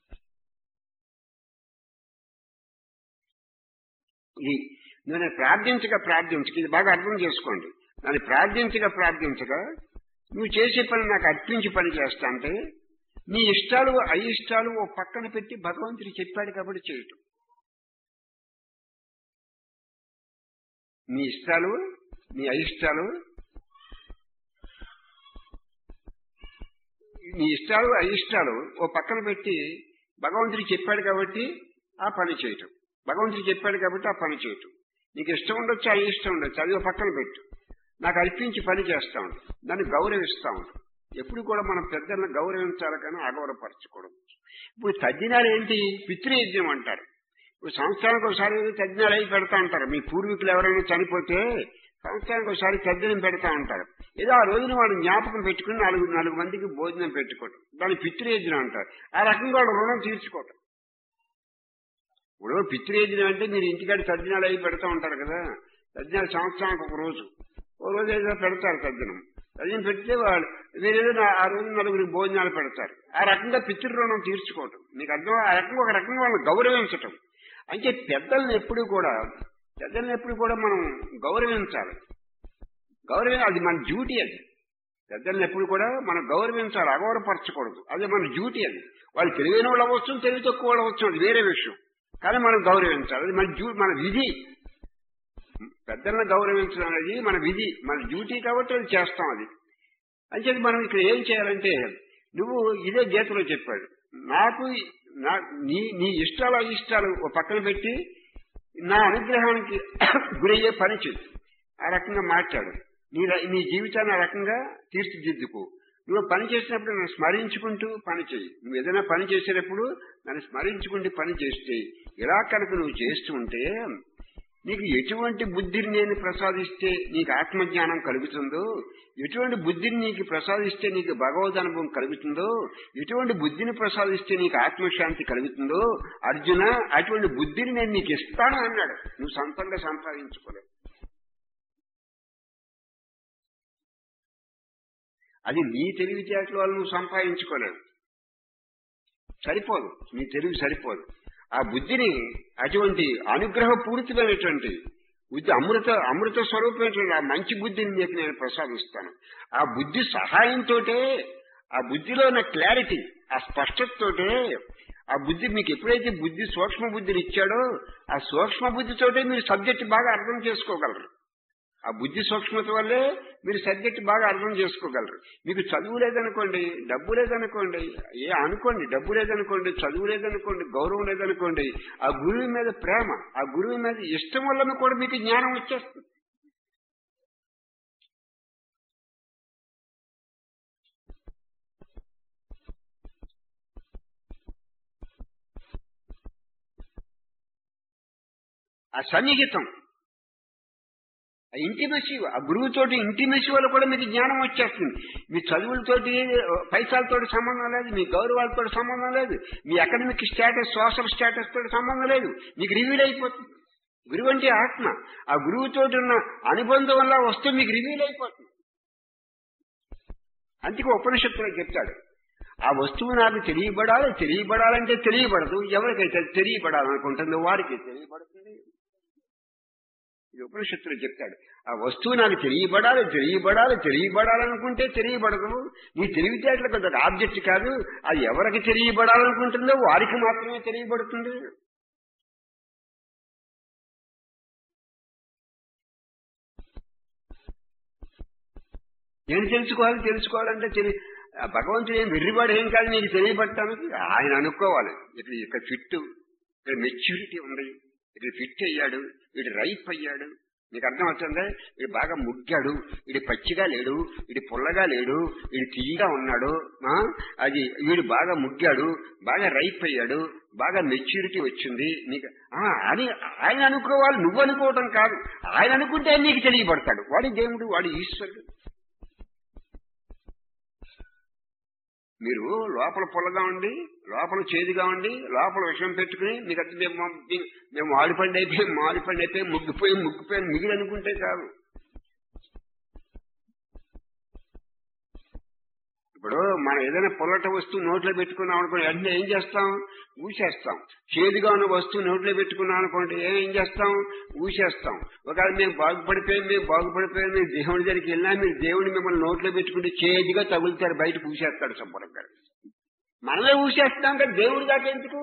ఇది నేను ప్రార్థించగా ప్రార్థించక ఇది బాగా అర్థం చేసుకోండి నన్ను ప్రార్థించగా ప్రార్థించగా నువ్వు చేసే పని నాకు అర్పించి పని చేస్తా అంటే నీ ఇష్టాలు అయిష్టాలు ఓ పక్కన పెట్టి భగవంతుడు చెప్పాడు కాబట్టి చేయటం నీ ఇష్టాలు నీ అయిష్టాలు నీ ఇష్టాలు అయిష్టాలు ఓ పక్కన పెట్టి భగవంతుడు చెప్పాడు కాబట్టి ఆ పని చేయటం భగవంతుడు చెప్పాడు కాబట్టి ఆ పని చేయటం నీకు ఇష్టం ఉండొచ్చు ఆ ఇష్టం ఉండొచ్చు అది ఓ పక్కన పెట్టు నాకు అర్పించి పని చేస్తా ఉండు దాన్ని గౌరవిస్తా ఉండు ఎప్పుడు కూడా మనం పెద్దలను గౌరవించాలి కానీ అగౌరవపరచకూడదు ఇప్పుడు తద్దినాలు ఏంటి పితృయజ్ఞం అంటారు ఇప్పుడు సంవత్సరానికి ఒకసారి ఏదో తజ్ఞాలు అయి పెడతా ఉంటారు మీ పూర్వీకులు ఎవరైనా చనిపోతే సంవత్సరానికి ఒకసారి తజ్ఞం పెడతా ఉంటారు ఏదో ఆ రోజున వాడు జ్ఞాపకం పెట్టుకుని నాలుగు నాలుగు మందికి భోజనం పెట్టుకోవటం దాన్ని పితృయజ్ఞం అంటారు ఆ రకంగా వాడు రుణం తీర్చుకోవటం ఇప్పుడు పితృయజ్ఞం అంటే మీరు ఇంటికాడ తజ్ఞాలు అయి పెడతా ఉంటారు కదా తజ్ఞాలు సంవత్సరానికి ఒక రోజు ఓ రోజు ఏదో పెడతారు తజ్ఞం తజ్ఞం పెడితే వాళ్ళు వీరేదో నా- ఆ రోజు నలుగురికి భోజనాలు పెడతారు ఆ రకంగా పితృ రుణం తీర్చుకోవటం మీకు అర్థం ఆ రకంగా ఒక రకంగా వాళ్ళని గౌరవించటం అంటే పెద్దల్ని ఎప్పుడు కూడా పెద్దల్ని ఎప్పుడు కూడా మనం గౌరవించాలి గౌరవం అది మన డ్యూటీ అది పెద్దల్ని ఎప్పుడు కూడా మనం గౌరవించాలి అగౌరవపరచకూడదు అది మన డ్యూటీ అది వాళ్ళు తెలివైన వాళ్ళు అవ్వచ్చు తెలివి తక్కువ వాళ్ళు అవ్వచ్చు అది వేరే విషయం కానీ మనం గౌరవించాలి అది మన డ్యూ మన విధి పెద్దలను గౌరవించడం అనేది మన విధి మన డ్యూటీ కాబట్టి అది చేస్తాం అది అంచేది మనం ఇక్కడ ఏం చేయాలంటే నువ్వు ఇదే గీతలో చెప్పాడు నాకు నా నీ నీ ఇష్టాలు అయిష్టాలు ఓ పక్కన పెట్టి నా అనుగ్రహానికి గురయ్యే పని చెయ్యి ఆ రకంగా మాట్లాడు నీ ర- నీ జీవితాన్ని ఆ రకంగా తీర్చిదిద్దుకో నువ్వు పని చేసినప్పుడు నన్ను స్మరించుకుంటూ పని చెయ్యి నువ్వు ఏదైనా పని చేసేటప్పుడు నన్ను స్మరించుకుంటూ పని చేస్తే ఇలా కనుక నువ్వు చేస్తూ ఉంటే నీకు ఎటువంటి బుద్ధిని నేను ప్రసాదిస్తే నీకు ఆత్మజ్ఞానం కలుగుతుందో ఎటువంటి బుద్ధిని నీకు ప్రసాదిస్తే నీకు భగవద్ అనుభవం కలుగుతుందో ఎటువంటి బుద్ధిని ప్రసాదిస్తే నీకు ఆత్మశాంతి కలుగుతుందో అర్జున అటువంటి బుద్ధిని నేను నీకు ఇస్తాను అన్నాడు నువ్వు సొంతంగా సంపాదించుకోలేవు అది నీ తెలివితేటల వల్ల నువ్వు సంపాదించుకోలేవు సరిపోదు నీ తెలివి సరిపోదు ఆ బుద్ధిని అటువంటి అనుగ్రహపూరితమైనటువంటి బుద్ధి అమృత అమృత స్వరూపమైనటువంటి ఆ మంచి బుద్ధిని నీకు నేను ప్రసాదిస్తాను ఆ బుద్ధి సహాయంతో ఆ బుద్ధిలో ఉన్న క్లారిటీ ఆ స్పష్టతతోటే ఆ బుద్ధి మీకు ఎప్పుడైతే బుద్ధి సూక్ష్మ బుద్ధిని ఇచ్చాడో ఆ సూక్ష్మ బుద్ధితోటే మీరు సబ్జెక్ట్ బాగా అర్థం చేసుకోగలరు ఆ బుద్ధి సూక్ష్మత వల్లే మీరు సబ్జెక్ట్ బాగా అర్థం చేసుకోగలరు మీకు చదువు లేదనుకోండి డబ్బు లేదనుకోండి ఏ అనుకోండి డబ్బు లేదనుకోండి చదువు లేదనుకోండి గౌరవం లేదనుకోండి ఆ గురువు మీద ప్రేమ ఆ గురువు మీద ఇష్టం వల్ల కూడా మీకు జ్ఞానం వచ్చేస్తుంది ఆ సన్నిహితం ఆ ఇంటిమెసీ ఆ గురువుతోటి ఇంటిమెసీ వల్ల కూడా మీకు జ్ఞానం వచ్చేస్తుంది మీ చదువులతోటి పైసలతోటి సంబంధం లేదు మీ గౌరవాలతో సంబంధం లేదు మీ అకాడమిక్ స్టేటస్ సోషల్ స్టేటస్ తోటి సంబంధం లేదు మీకు రివీల్ అయిపోతుంది గురువు అంటే ఆత్మ ఆ గురువుతోటి ఉన్న అనుబంధం వల్ల వస్తే మీకు రివీల్ అయిపోతుంది అందుకే ఉపనిషత్తులో చెప్తాడు ఆ వస్తువు నాకు తెలియబడాలి తెలియబడాలంటే తెలియబడదు ఎవరికైతే తెలియబడాలనుకుంటుందో వారికి తెలియబడుతుంది ఇది ఉపనిషత్తులు చెప్తాడు ఆ వస్తువు నాకు తెలియబడాలి తెలియబడాలి తెలియబడాలనుకుంటే తెలియబడదు నీ తెలివితేటలకు ఒక ఆబ్జెక్ట్ కాదు అది ఎవరికి తెలియబడాలనుకుంటుందో వారికి మాత్రమే తెలియబడుతుంది నేను తెలుసుకోవాలి తెలుసుకోవాలంటే తెలి ఆ భగవంతుడు ఏం వెర్రివాడు ఏం కాదు నీకు తెలియబడటానికి ఆయన అనుకోవాలి ఇక్కడ ఇక్కడ ఫిట్ ఇక్కడ మెచ్యూరిటీ ఉంది ఇక్కడ ఫిట్ అయ్యాడు వీడు రైప్ అయ్యాడు నీకు అర్థం అవుతుందా వీడు బాగా ముగ్గాడు వీడు పచ్చిగా లేడు వీడు పుల్లగా లేడు వీడు తీయగా ఉన్నాడు ఆ? అది వీడు బాగా ముగ్గాడు బాగా రైప్ అయ్యాడు బాగా మెచ్యూరిటీ వచ్చింది నీకు ఆ, అని ఆయన అనుకోవాలి నువ్వు అనుకోవటం కాదు ఆయన అనుకుంటే ఆయన నీకు తెలియబడతాడు వాడి దేవుడు వాడి ఈశ్వరుడు మీరు లోపల పొల్లగా ఉండి లోపల చేదుగా ఉండి లోపల విషయం పెట్టుకుని మీకు అది మేము మేము- మేము ఆడిపండి అయిపోయి మాడిపండి అయిపోయి ముగ్గిపోయి ముగ్గిపోయి మిగిలి అనుకుంటే కాదు ఇప్పుడు మనం ఏదైనా పొల్లట వస్తువు నోట్లో పెట్టుకున్నాం అనుకోండి వెంటనే ఏం చేస్తాం ఊసేస్తాం చేదుగా ఉన్న వస్తువు నోట్లో పెట్టుకున్నాం అనుకోండి ఏం ఏం చేస్తాం ఊసేస్తాం ఒకవేళ మేము బాగుపడిపోయి మేము బాగుపడిపోయి మేము దేవుడి దగ్గరికి వెళ్ళినా మీరు దేవుడిని మిమ్మల్ని నోట్లో పెట్టుకుంటే చేదుగా తగులుతారు బయట ఊసేస్తాడు శుభ్రం గారు మనమే ఊసేస్తాం కదా దేవుడి దాకా ఎందుకు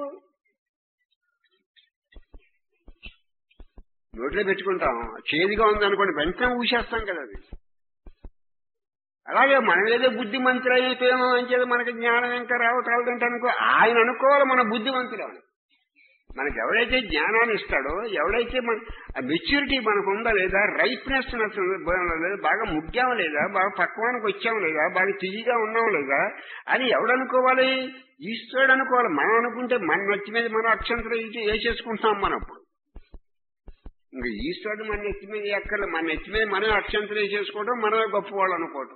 నోట్లో పెట్టుకుంటాం చేదుగా ఉంది అనుకోండి వెంటనే ఊసేస్తాం కదా అది అలాగే మనం ఏదో బుద్ధిమంతులు అయిపోయామో అని చెప్పి మనకి జ్ఞానం ఇంకా రావటాలంటే అనుకో ఆయన అనుకోవాలి మన బుద్ధిమంతులు అని మనకి ఎవడైతే జ్ఞానాన్ని ఇస్తాడో ఎవడైతే మన మెచ్యూరిటీ మనకు ఉందా లేదా రైప్నెస్ లేదా బాగా ముగ్గాం లేదా బాగా పక్వానికి వచ్చాం లేదా బాగా తిరిగిగా ఉన్నాం లేదా అని ఎవడనుకోవాలి ఈశ్వరుడు అనుకోవాలి మనం అనుకుంటే మన నెత్తి మీద మన అక్షంతరం ఇటు వేసేసుకుంటాం మనం అప్పుడు ఇంకా ఈశ్వరుడు మన నెత్తి మీద ఎక్కడ మన నెత్తి మీద మనమే అక్షంతరం వేసేసుకోవడం మనమే గొప్పవాళ్ళు అనుకోవటం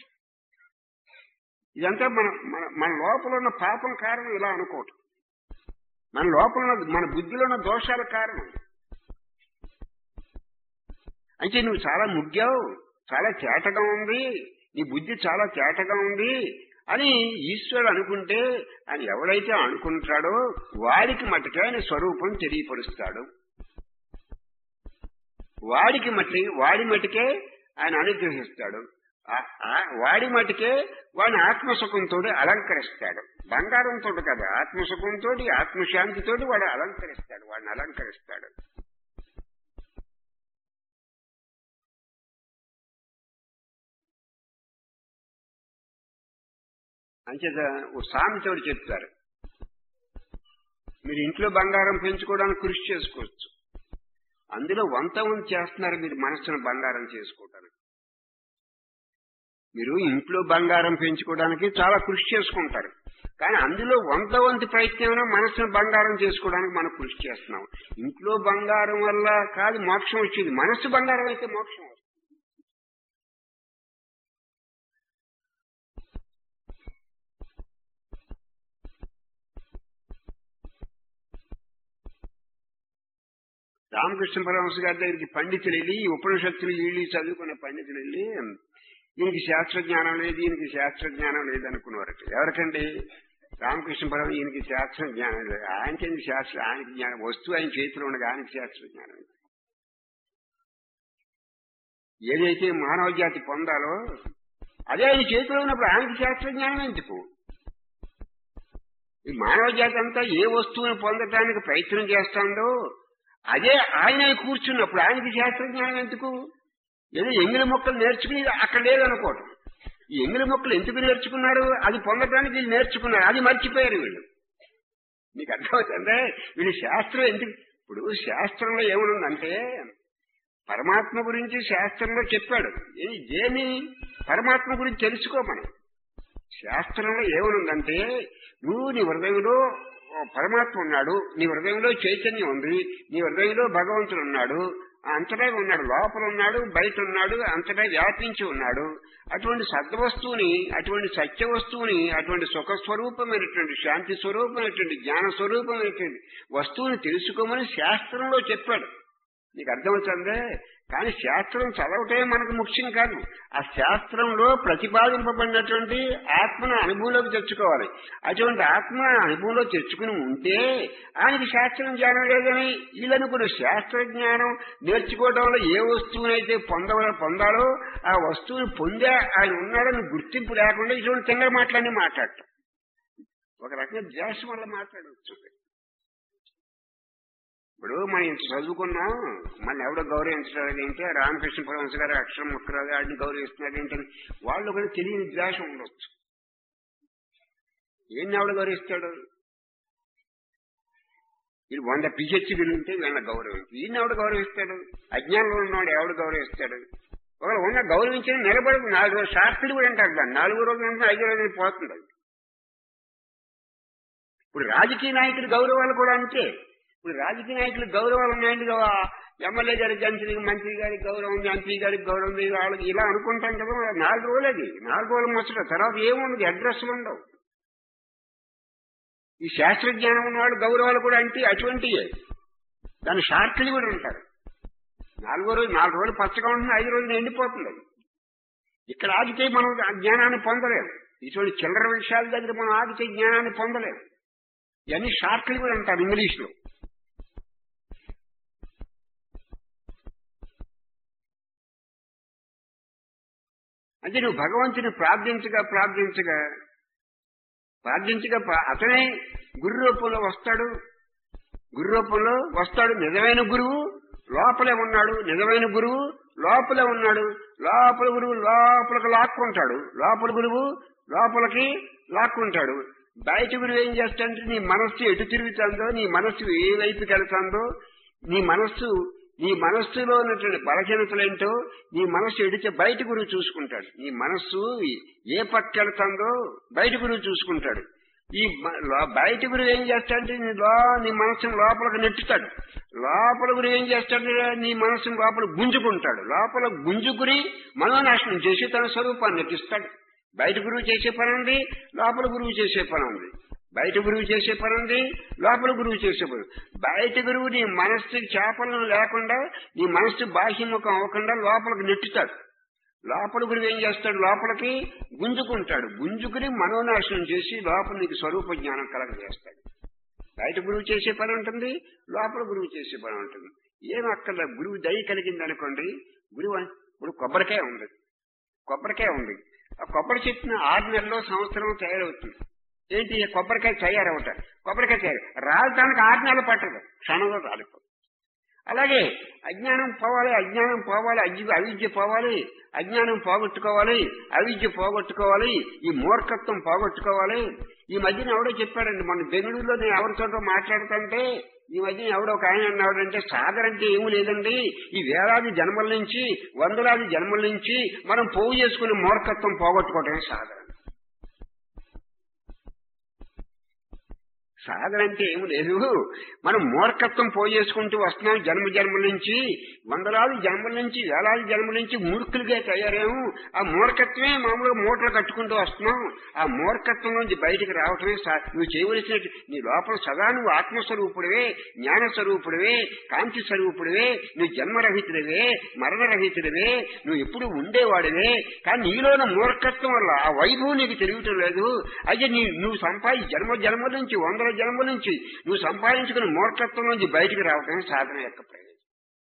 ఇదంతా మన మన మన లోపల ఉన్న పాపం కారణం ఇలా అనుకోవటం మన లోపల ఉన్న మన బుద్ధిలో ఉన్న దోషాల కారణం అయితే నువ్వు చాలా ముగ్గావు చాలా చేటగా ఉంది నీ బుద్ధి చాలా చేటగా ఉంది అని ఈశ్వరుడు అనుకుంటే అని ఎవడైతే అనుకుంటాడో వాడికి మటుకే ఆయన స్వరూపం తెలియపరుస్తాడు వాడికి మట్టి వాడి మటుకే ఆయన అనుగ్రహిస్తాడు ఆ- ఆ- వాడి మటుకే వాడిని ఆత్మసుఖంతో అలంకరిస్తాడు బంగారంతో కదా ఆత్మసుఖంతో ఆత్మశాంతితో వాడు అలంకరిస్తాడు వాడిని అలంకరిస్తాడు అంచేత ఓ సామెతోడు చెప్తారు మీరు ఇంట్లో బంగారం పెంచుకోవడానికి కృషి చేసుకోవచ్చు అందులో వంత వంతు చేస్తున్నారు మీరు మనస్సును బంగారం చేసుకోవడానికి మీరు ఇంట్లో బంగారం పెంచుకోవడానికి చాలా కృషి చేసుకుంటారు కానీ అందులో వంద వంతు ప్రయత్నం మనసును బంగారం చేసుకోవడానికి మనం కృషి చేస్తున్నాం ఇంట్లో బంగారం వల్ల కాదు మోక్షం వచ్చేది మనస్సు బంగారం అయితే మోక్షం వస్తుంది. రామకృష్ణ పరమహంస గారి దగ్గరికి పండితులు వెళ్ళి ఈ ఉపనిషత్తులు వీళ్ళు చదువుకున్న పండితులు వెళ్ళి ఈయనకి శాస్త్రజ్ఞానం లేదు ఈయనకి శాస్త్రజ్ఞానం లేదు అనుకునేవారట ఎవరికండి రామకృష్ణ పరమ ఈయనకి శాస్త్ర జ్ఞానం లేదు ఆయనకి శాస్త్ర ఆయనకి జ్ఞానం వస్తువు ఆయన చేతిలో ఉండగా ఆయనకి శాస్త్ర జ్ఞానం లేదు. ఏదైతే మానవ జాతి పొందాలో అదే ఆయన చేతిలో ఉన్నప్పుడు ఆయనకి శాస్త్ర జ్ఞానం ఎందుకు ఈ మానవ జాతి అంతా ఏ వస్తువుని పొందటానికి ప్రయత్నం చేస్తుందో అదే ఆయన కూర్చున్నప్పుడు ఆయనకి శాస్త్రజ్ఞానం ఎందుకు ఏదో ఎంగిలి మొక్కలు నేర్చుకుని అక్కడ లేదనుకోవటం ఈ ఎంగిలి మొక్కలు ఎందుకు నేర్చుకున్నారు అది పొందటానికి వీళ్ళు నేర్చుకున్నారు అది మర్చిపోయారు వీళ్ళు మీకు అర్థమవుతుందే వీళ్ళు శాస్త్రం ఎందుకు ఇప్పుడు శాస్త్రంలో ఏమనుందంటే పరమాత్మ గురించి శాస్త్రంలో చెప్పాడు ఏ- దేని పరమాత్మ గురించి తెలుసుకోమని శాస్త్రంలో ఏమనుందంటే నువ్వు నీ హృదయంలో ఓ పరమాత్మ ఉన్నాడు నీ హృదయంలో చైతన్యం ఉంది నీ హృదయంలో భగవంతుడు ఉన్నాడు అంతటా ఉన్నాడు లోపల ఉన్నాడు బయట ఉన్నాడు అంతటా వ్యాపించి ఉన్నాడు అటువంటి సద్వస్తువుని అటువంటి సత్య వస్తువుని అటువంటి సుఖ స్వరూపమైనటువంటి శాంతి స్వరూపమైనటువంటి జ్ఞాన స్వరూపమైనటువంటి వస్తువుని తెలుసుకోమని శాస్త్రంలో చెప్పాడు నీకు అర్థమవుతుందే కానీ శాస్త్రం చదవటమే మనకు ముఖ్యం కాదు ఆ శాస్త్రంలో ప్రతిపాదింపబడినటువంటి ఆత్మను అనుభవంలోకి తెచ్చుకోవాలి అటువంటి ఆత్మ అనుభవంలో తెచ్చుకుని ఉంటే ఆయనకి శాస్త్రం జ్ఞానం లేదని వీళ్ళనుకున్న శాస్త్ర జ్ఞానం నేర్చుకోవడంలో ఏ వస్తువునైతే పొందవ పొందాలో ఆ వస్తువుని పొందే ఆయన ఉన్నాడని గుర్తింపు లేకుండా ఇటువంటి తింగర మాటలన్నీ మాట్లాడటం ఒక రకంగా ద్వేషం వల్ల మాట్లాడవచ్చు ఇప్పుడు మనం ఇంత చదువుకున్నాం మన ఎవడో గౌరవించడం ఏంటి రామకృష్ణ పరమహంస గారు అక్షరం ముక్కరాదు వాడిని గౌరవిస్తున్నారు ఏంటని వాళ్ళు కూడా తెలియని ద్వేషం ఉండొచ్చు ఏం ఎవడు గౌరవిస్తాడు ఇది వంద పిహెచ్డీలు ఉంటే వీళ్ళ గౌరవించి ఈయన ఎవడు గౌరవిస్తాడు అజ్ఞానంలో ఉన్నవాడు ఎవడు గౌరవిస్తాడు ఒకవేళ ఉన్న గౌరవించిన నిలబడి నాలుగు రోజులు శాస్త్రులు కూడా అంటారు దాన్ని నాలుగు రోజులు ఉంటే ఐదు రోజులు పోతుంది అది. ఇప్పుడు రాజకీయ నాయకుల గౌరవాలు కూడా అంతే ఇప్పుడు రాజకీయ నాయకులకు గౌరవాలు ఉన్నాయండి కదా ఎమ్మెల్యే గారికి మంత్రి మంత్రి గారికి గౌరవం ఉంది ఎంపీ గారికి గౌరవం ఉంది వాళ్ళకి ఇలా అనుకుంటాం కదా నాలుగు రోజులు అది నాలుగు రోజులు ముచ్చట తర్వాత ఏముండదు అడ్రస్లు ఉండవు ఈ శాస్త్రజ్ఞానం ఉన్నవాడు గౌరవాలు కూడా అంటే అటువంటివే దాని షార్ట్లు కూడా ఉంటారు నాలుగో రోజు నాలుగు రోజులు పచ్చగా ఉంటుంది ఐదు రోజులు ఎండిపోతుంది అది ఇక్కడ ఆగితే మనం ఆ జ్ఞానాన్ని పొందలేము ఇటువంటి చిల్లర విషయాల దగ్గర మనం ఆగితే జ్ఞానాన్ని పొందలేము ఇవన్నీ షార్ట్లు కూడా అంటారు ఇంగ్లీష్ లో అంటే నువ్వు భగవంతుని ప్రార్థించగా ప్రార్థించగా ప్రార్థించగా ప్రా- అతనే గురు రూపంలో వస్తాడు గురు రూపంలో వస్తాడు నిజమైన గురువు లోపలే ఉన్నాడు నిజమైన గురువు లోపలే ఉన్నాడు లోపల గురువు లోపలికి లాక్కుంటాడు లోపల గురువు లోపలికి లాక్కుంటాడు బయట గురువు ఏం చేస్తాడంటే నీ మనస్సు ఎటు తిరుగుతుందో నీ మనస్సు ఏ వైపుకి వెళ్తుందో నీ మనస్సు నీ మనస్సులో ఉన్నటువంటి బలహీనతలేంటో నీ మనస్సు ఎడితే బయట గురువు చూసుకుంటాడు నీ మనస్సు ఏ పక్క వెళ్తుందో బయట గురువు చూసుకుంటాడు ఈ మ- లో- బయట గురువు ఏం చేస్తాడంటే నీ లో నీ మనస్సును లోపలికి నెట్టుతాడు లోపల గురువు ఏం చేస్తాడంటే నీ మనస్సును లోపల గుంజుకుంటాడు లోపల గుంజుకుని మనోనాశనం చేసి తన స్వరూపాన్ని నటిస్తాడు బయట గురువు చేసే పని ఉంది లోపల గురువు చేసే పని ఉంది బయట గురువు చేసే పని ఉంది లోపల గురువు చేసే పని ఉంది. బయట గురువు నీ మనస్సు చేపలను లేకుండా నీ మనస్సు బాహ్యముఖం అవ్వకుండా లోపలికి నెట్టుతాడు లోపల గురువు ఏం చేస్తాడు లోపలికి గుంజుకుంటాడు గుంజుకుని మనోనాశనం చేసి లోపల నీకు స్వరూప జ్ఞానం కలగజేస్తాడు బయట గురువు చేసే పని ఉంటుంది లోపల గురువు చేసే పని ఉంటుంది ఏం అక్కర్లే గురువు దయ కలిగింది అనుకోండి గురువు అని- ఇప్పుడు కొబ్బరికాయ ఉంది కొబ్బరికాయ ఉంది ఆ కొబ్బరి చెట్టున ఆరు నెలల్లో సంవత్సరం తయారవుతుంది ఏంటి ఈ కొబ్బరికాయ తయారవుతా కొబ్బరికాయ తయారు రాజధానికి ఆరు నెలలు పట్టదు క్షణంలో రాలిపో అలాగే అజ్ఞానం పోవాలి అజ్ఞానం పోవాలి అజ్ఞ అవిద్య పోవాలి అజ్ఞానం పోగొట్టుకోవాలి అవిద్య పోగొట్టుకోవాలి ఈ మూర్ఖత్వం పోగొట్టుకోవాలి ఈ మధ్యన ఎవడో చెప్పాడండి మన బెంగళూరులో నేను ఎవరితోటో మాట్లాడుతుంటే ఈ మధ్యన ఎవడో ఒక ఆయన అన్నాడంటే సాధన అంటే ఏమీ లేదండి ఈ వేలాది జన్మల నుంచి వందలాది జన్మల నుంచి మనం పోగు చేసుకునే మూర్ఖత్వం పోగొట్టుకోవటమే సాధన సాధన అంటే ఏమి లేదు మనం మూర్ఖత్వం పోయేసుకుంటూ వస్తున్నాం జన్మ జన్మల నుంచి వందలాది జన్మల నుంచి వేలాది జన్మల నుంచి మూర్ఖులుగా తయారాము ఆ మూర్ఖత్వమే మామూలుగా మూటలు కట్టుకుంటూ వస్తున్నాం ఆ మూర్ఖత్వం నుంచి బయటికి రావటమే సా- నువ్వు చేయవలసిన నీ లోపల సదా నువ్వు ఆత్మస్వరూపుడివే జ్ఞాన స్వరూపుడివే కాంతి స్వరూపుడివే నువ్వు జన్మరహితుడివే మరణరహితుడివే నువ్వు ఎప్పుడు ఉండేవాడివే కానీ నీలోన మూర్ఖత్వం వల్ల ఆ వైభవం నీకు తెలియటం లేదు అయితే నీ నువ్వు సంపాది జన్మ జన్మల నుంచి వందల జన్మల నుంచి నువ్వు సంపాదించుకున్న మూర్ఖత్వం నుంచి బయటికి రావటమే సాధన యొక్క ప్రయోజనం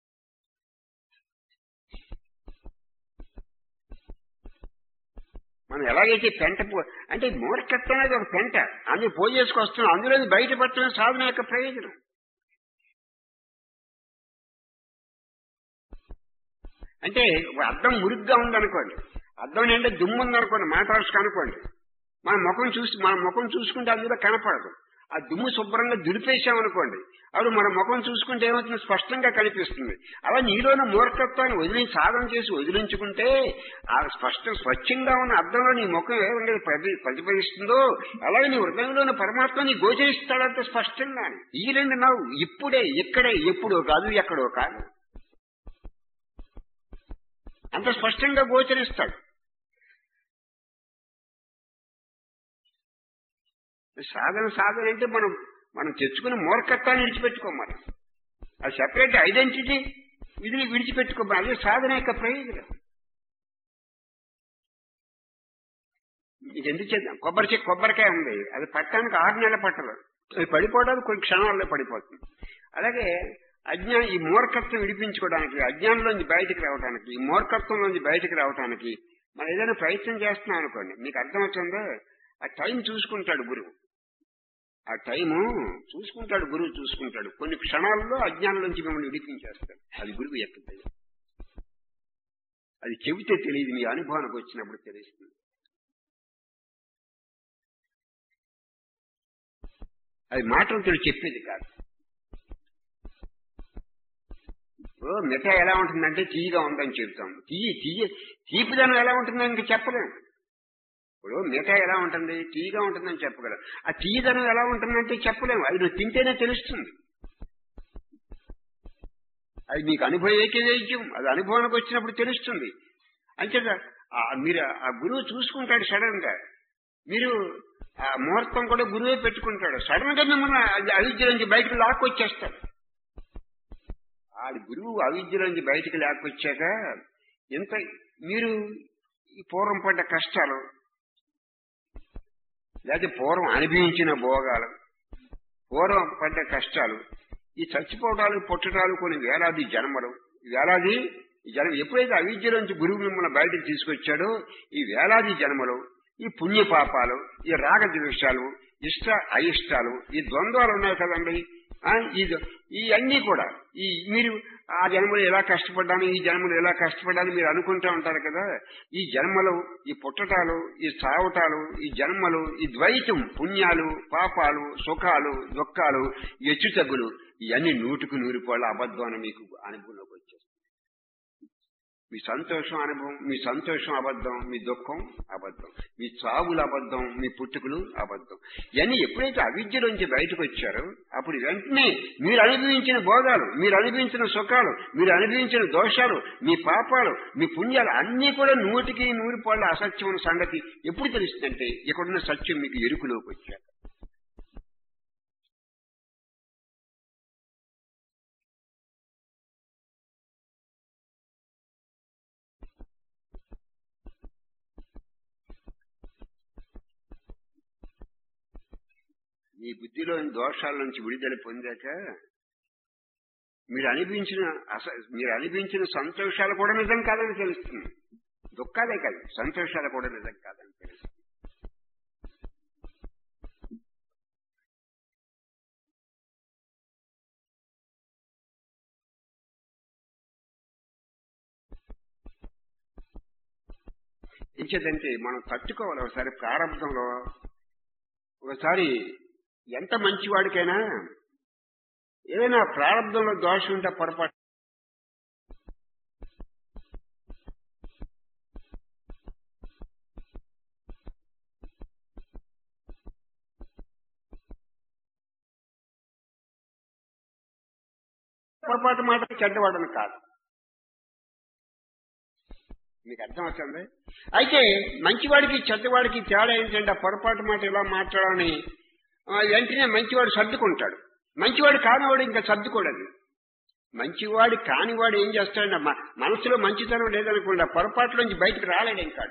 మనం ఎలాగైతే పెంట పో అంటే మూర్ఖత్వం అనేది ఒక పెంట అందులో పోజేసుకొస్తున్నాం అందులో బయటపడటమే సాధన యొక్క ప్రయోజనం అంటే అద్దం మురుగ్గా ఉందనుకోండి అద్దం నిండా దుమ్ము ఉందనుకోండి మాట్లాడుచుకు అనుకోండి మన ముఖం చూసి మన ముఖం చూసుకుంటే అందులో కనపడదు ఆ దుమ్ము శుభ్రంగా దులిపేశామనుకోండి అప్పుడు మన ముఖం చూసుకుంటే ఏమవుతుంది స్పష్టంగా కనిపిస్తుంది అలా నీలోని మూర్ఖత్వాన్ని వదిలి సాధన చేసి వదిలించుకుంటే ఆ స్పష్టం స్వచ్ఛంగా ఉన్న అర్థంలో నీ ముఖం ఏ విధంగా ప్రతి- ప్రతిఫలిస్తుందో అలాగే నీ హృదయంలోని పరమాత్మ నీ గోచరిస్తాడంత స్పష్టంగా ఈ రెండు నవ్వు ఇప్పుడే ఇక్కడే ఎప్పుడో కాదు ఎక్కడో కాదు అంత స్పష్టంగా గోచరిస్తాడు సాధన సాధన అంటే మనం మనం తెచ్చుకున్న మూర్ఖత్వాన్ని విడిచిపెట్టుకోమని అది సెపరేట్ ఐడెంటిటీ ఇది విడిచిపెట్టుకోమని అదే సాధన యొక్క ప్రయోజనం ఇది ఎందుకు చేద్దాం కొబ్బరి చెట్టు కొబ్బరికాయ ఉంది అది పట్టడానికి ఆరు నెలల పట్టదు అది పడిపోవడానికి కొన్ని క్షణాల్లో పడిపోతుంది అలాగే అజ్ఞానం ఈ మూర్ఖత్వం విడిపించుకోవడానికి అజ్ఞానంలోంచి బయటికి రావడానికి ఈ మూర్ఖత్వంలోంచి బయటికి రావడానికి మనం ఏదైనా ప్రయత్నం చేస్తున్నాం అనుకోండి మీకు అర్థమవుతుందో ఆ టైం చూసుకుంటాడు గురువు ఆ టైము చూసుకుంటాడు గురువు చూసుకుంటాడు కొన్ని క్షణాల్లో అజ్ఞానంలోంచి మిమ్మల్ని విడిపించేస్తాడు అది గురువు యొక్క దయ అది చెబితే తెలియదు మీ అనుభవానికి వచ్చినప్పుడు తెలుస్తుంది అది మాటలతో చెప్పేది కాదు ఇప్పుడు మిఠాయి ఎలా ఉంటుందంటే తీయగా ఉందని చెబుతాం తీయ తీయ తీపిదనం ఎలా ఉంటుందని ఇంకా చెప్పలేము ఇప్పుడు మిఠాయి ఎలా ఉంటుంది తీయగా ఉంటుందని చెప్పగలం ఆ తీయదనం ఎలా ఉంటుందంటే చెప్పలేము అది నువ్వు తింటేనే తెలుస్తుంది అది మీకు అనుభవం ఏకైక్యం అది అనుభవానికి వచ్చినప్పుడు తెలుస్తుంది అంచేత ఆ మీరు ఆ గురువు చూసుకుంటాడు సడన్ గా మీరు ఆ ముహూర్తం కూడా గురువే పెట్టుకుంటాడు సడన్ గా మిమ్మల్ని అది అవిద్య నుంచి బయటకు లాక్కొచ్చేస్తాడు ఆడి గురువు అవిద్య నుంచి బయటికి లాక్కొచ్చాక ఎంత మీరు ఈ పూర్వం పడ్డ కష్టాలు లేకపోతే పూర్వం అనుభవించిన భోగాలు పూర్వం పడ్డ కష్టాలు ఈ చచ్చిపోవడాలు పుట్టడాలు కొన్ని వేలాది జన్మలు ఈ వేలాది ఈ జన్మ ఎప్పుడైతే అవిద్య నుంచి గురువు మిమ్మల్ని బయటకు తీసుకొచ్చాడో ఈ వేలాది జన్మలు ఈ పుణ్య పాపాలు ఈ రాగ ద్వేషాలు ఇష్ట అయిష్టాలు ఈ ద్వంద్వాలు ఉన్నాయి కదండి ఆ, ఈ ఈ అన్ని కూడా ఈ మీరు ఆ జన్మలో ఎలా కష్టపడ్డాను ఈ జన్మలో ఎలా కష్టపడ్డాను మీరు అనుకుంటూ ఉంటారు కదా ఈ జన్మలు ఈ పుట్టటాలు ఈ సావటాలు ఈ జన్మలు ఈ ద్వైతం పుణ్యాలు పాపాలు సుఖాలు దుఃఖాలు ఈ హెచ్చుతగ్గులు ఇవన్నీ నూటుకు నూరు కోళ్ళ అబద్ధం అని మీకు అనుభవంలోకి వచ్చేస్తుంది మీ సంతోషం అనుభవం మీ సంతోషం అబద్ధం మీ దుఃఖం అబద్ధం మీ చావులు అబద్ధం మీ పుట్టుకలు అబద్ధం ఇవన్నీ ఎప్పుడైతే అవిద్యలోంచి బయటకు వచ్చారో అప్పుడు వెంటనే మీరు అనుభవించిన భోగాలు మీరు అనుభవించిన సుఖాలు మీరు అనుభవించిన దోషాలు మీ పాపాలు మీ పుణ్యాలు అన్నీ కూడా నూటికి నూరు పాళ్ళ అసత్యమైన సంగతి ఎప్పుడు తెలుస్తుందంటే ఇక్కడున్న సత్యం మీకు ఎరుకులోకి వచ్చారు మీ బుద్ధిలోని దోషాల నుంచి విడుదల పొందాక మీరు అనిపించిన అస మీరు అనిపించిన సంతోషాలు కూడా నిజం కాదని తెలుస్తుంది దుఃఖాలే కాదు సంతోషాలు కూడా నిజం కాదని తెలుస్తుంది ఎంచేదంటే మనం తట్టుకోవాలి ఒకసారి ప్రారంభంలో ఒకసారి ఎంత మంచివాడికైనా ఏదైనా ప్రారంభంలో దోషం ఉంటే పొరపాటు పొరపాటు మాట చెడ్డవాడని కాదు మీకు అర్థమవుతుంది అయితే మంచివాడికి చెడ్డవాడికి తేడా ఏంటంటే ఆ పొరపాటు మాట ఇలా మాట్లాడాలని ఆ, వెంటనే మంచివాడు సర్దుకుంటాడు మంచివాడు కానివాడు ఇంకా సర్దుకోడదు మంచివాడు కానివాడు ఏం చేస్తాడంటే మ- మనసులో మంచితనం లేదనుకోండి ఆ పొరపాటు నుంచి బయటకు రాలేడు ఇంకాడు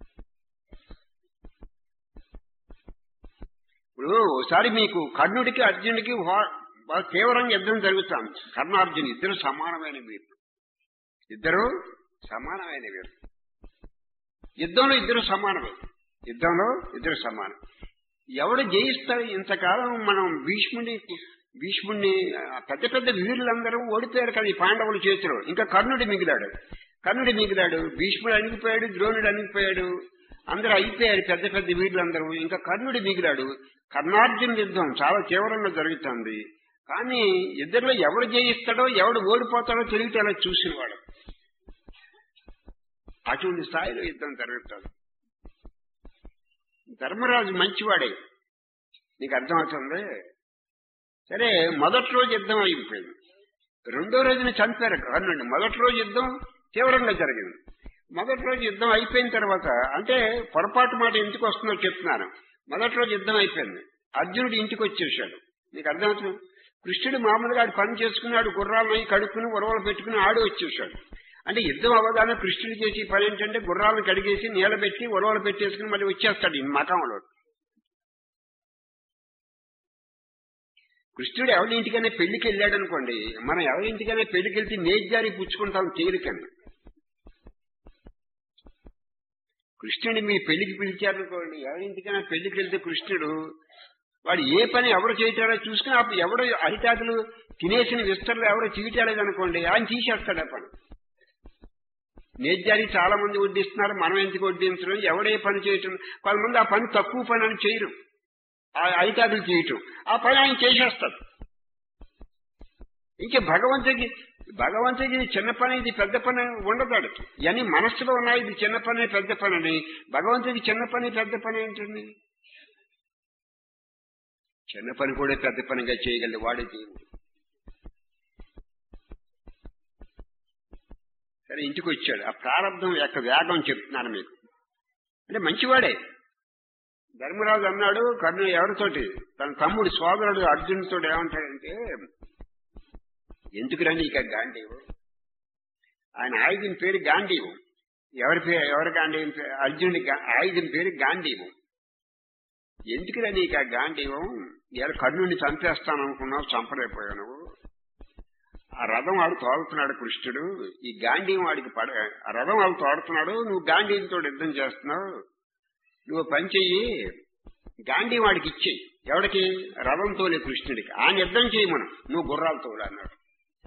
ఇప్పుడు ఒకసారి మీకు కర్ణుడికి అర్జునుడికి హో- బాగా తీవ్రంగా యుద్ధం జరుగుతాం కర్ణార్జున్ ఇద్దరు సమానమైన వీరు ఇద్దరు సమానమైన వీరు యుద్ధంలో ఇద్దరు సమానమే యుద్ధంలో ఇద్దరు సమానం ఎవడు జయిస్తాడు ఇంతకాలం మనం భీష్ముని భీష్ముడిని ఆ పెద్ద పెద్ద వీరులందరూ ఓడిపోయారు కదా ఈ పాండవుల చేతిలో ఇంకా కర్ణుడు మిగిలాడు కర్ణుడు మిగిలాడు భీష్ముడు అణిగిపోయాడు ద్రోణుడు అణిగిపోయాడు అందరూ అయిపోయారు పెద్ద పెద్ద వీరులందరూ ఇంకా కర్ణుడు మిగిలాడు కర్ణార్జున యుద్ధం చాలా తీవ్రంగా జరుగుతుంది కానీ ఇద్దరిలో ఎవడు జయిస్తాడో ఎవడు ఓడిపోతాడో తెలియటేలా చూసిన వాడు అటువంటి స్థాయిలో యుద్ధం జరుగుతుంది ధర్మరాజు మంచివాడే నీకు అర్థమవుతుంది సరే మొదటి రోజు యుద్ధం అయిపోయింది రెండో రోజున చంపారు కర్ణుడిని మొదటి రోజు యుద్ధం తీవ్రంగా జరిగింది మొదటి రోజు యుద్ధం అయిపోయిన తర్వాత అంటే పొరపాటు మాట ఎందుకు వస్తుందో చెప్తున్నాను మొదటి రోజు యుద్ధం అయిపోయింది అర్జునుడు ఇంటికి వచ్చేసాడు నీకు అర్థమవుతుంది కృష్ణుడు మామూలుగా ఆడు పని చేసుకున్నాడు గుర్రాలను కడుక్కుని ఉరవలు పెట్టుకుని ఆడు వచ్చేసాడు అంటే యుద్ధం అవగానే కృష్ణుడు చేసే పని ఏంటంటే గుర్రాలను కడిగేసి నీళ్ళ పెట్టి ఉరవలు పెట్టేసుకుని మళ్ళీ వచ్చేస్తాడు ఈ మకంలో కృష్ణుడు ఎవరి ఇంటికైనా పెళ్లికి వెళ్ళాడు అనుకోండి మనం ఎవరి ఇంటికైనా పెళ్లికి వెళ్తే మేజ్జారి పుచ్చుకుంటాం తేలికని కృష్ణుడిని మీ పెళ్లికి పిలిచారనుకోండి ఎవరి ఇంటికైనా పెళ్లికి వెళ్తే కృష్ణుడు వాడు ఏ పని ఎవరు చేయటాడో చూసుకుని అప్పుడు ఎవడో అరిటాకులు తినేసిన విస్తరలు ఎవరో చీటాలేదనుకోండి ఆయన తీసేస్తాడు ఆ పని నేర్జారి చాలా మంది వడ్డిస్తున్నారు మనం ఎందుకు వడ్డించడం ఎవడే పని చేయటం కొంతమంది ఆ పని తక్కువ పని అని చేయరు ఆ అరిటాకులు చేయటం ఆ పని ఆయన చేసేస్తాడు ఇంకే భగవంతుడికి భగవంతుడికి ఇది చిన్న పని ఇది పెద్ద పని ఉండదాడు ఇవన్నీ మనస్సులో ఉన్నాయి ఇది చిన్న పని పెద్ద పని అని భగవంతుడికి చిన్న పని పెద్ద పని ఏంటండి చిన్న పని కూడా పెద్ద పనిగా చేయగలడు వాడే దేవుడు సరే ఇంటికి వచ్చాడు ఆ ప్రారంభం యొక్క వేగం చెప్తున్నాను మీకు అంటే మంచివాడే ధర్మరాజు అన్నాడు కర్ణుడు ఎవరితోటి తన తమ్ముడు సోదరుడు అర్జునుడితో ఏమంటాడంటే ఎందుకురా నీకు ఆ గాంధీవు ఆయన ఆయుధం పేరు గాంధీవు ఎవరి పేరు ఎవరి గాంధీవం పేరు అర్జునుడి గా- ఆయుధం పేరు గాంధీవం ఎందుకురా నీకు ఆ గాంధీవం ఇలా కర్ణుడిని చంపేస్తాను అనుకున్నావు చంపలేకపోయావు నువ్వు ఆ రథం వాడు తోలుతున్నాడు కృష్ణుడు ఈ గాంధీవం వాడికి పడ ఆ రథం వాడు తోడుతున్నాడు నువ్వు గాంధీతో యుద్ధం చేస్తున్నావు నువ్వు పని చెయ్యి గాంధీ వాడికి ఇచ్చేయి ఎవడికి రథం తోలే కృష్ణుడికి ఆ యుద్ధం చేయి మనం నువ్వు గుర్రాలు తోడు అన్నాడు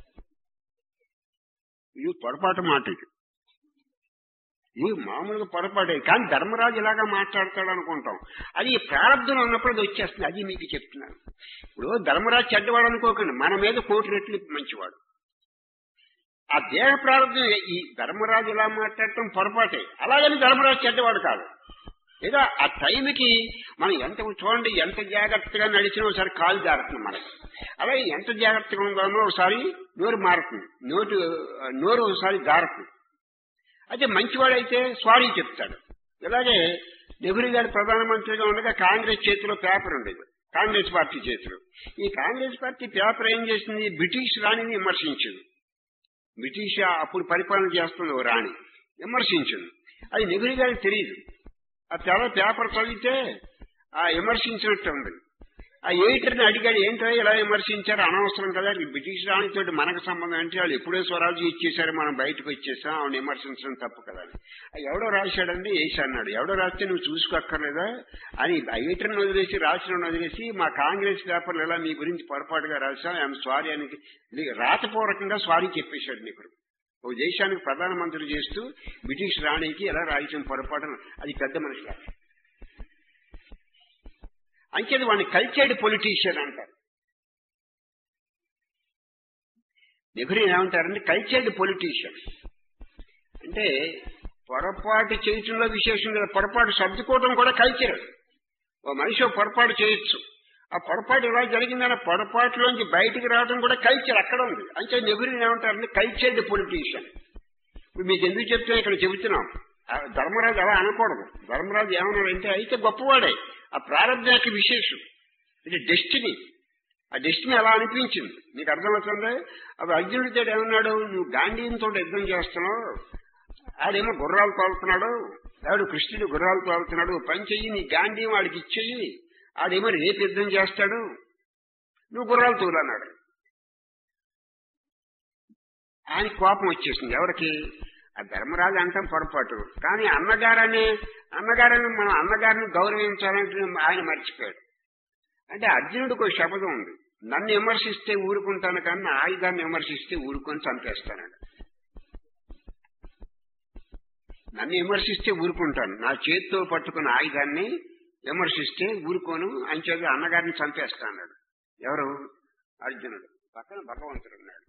ఇది పొరపాటు మాట ఇది ఇది మామూలుగా పొరపాటే కానీ ధర్మరాజు ఇలాగా మాట్లాడతాడు అనుకుంటాం అది ప్రారంభం ఉన్నప్పుడు అది వచ్చేస్తుంది అది మీకు చెప్తున్నాను ఇప్పుడు ధర్మరాజు చెడ్డవాడు అనుకోకండి మన మీద కోటి రెట్లు మంచివాడు ఆ దేహ ప్రారంభం ఈ ధర్మరాజు ఇలా మాట్లాడటం పొరపాటే అలాగని ధర్మరాజు చెడ్డవాడు కాదు ఏదో ఆ టైంకి మనం ఎంత చూడండి ఎంత జాగ్రత్తగా నడిచినా ఒకసారి కాలు జారుతుంది మనకి అలాగే ఎంత జాగ్రత్తగా ఉందామో ఒకసారి నోరు మారుతుంది నోటు నోరు ఒకసారి జారుతుంది అయితే మంచివాడైతే సారీ చెప్తాడు ఇలాగే నెహ్రూ గారు ప్రధానమంత్రిగా ఉండగా కాంగ్రెస్ చేతిలో పేపర్ ఉండేది కాంగ్రెస్ పార్టీ చేతిలో ఈ కాంగ్రెస్ పార్టీ పేపర్ ఏం చేసింది బ్రిటిష్ రాణిని విమర్శించింది బ్రిటిష్ అప్పుడు పరిపాలన చేస్తుంది ఓ రాణి విమర్శించింది అది నెహ్రూ గారికి తెలియదు ఆ తెల్ల పేపర్ చదివితే ఆ విమర్శించినట్టు ఉంది ఆ ఎడిటర్ని అడిగాడు ఏంటో ఇలా విమర్శించారు అనవసరం కదా ఈ బ్రిటిష్ రాణితో మనకు సంబంధం అంటే వాళ్ళు ఎప్పుడో స్వరాజ్యం ఇచ్చేసారు మనం బయటకు వచ్చేసాం ఆవిడ విమర్శించడం తప్పు కదా అని ఆ ఎవడో రాశాడండి వేసి అన్నాడు ఎవడో రాస్తే నువ్వు చూసుకోక్కర్లేదా అని ఆ ఎడిటర్ని వదిలేసి రాసిన వదిలేసి మా కాంగ్రెస్ పేపర్లు ఎలా మీ గురించి పొరపాటుగా రాశాం ఐఎమ్ సారీ అని ఇది రాతపూర్వకంగా సారీ చెప్పేశాడు నీకు ఒక దేశానికి ప్రధానమంత్రి చేస్తూ బ్రిటిష్ రాణికి ఎలా రాయటం పొరపాటు అది పెద్ద మనిషి కాదు. అంచేది వాడిని కల్చర్డ్ పొలిటీషియన్ అంటారు నెహ్రూ ఏమంటారంటే కల్చర్డ్ పొలిటీషియన్ అంటే పొరపాటు చేయటంలో విశేషం కదా పొరపాటు సర్దుకోవడం కూడా కల్చర్ ఓ మనిషి ఓ పొరపాటు చేయొచ్చు ఆ పొరపాటు ఇలా జరిగిందన్న పొరపాటులోంచి బయటికి రావడం కూడా కల్చర్ అక్కడ ఉంది అంటే నెహ్రూ ఏమంటారంటే కల్చర్ ది పొలిటీషియన్ ఇప్పుడు మీకు ఎందుకు చెప్తున్నా ఇక్కడ చెబుతున్నాం ఆ ధర్మరాజు అలా అనకూడదు ధర్మరాజు ఏమన్నాడంటే అయితే గొప్పవాడే ఆ ప్రారంభ యొక్క విశేషం ఇది డెస్టినీ ఆ డెస్టినీ అలా అనిపించింది నీకు అర్థమవుతుంది అప్పుడు అర్జునుడితో ఏమన్నాడు నువ్వు గాంధీతో యుద్ధం చేస్తున్నావు ఆడేమో గుర్రాలు తోలుతున్నాడు ఆడు కృష్ణుడు గుర్రాలు తోలుతున్నాడు పని చెయ్యి నీ గాంధీ వాడికి ఇచ్చేయి ఆడేమో రేపు యుద్ధం చేస్తాడు నువ్వు గుర్రాలు తోలన్నాడు ఆయన కోపం వచ్చేసింది ఎవరికి ఆ ధర్మరాజు అంటాం పొరపాటు కానీ అన్నగారని అన్నగారని మనం అన్నగారిని గౌరవించాలంటే ఆయన మర్చిపోయాడు అంటే అర్జునుడికి ఒక శపథం ఉంది నన్ను విమర్శిస్తే ఊరుకుంటాను కానీ నా ఆయుధాన్ని విమర్శిస్తే ఊరుకొని చంపేస్తానండి నన్ను విమర్శిస్తే ఊరుకుంటాను నా చేతితో పట్టుకున్న ఆయుధాన్ని విమర్శిస్తే ఊరుకోను అంచేది అన్నగారిని చంపేస్తాడు ఎవరు అర్జునుడు పక్కన భగవంతుడు ఉన్నాడు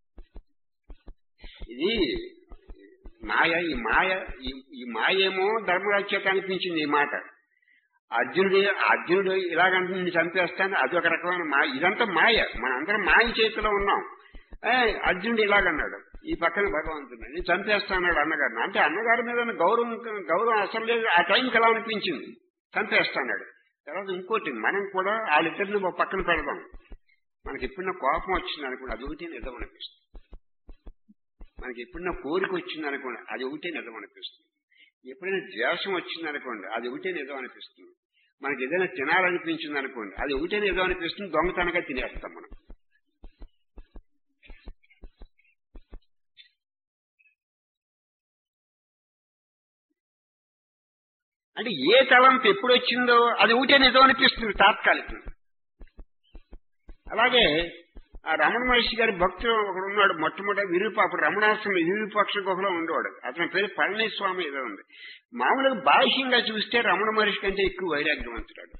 ఇది మాయ ఈ మాయ ఈ- ఈ మాయేమో ధర్మరాజు చేత అనిపించింది ఈ మాట అర్జునుడు అర్జునుడు ఇలాగంటే నేను చంపేస్తాను అది ఒక రకమైన మాయ ఇదంతా మాయ మనందరం మాయ చేతిలో ఉన్నాం ఏ, అర్జునుడు ఇలాగన్నాడు ఈ పక్కన భగవంతుడు నేను చంపేస్తాన్నాడు అన్నగారిని అంటే అన్నగారి మీద ఉన్న గౌరవం గౌరవం అసలు లేదు ఆ టైంకి ఎలా అనిపించింది చంపేస్తాన్నాడు తర్వాత ఇంకోటి మనం కూడా వాళ్ళిద్దరిని ఓ పక్కన పెడదాం మనకి ఎప్పుడైనా కోపం వచ్చింది అనుకోండి అది ఒకటి నిజం అనిపిస్తుంది మనకి ఎప్పుడైనా కోరిక వచ్చింది అనుకోండి అది ఒకటే నిజం అనిపిస్తుంది ఎప్పుడైనా ద్వేషం వచ్చింది అనుకోండి అది ఒకటే నిజం అనిపిస్తుంది మనకి ఏదైనా తినాలనిపించింది అనుకోండి అది ఒకటే నిజం అనిపిస్తుంది దొంగతనంగా తినేస్తాం మనం అంటే ఏ తలంపు ఎప్పుడు వచ్చిందో అది ఒకటే నిజం అనిపిస్తుంది తాత్కాలికంగా అలాగే ఆ రమణ మహర్షి గారి భక్తుడు ఒకడు ఉన్నాడు మొట్టమొదటి విరూప అప్పుడు రమణాశ్రమం విరూపాక్ష గుహలో ఉండేవాడు అతని పేరు పళనిస్వామి ఏదో ఉంది మామూలుగా బాహ్యంగా చూస్తే రమణ మహర్షి కంటే ఎక్కువ వైరాగ్యవంతుడు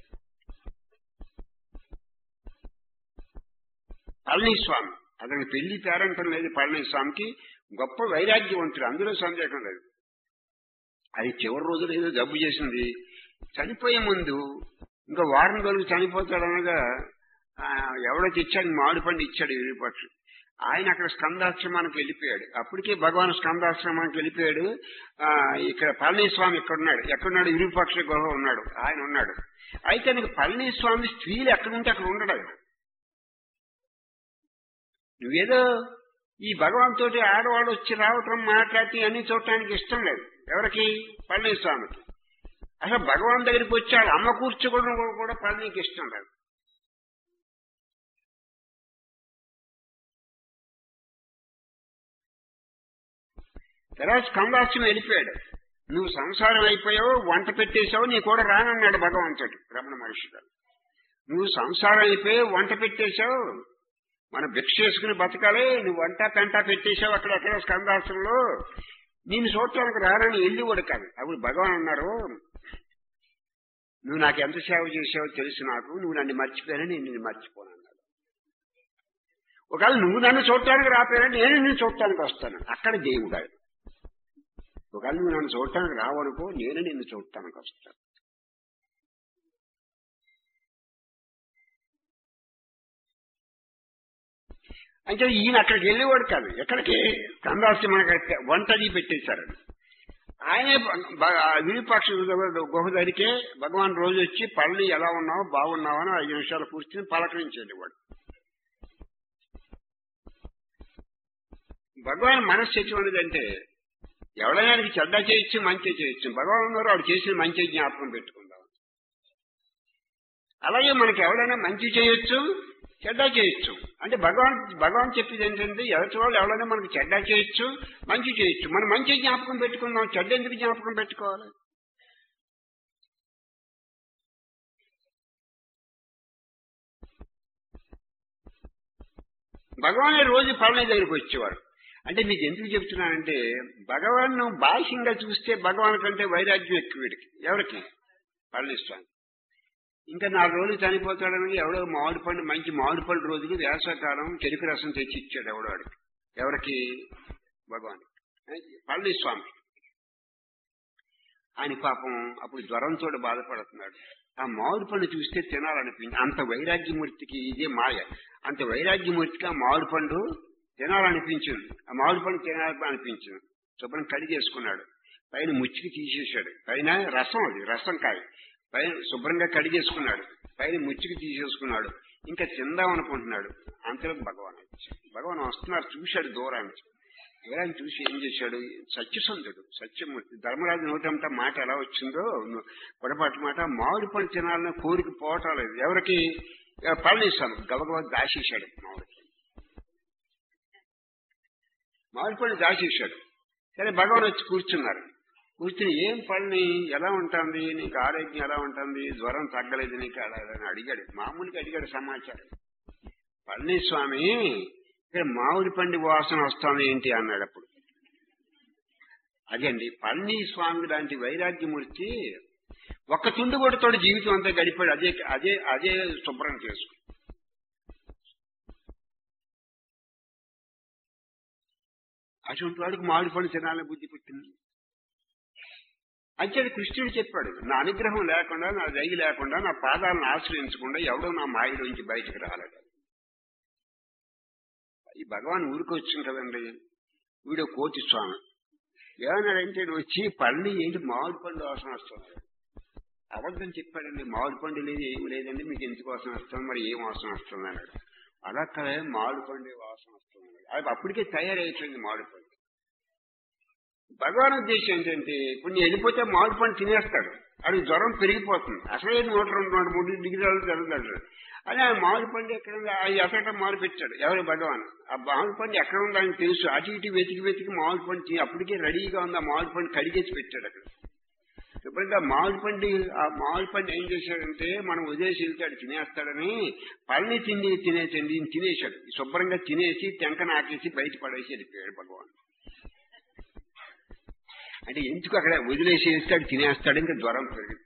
పళనిస్వామి అతనికి పెళ్లి పేరంటం లేదు పళనిస్వామికి గొప్ప వైరాగ్యవంతుడు అందులో సందేహం లేదు అది చివరి రోజులు ఏదో జబ్బు చేసింది చనిపోయే ముందు ఇంకా వారం రోజులు చనిపోతాడనగా ఆ, ఎవడో తెచ్చాడు మామిడి పండు ఇచ్చాడు విరూపాక్షు ఆయన అక్కడ స్కందాశ్రమానికి వెళ్ళిపోయాడు అప్పటికే భగవాన్ స్కందాశ్రమానికి వెళ్ళిపోయాడు ఆ ఇక్కడ పళనిస్వామి ఇక్కడ ఉన్నాడు ఎక్కడున్నాడు విరూపాక్ష గుహ ఉన్నాడు ఆయన ఉన్నాడు అయితే నీకు పళనిస్వామి స్త్రీలు ఎక్కడుంటే అక్కడ ఉండడు ఆయన. నువ్వేదో ఈ భగవంతుడి ఆడవాడు వచ్చి రావటం మాట్లాడి అన్ని చూడటానికి ఇష్టం లేదు ఎవరికి పళనిస్వామికి అసలు భగవాన్ దగ్గరికి వచ్చాడు అమ్మ కూర్చోవడం కూడా పళనికి ఇష్టం లేదు తర్వాత స్కందాశ్రమం వెళ్ళిపోయాడు నువ్వు సంసారం అయిపోయావు వంట పెట్టేశావు నీ కూడా రానన్నాడు భగవంతుడు రమణ మహర్షి గారు నువ్వు సంసారం అయిపోయావు వంట పెట్టేశావు మనం భిక్ష చేసుకుని బతకాలి నువ్వు వంట పెంట పెట్టేశావు అక్కడ ఎక్కడ స్కందాశ్రమంలో నేను చూడటానికి రానని వెళ్ళివాడు కాదు అప్పుడు భగవాన్ అన్నారు నువ్వు నాకు ఎంత సేవ చేసావో తెలుసు నాకు నువ్వు నన్ను మర్చిపోయానని నేను నిన్ను మర్చిపోను అన్నాడు ఒకవేళ నువ్వు నన్ను చూడటానికి రాపోయినా నేను నిన్ను చూడటానికి వస్తాను అక్కడ దేవుడు ఆయన. ఒకవేళ నువ్వు నన్ను చూడటానికి రావనుకో నేను నిన్ను చూడటానికి వస్తాను అంటే ఈయన అక్కడికి వెళ్ళేవాడు కాదు ఎక్కడికి కందాశ్రమానికి వంటది పెట్టేశారు ఆయనే విరూపాక్ష గుహ దగ్గరికే భగవాన్ రోజు వచ్చి పళ్ళని ఎలా ఉన్నావో బాగున్నావో అని ఐదు నిమిషాలు కూర్చుని పలకరించేది వాడు భగవాన్ మనస్సు ఎటువంటిదంటే ఎవడైనా ఆయనకి చెడ్డ చేయొచ్చు మంచి చేయొచ్చు భగవాన్ ఉన్నారు వాడు చేసిన మంచి జ్ఞాపకం పెట్టుకుందాం అలాగే మనకి ఎవడైనా మంచి చేయొచ్చు చెడ్డ చేయొచ్చు అంటే భగవాన్ భగవాన్ చెప్పేది ఏంటంటే ఎవరి వాళ్ళు ఎవరైనా మనకి చెడ్డ చేయొచ్చు మంచి చేయొచ్చు మనం మంచి జ్ఞాపకం పెట్టుకుందాం చెడ్డ ఎందుకు జ్ఞాపకం పెట్టుకోవాలి భగవాన్ రోజు పళని దగ్గరికి వచ్చేవారు అంటే మీకు ఎందుకు చెప్తున్నానంటే భగవాన్ బాహ్యంగా చూస్తే భగవాన్ కంటే వైరాగ్యం ఎక్కువ వీడికి ఎవరికి పళనిస్వామి ఇంకా నాలుగు రోజులు చనిపోతాడని ఎవడో మామిడి పండు మంచి మామిడి పండు రోజులు వేసవకాలం చెరుకు రసం తెచ్చి ఇచ్చాడు ఎవడో వాడికి ఎవరికి భగవాన్ పళనిస్వామి ఆయన పాపం అప్పుడు జ్వరంతో బాధపడుతున్నాడు ఆ మామిడి పండు చూస్తే తినాలనిపించింది అంత వైరాగ్యమూర్తికి ఇదే మాయ అంత వైరాగ్యమూర్తికి ఆ మామిడి పండు తినాలనిపించింది ఆ మామిడి పండు తినాలనిపించింది శుభ్రం కడిగేసుకున్నాడు పైన ముచ్చికి తీసేశాడు పైన రసం అది రసం కాయ పైన శుభ్రంగా కడిగేసుకున్నాడు పైన ముచ్చికి తీసేసుకున్నాడు ఇంకా తిందాం అనుకుంటున్నాడు అంతలో భగవాన్ వచ్చాడు భగవాన్ వస్తున్నారు చూశాడు దూరానికి దూరాన్ని చూసి ఏం చేశాడు సత్యసంధుడు సత్యమూర్తి ధర్మరాజు నోటంతా మాట ఎలా వచ్చిందో పొడపాటి మాట మామిడి పళ్ళు తినాలన్న కోరిక పోవటం లేదు ఎవరికి పళనిస్తాను గబగబా దాచేశాడు మామిడి మామిడి పళ్ళు దాచేశాడు సరే భగవాన్ వచ్చి కూర్చున్నారు కూర్చుని ఏం పళ్ళని ఎలా ఉంటుంది నీకు ఆరోగ్యం ఎలా ఉంటుంది జ్వరం తగ్గలేదు నీకు అలా అని అడిగాడు మామూలుగా అడిగాడు సమాచారం పళనిస్వామి ఇక్కడ మామిడి పండు వాసన వస్తుంది ఏంటి అన్నాడు అప్పుడు అదండి పళని స్వామి లాంటి వైరాగ్యమూర్తి ఒక్క తుండు కూడా తోడు జీవితం అంతా గడిపాడు అదే అదే అదే శుభ్రం చేసుకు అటువంటి వాడికి మామిడి పండు తినాలని బుద్ధి పుట్టింది అంతే కృష్ణుడు చెప్పాడు నా అనుగ్రహం లేకుండా నా దయ లేకుండా నా పాదాలను ఆశ్రయించకుండా ఎవడో నా మాయలోంచి బయటకు రాలేడు ఈ భగవాన్ ఊరికి వచ్చింది కదండి వీడు కోటి స్వామి ఏమన్నాడంటే వచ్చి పళ్ళు ఏంటి మామిడి పండు వాసన వస్తుంది అబద్ధం చెప్పాడండి మామిడి పండు లేదు ఏమి లేదండి మీకు ఎందుకు వాసన వస్తుంది మరి ఏం వాసన వస్తుంది అన్నాడు అలా కదా మామిడి పండు వాసన వస్తుంది అది అప్పటికే తయారైపోయింది మామిడి పండు భగవాన్ ఉద్దేశం ఏంటంటే ఇప్పుడు నేను వెళ్ళిపోతే మామిడి పండు తినేస్తాడు అది జ్వరం పెరిగిపోతుంది అసలే నూట రెండు నూట మూడు డిగ్రీలు జరుగుతాడు అదే ఆ మామిడి పండు ఎక్కడ ఉంది అది ఎక్కడ మామిడి పెట్టాడు ఎవరు భగవాన్ ఆ మామిడి పండు ఎక్కడ ఉందో ఆయన తెలుసు అటు ఇటు వెతికి వెతికి మామిడి పండు తిని అప్పటికే రెడీగా ఉంది ఆ మామిడి పండు కడిగేసి పెట్టాడు అక్కడ ఎప్పుడైతే ఆ మామిడి పండు ఆ మామిడి పండు ఏం చేశాడంటే మనం వదిలేసి వెళ్తాడు తినేస్తాడని పళ్ళని తిండి తినేసండి తినేశాడు శుభ్రంగా తినేసి తెంక నాకేసి బయట పడేసి వెళ్ళిపోయాడు భగవాన్ అంటే ఎందుకు అక్కడ వదిలేసి వేస్తాడు తినేస్తాడు ఇంకా జ్వరం పెరుగుతుంది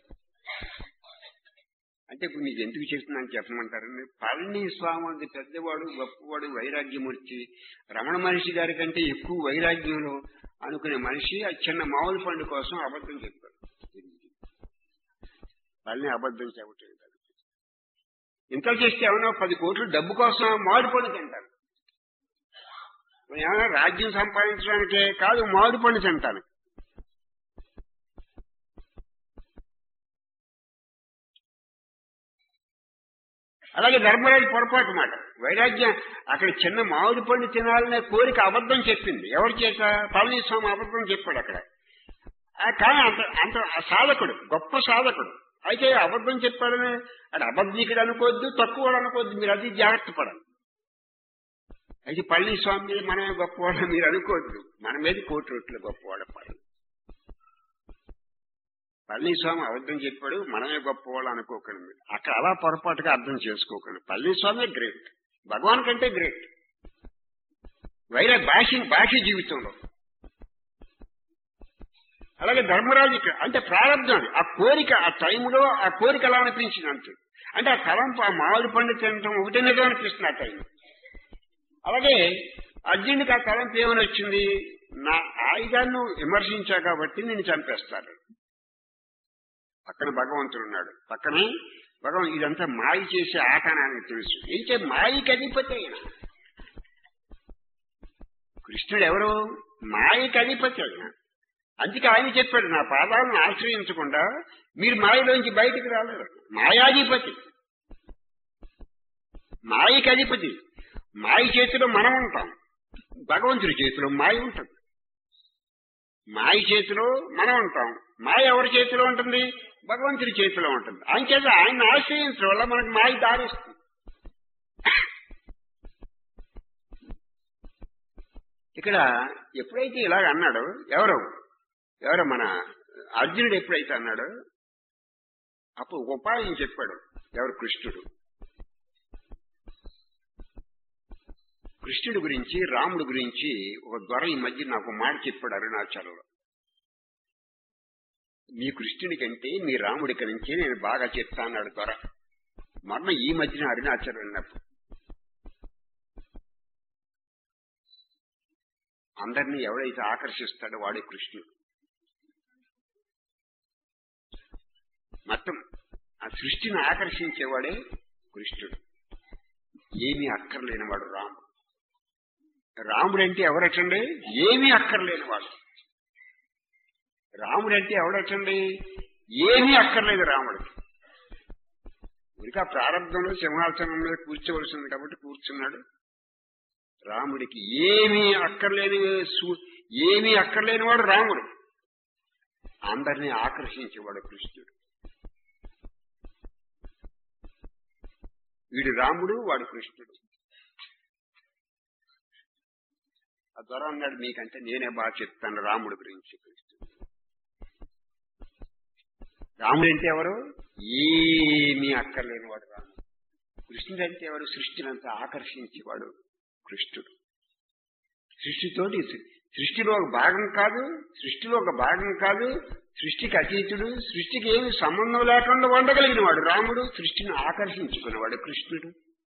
అంటే ఇప్పుడు మీకు ఎందుకు చేస్తున్నాను చెప్పమంటారండి పళని స్వామి అంటే పెద్దవాడు గొప్పవాడు వైరాగ్యమూర్తి రమణ మహర్షి గారి కంటే ఎక్కువ వైరాగ్యంలో అనుకునే మనిషి ఆ చిన్న మామూలు పండు కోసం అబద్ధం చెప్పాడు పళని అబద్ధం చెప్పటం కాదు ఇంత చేస్తే ఏమన్నా పది కోట్లు డబ్బు కోసం మామిడి పండు తింటారు ఏమైనా రాజ్యం సంపాదించడానికే కాదు మామిడి పండు తింటాను అలాగే ధర్మరాజు పొరపాటు మాట వైరాగ్యం అక్కడ చిన్న మామిడి పండు తినాలనే కోరిక అబద్ధం చెప్పింది ఎవరి చేత పళనిస్వామి అబద్ధం చెప్పాడు అక్కడ కానీ అంత అంత సాధకుడు గొప్ప సాధకుడు అయితే అబద్ధం చెప్పాడని అది అబద్ధికుడు అనుకోవద్దు తక్కువ అనుకోవద్దు మీరు అది జాగ్రత్త పడాలి అయితే పళనిస్వామి మీద మనమే గొప్పవాడు మీరు అనుకోవద్దు మన మీద కోటి రొట్లు గొప్పవాడు పడాలి పళనిస్వామి అబద్ధం చెప్పాడు మనమే గొప్పవాళ్ళు అనుకోకండి అక్కడ అలా పొరపాటుగా అర్థం చేసుకోకండి పళనిస్వామి గ్రేట్ భగవాన్ కంటే గ్రేట్ వైరా భాష భాష జీవితంలో అలాగే ధర్మరాజు అంటే ప్రారంభం అది ఆ కోరిక ఆ టైంలో ఆ కోరిక అలా అనిపించింది అంతే అంటే ఆ తలంపు ఆ మామిడి పండు తినటం ఒకటే నిజం అనిపిస్తుంది ఆ టైం అలాగే అర్జునుడికి ఆ తలంపు ఏమని వచ్చింది నా ఆయుధాన్ని విమర్శించా కాబట్టి నేను చంపేస్తాను పక్కన భగవంతుడు ఉన్నాడు పక్కనే భగవాన్ ఇదంతా మాయ చేసే ఆట అని తెలుసు అయితే మాయకి అధిపతి అయిన కృష్ణుడు ఎవరు మాయకి అధిపతి అయిన అందుకే ఆయన చెప్పాడు నా పాదాలను ఆశ్రయించకుండా మీరు మాయలోంచి బయటికి రాలేరు మాయాధిపతి మాయకి అధిపతి మాయ చేతిలో మనం ఉంటాం భగవంతుడి చేతిలో మాయ ఉంటుంది మాయ చేతిలో మనం ఉంటాం మాయ ఎవరి చేతిలో ఉంటుంది భగవంతుడి చేతిలో ఉంటుంది ఆయన చేత ఆయన ఆశ్రయించడం వల్ల మనకు మాయ దారిస్తుంది ఇక్కడ ఎప్పుడైతే ఇలాగ అన్నాడు ఎవరు ఎవరు మన అర్జునుడు ఎప్పుడైతే అన్నాడు అప్పుడు ఉపాయం చెప్పాడు ఎవరు కృష్ణుడు కృష్ణుడి గురించి రాముడి గురించి ఒక దొర ఈ మధ్య నాకు మాట చెప్పాడు అరుణాచలంలో మీ కృష్ణుడి కంటే మీ రాముడి నుంచి నేను బాగా చెప్తా అన్నాడు దొర మొన్న ఈ మధ్యన అరుణాచలం వెళ్ళినప్పుడు అందరినీ ఎవడైతే ఆకర్షిస్తాడో వాడే కృష్ణుడు మొత్తం ఆ సృష్టిని ఆకర్షించేవాడే కృష్ణుడు ఏమీ అక్కర్లేనివాడు రాముడు రాముడు అంటే ఎవరటండి ఏమీ అక్కర్లేనివాడు రాముడు అంటే ఎవడటండి ఏమీ అక్కర్లేదు రాముడికి ఇంకా ప్రారంభంలో సింహాసనం మీద కూర్చోవలసింది కాబట్టి కూర్చున్నాడు రాముడికి ఏమీ అక్కర్లేని సు- ఏమీ అక్కర్లేని వాడు రాముడు అందరినీ ఆకర్షించేవాడు కృష్ణుడు వీడు రాముడు వాడు కృష్ణుడు ఆ దొర అన్నాడు మీకంటే నేనే బాగా చెప్తాను రాముడి గురించి కృష్ణుడు రాముడు అంటే ఎవరు ఏమీ అక్కర్లేని వాడు రాముడు కృష్ణుడు అంటే ఎవరు సృష్టిని అంతా ఆకర్షించేవాడు కృష్ణుడు సృష్టితోటి సృష్టిలో ఒక భాగం కాదు సృష్టిలో ఒక భాగం కాదు సృష్టికి అతీతుడు సృష్టికి ఏమి సంబంధం లేకుండా ఉండగలిగిన వాడు రాముడు సృష్టిని ఆకర్షించుకున్నవాడు కృష్ణుడు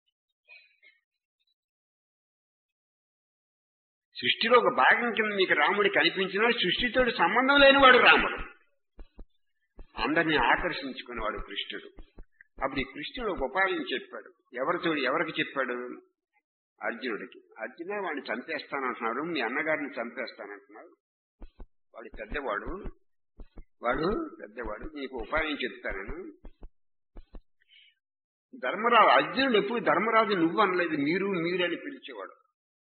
సృష్టిలో ఒక భాగం కింద మీకు రాముడు కనిపించినా సృష్టితోటి సంబంధం లేనివాడు రాముడు అందరినీ ఆకర్షించుకునేవాడు కృష్ణుడు అప్పుడు ఈ కృష్ణుడు ఒక ఉపాయం చెప్పాడు ఎవరితో ఎవరికి చెప్పాడు అర్జునుడికి అర్జున వాడిని చంపేస్తానంటున్నాడు మీ అన్నగారిని చంపేస్తానంటున్నాడు వాడు పెద్దవాడు వాడు పెద్దవాడు నీకు ఉపాయం చెప్తాను ధర్మరాజు అర్జునుడు ఎప్పుడు ధర్మరాజు నువ్వు అనలేదు మీరు మీరు అని పిలిచేవాడు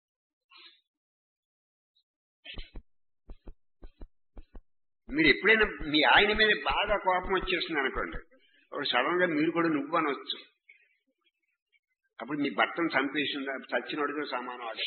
మీరు ఎప్పుడైనా మీ ఆయన మీద బాగా కోపం వచ్చేస్తుంది అనుకోండి అప్పుడు సడన్ గా మీరు కూడా నువ్వు అనొచ్చు అప్పుడు మీ భర్తను చంపేసిందా చచ్చినోడితో సమానం వాడు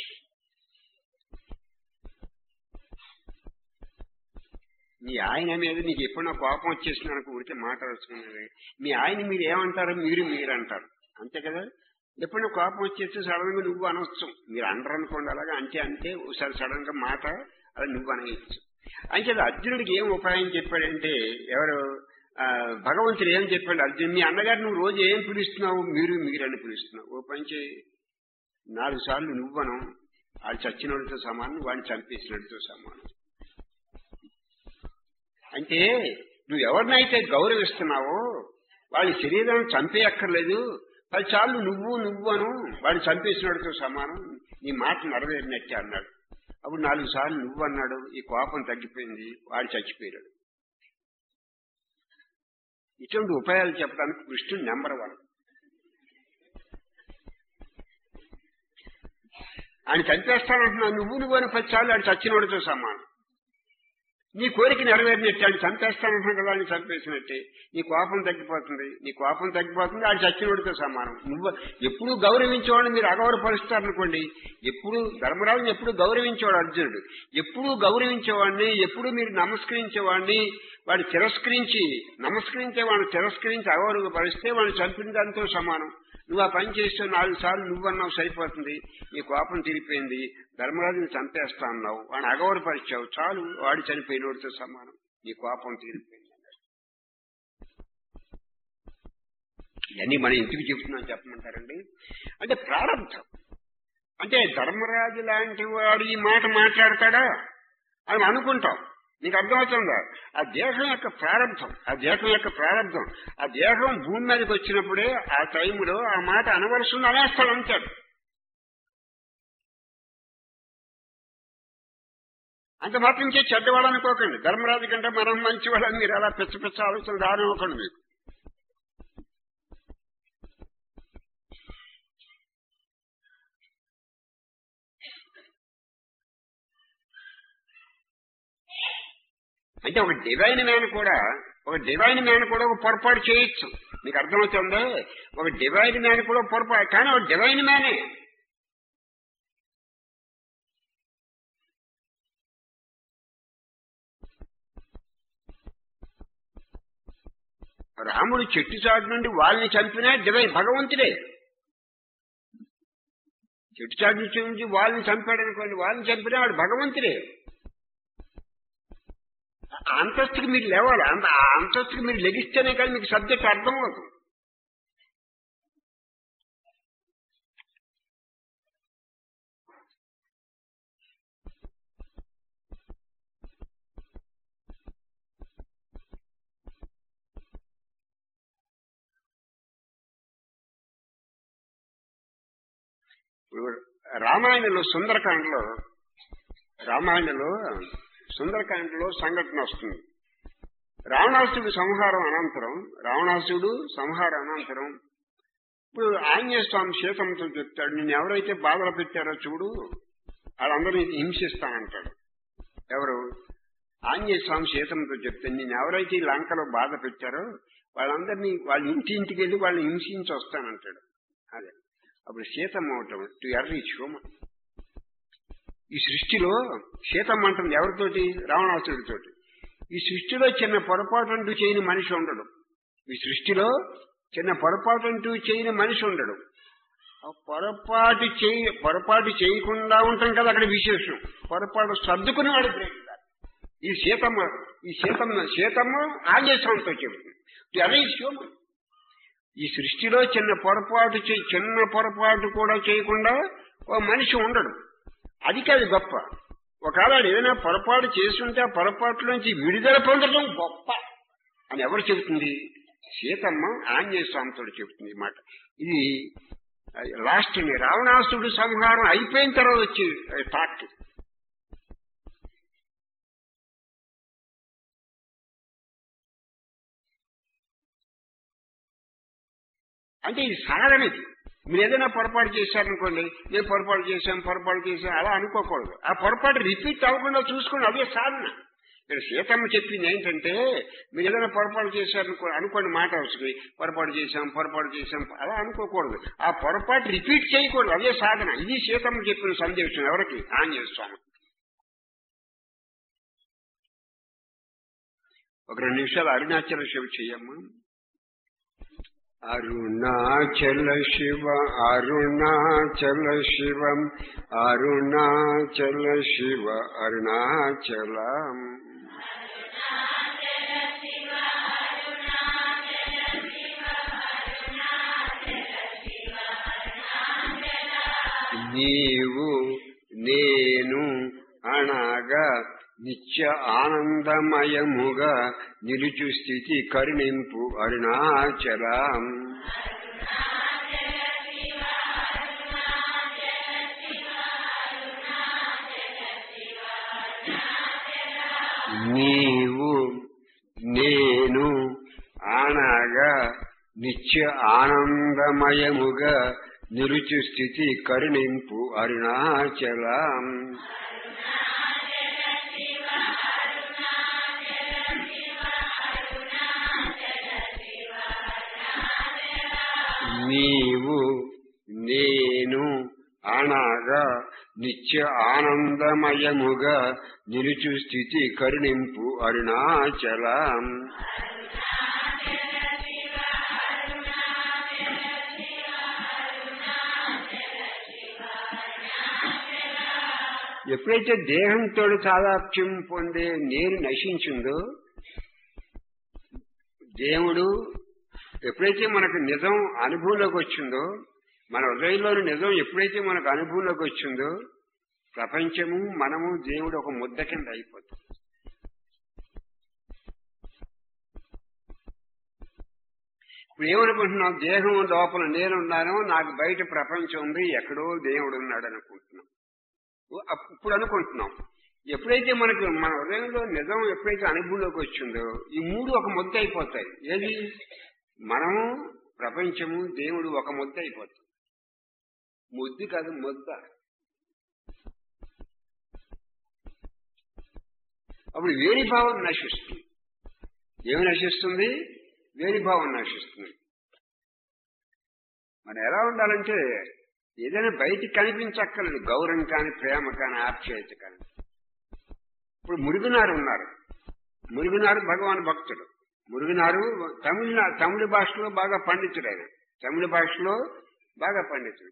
మీ ఆయన మీద నీకు ఎప్పుడైనా కోపం వచ్చేసింది అనుకో ఊరికే మాట్లాడుతున్నది మీ ఆయన మీరు ఏమంటారు మీరు మీరు అంటారు అంతే కదా ఎప్పుడైనా కోపం వచ్చేస్తే సడన్ గా నువ్వు అనొచ్చు మీరు అనరు అనుకోండి అలాగా అంటే అంటే ఒకసారి సడన్ గా మాట అలా నువ్వు అనేయచ్చు అంచేది అర్జునుడికి ఏం ఉపాయం చెప్పాడంటే ఎవరు ఆ, భగవంతుడు ఏం చెప్పాడు అర్జున్ మీ అన్నగారు నువ్వు రోజు ఏం పిలుస్తున్నావు మీరు మీరని పిలుస్తున్నావు ఓ పని చేయి నాలుగు సార్లు నువ్వను వాడు చచ్చినోడితో సమానం వాడిని చంపేసినడితో సమానం అంటే నువ్వు ఎవరినైతే గౌరవిస్తున్నావో వాళ్ళ శరీరాన్ని చంపేయక్కర్లేదు పదిసార్లు నువ్వు నువ్వు అను వాడిని చంపేసినడితో సమానం నీ మాట నెరవేరినట్టే అన్నాడు అప్పుడు నాలుగు సార్లు నువ్వు అన్నాడు ఈ కోపం తగ్గిపోయింది వాడు చచ్చిపోయాడు ఇటువంటి ఉపాయాలు చెప్పడానికి కృష్ణుడు నెంబర్ వన్ ఆయన చంపేస్తానంటున్నావు నువ్వు నువ్వు అని పదిసార్లు ఆయన చచ్చినోడితో సమానం నీ కోరిక నెరవేరినట్టే ఆయన చంపేస్తానంటున్నావు కదా ఆయన చంపేసినట్టే నీ కోపం తగ్గిపోతుంది నీ కోపం తగ్గిపోతుంది ఆయన చచ్చినోడితో సమానం నువ్వు ఎప్పుడు గౌరవించేవాడిని మీరు అగౌరవపరుస్తారనుకోండి ఎప్పుడు ధర్మరాజుని ఎప్పుడు గౌరవించేవాడు అర్జునుడు ఎప్పుడు గౌరవించేవాడిని ఎప్పుడు మీరు నమస్కరించేవాడిని వాడు తిరస్కరించి నమస్కరించేవాడిని తిరస్కరించి అగౌరవపరిస్తే వాడిని చంపిన దానితో సమానం నువ్వు ఆ పని చేస్తే నాలుగు సార్లు నువ్వన్నావు సరిపోతుంది నీ కోపం తిరిగిపోయింది ధర్మరాజుని చంపేస్తా అన్నావు వాడిని అగౌరవపరిచావు చాలు వాడు చనిపోయినోడితో సమానం నీ కోపం తీరిపోయింది ఇవన్నీ మనం ఎందుకు చెప్తున్నాం చెప్పమంటారండి అంటే ప్రారంభం అంటే ధర్మరాజు లాంటి వాడు ఈ మాట మాట్లాడతాడా అని అనుకుంటాం నీకు అర్థమవుతుందా ఆ దేహం యొక్క ప్రారంభం ఆ దేహం యొక్క ప్రారంభం ఆ దేహం భూమి మీదకి వచ్చినప్పుడే ఆ టైంలో ఆ మాట అనవలసింది అనేస్తాడు అంటాడు అంత మాత్రం చే చెడ్డవాడు అనుకోకండి ధర్మరాజు కంటే మనం మంచివాళ్ళని మీరు అలా పిచ్చ పిచ్చ ఆలోచన రానివ్వకండి మీకు అంటే ఒక డివైన్ మ్యాన్ కూడా ఒక డివైన్ మ్యాన్ కూడా ఒక పొరపాటు చేయొచ్చు మీకు అర్థమవుతుందా ఒక డివైన్ మ్యాన్ కూడా పొరపాటు కానీ ఒక డివైన్ మ్యానే రాముడు చెట్టు చాటు నుండి వాళ్ళని చంపినా డివైన్ భగవంతుడే చెట్టు చాటు నుంచి వాళ్ళని చంపాడు అనుకోండి వాళ్ళని చంపినా వాడు భగవంతుడే ఆ అంతస్తుకి మీరు లేవాలి అంత ఆ అంతస్తుకి మీరు లెగిస్తేనే కానీ మీకు సబ్జెక్ట్ అర్థం అవుతుంది ఇప్పుడు రామాయణంలో సుందరకాండలో రామాయణంలో సుందరకాండలో సంఘటన వస్తుంది రావణాసుడు సంహారం అనంతరం రావణాసుడు సంహారం అనంతరం ఇప్పుడు ఆంజనేయ స్వామి సీతమ్మతో చెప్తాడు నేను ఎవరైతే బాధలు పెట్టారో చూడు వాళ్ళందరినీ హింసిస్తానంటాడు ఎవరు ఆంజనేయ స్వామి సీతమ్మతో చెప్తే నేను ఎవరైతే ఈ లంకలో బాధ పెట్టారో వాళ్ళందరినీ వాళ్ళ ఇంటి ఇంటికి వెళ్ళి వాళ్ళని హింసించి వస్తానంటాడు అదే అప్పుడు సీతమ్మ అవటం టు ఎర్రీ హ్యూమన్ ఈ సృష్టిలో సీతమ్మ అంటుంది ఎవరితోటి రావణాసుడితోటి ఈ సృష్టిలో చిన్న పొరపాటు అంటూ చేయని మనిషి ఉండడు ఈ సృష్టిలో చిన్న పొరపాటు అంటూ చేయని మనిషి ఉండడు ఆ పొరపాటు చేయ పొరపాటు చేయకుండా ఉంటాం కదా అక్కడ విశేషం పొరపాటు సర్దుకునేవాడు గ్రేట్ ఈ సీతమ్మ ఈ సీతమ్మ సీతమ్మ ఆంజేశ్వరంతో చెబుతుంది అదే హ్యూమన్ ఈ సృష్టిలో చిన్న పొరపాటు చే- చిన్న పొరపాటు కూడా చేయకుండా ఓ మనిషి ఉండడు అది కాదు గొప్ప ఒకవేళ ఏదైనా పొరపాటు చేస్తుంటే ఆ పొరపాటులోంచి విడుదల పొందడం గొప్ప అని ఎవరు చెబుతుంది సీతమ్మ ఆంజనేయ స్వామితో చెబుతుంది ఈ మాట ఇది లాస్ట్ రావణాసుడు సంహారం అయిపోయిన తర్వాత వచ్చి టాక్ అంటే ఇది సాధన ఇది మీరు ఏదైనా పొరపాటు చేశారనుకోండి నేను పొరపాటు చేశాం పొరపాటు చేశాం అలా అనుకోకూడదు ఆ పొరపాటు రిపీట్ అవ్వకుండా చూసుకోండి అదే సాధన ఇక్కడ సీతమ్మ చెప్పింది ఏంటంటే మీరు ఏదైనా పొరపాటు చేశారనుకో అనుకోండి మాట వస్తుంది పొరపాటు చేశాం పొరపాటు చేశాం అలా అనుకోకూడదు ఆ పొరపాటు రిపీట్ చేయకూడదు అదే సాధన ఇది సీతమ్మ చెప్పిన సందేశం ఎవరికి ఆంజనేయ స్వామి ఒక రెండు నిమిషాలు అరుణాచల శివ చెయ్యమ్మా అరుణాచల శివ అరుణాచల శివం అరుణాచల శివ అరుణాచలం నీవు నేను అనగా నిత్య ఆనందమయముగా నిలుచు స్థితి కరుణింపు అరుణాచలం నీవు నేను అనగా నిత్య ఆనందమయముగా నిలుచు స్థితి కరుణింపు అరుణాచలం నీవు నేను అనగా నిత్య ఆనందమయముగా నిలుచు స్థితి కరుణింపు అరుణాచలం ఎప్పుడైతే దేహంతో తాదాప్యం పొందే నేను నశించిందో దేవుడు ఎప్పుడైతే మనకు నిజం అనుభవంలోకి వచ్చిందో మన హృదయంలోని నిజం ఎప్పుడైతే మనకు అనుభవంలోకి వచ్చిందో ప్రపంచము మనము దేవుడు ఒక ముద్ద కింద అయిపోతుంది ఇప్పుడు ఏమనుకుంటున్నాం దేహం లోపల నేనున్నాను నాకు బయట ప్రపంచం ఉంది ఎక్కడో దేవుడు ఉన్నాడు అనుకుంటున్నాం అప్- ఇప్పుడు అనుకుంటున్నాం ఎప్పుడైతే మనకు మన హృదయంలో నిజం ఎప్పుడైతే అనుభవంలోకి వచ్చిందో ఈ మూడు ఒక ముద్ద అయిపోతాయి ఏది మనము ప్రపంచము దేవుడు ఒక ముద్ద అయిపోతాయి ముద్దు కాదు ముద్ద అప్పుడు వేరి భావం నశిస్తుంది ఏమి నశిస్తుంది వేరి భావం నశిస్తుంది మనం ఎలా ఉండాలంటే ఏదైనా బయటికి కనిపించక్కర్లేదు గౌరవం కానీ ప్రేమ కానీ ఆప్యాయత కానీ ఇప్పుడు మురుగునారు ఉన్నారు మురుగునారు భగవాన్ భక్తుడు మురుగునారు తమిళ తమిళ భాషలో బాగా పండితుడు ఆయన తమిళ భాషలో బాగా పండితుడు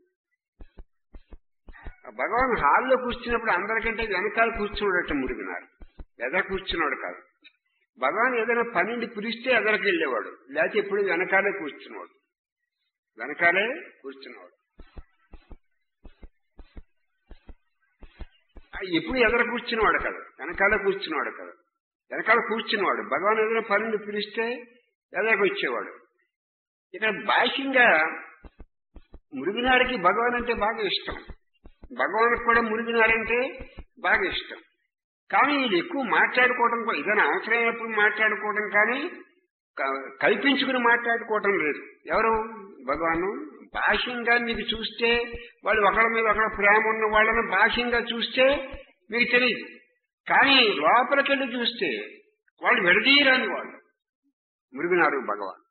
ఆ భగవాన్ హాల్లో కూర్చున్నప్పుడు అందరికంటే వెనకాల కూర్చున్నాడట మురుగునారు ఎదర కూర్చున్నాడు కాదు భగవాన్ ఏదైనా పనిండి పిలిస్తే ఎదరికి వెళ్ళేవాడు లేకపోతే ఎప్పుడు వెనకాలే కూర్చున్నాడు వెనకాలే కూర్చున్నాడు ఆ ఎప్పుడు ఎదర కూర్చున్నవాడు కదా వెనకాల కూర్చున్నవాడు కదా వెనకాల కూర్చున్నవాడు భగవాన్ ఏదైనా పనిని పిలిస్తే ఎదరకు వచ్చేవాడు ఇక్కడ బాహ్యంగా మురుగునాడికి భగవాన్ అంటే బాగా ఇష్టం భగవానికి కూడా మురుగునాడంటే బాగా ఇష్టం కానీ వీళ్ళు ఎక్కువ మాట్లాడుకోవడం కూ- ఏదైనా అవసరమైనప్పుడు మాట్లాడుకోవడం కానీ క- కల్పించుకుని మాట్లాడుకోవటం లేదు ఎవరు భగవాను బాహ్యంగా మీకు చూస్తే వాళ్ళు ఒకళ్ళ మీద ఒకళ్ళ ప్రేమ ఉన్న వాళ్ళని బాహ్యంగా చూస్తే మీకు తెలియదు కానీ లోపలికెళ్ళి చూస్తే వాళ్ళు విడదీయరాని వాళ్ళు మురుగునాడు భగవాన్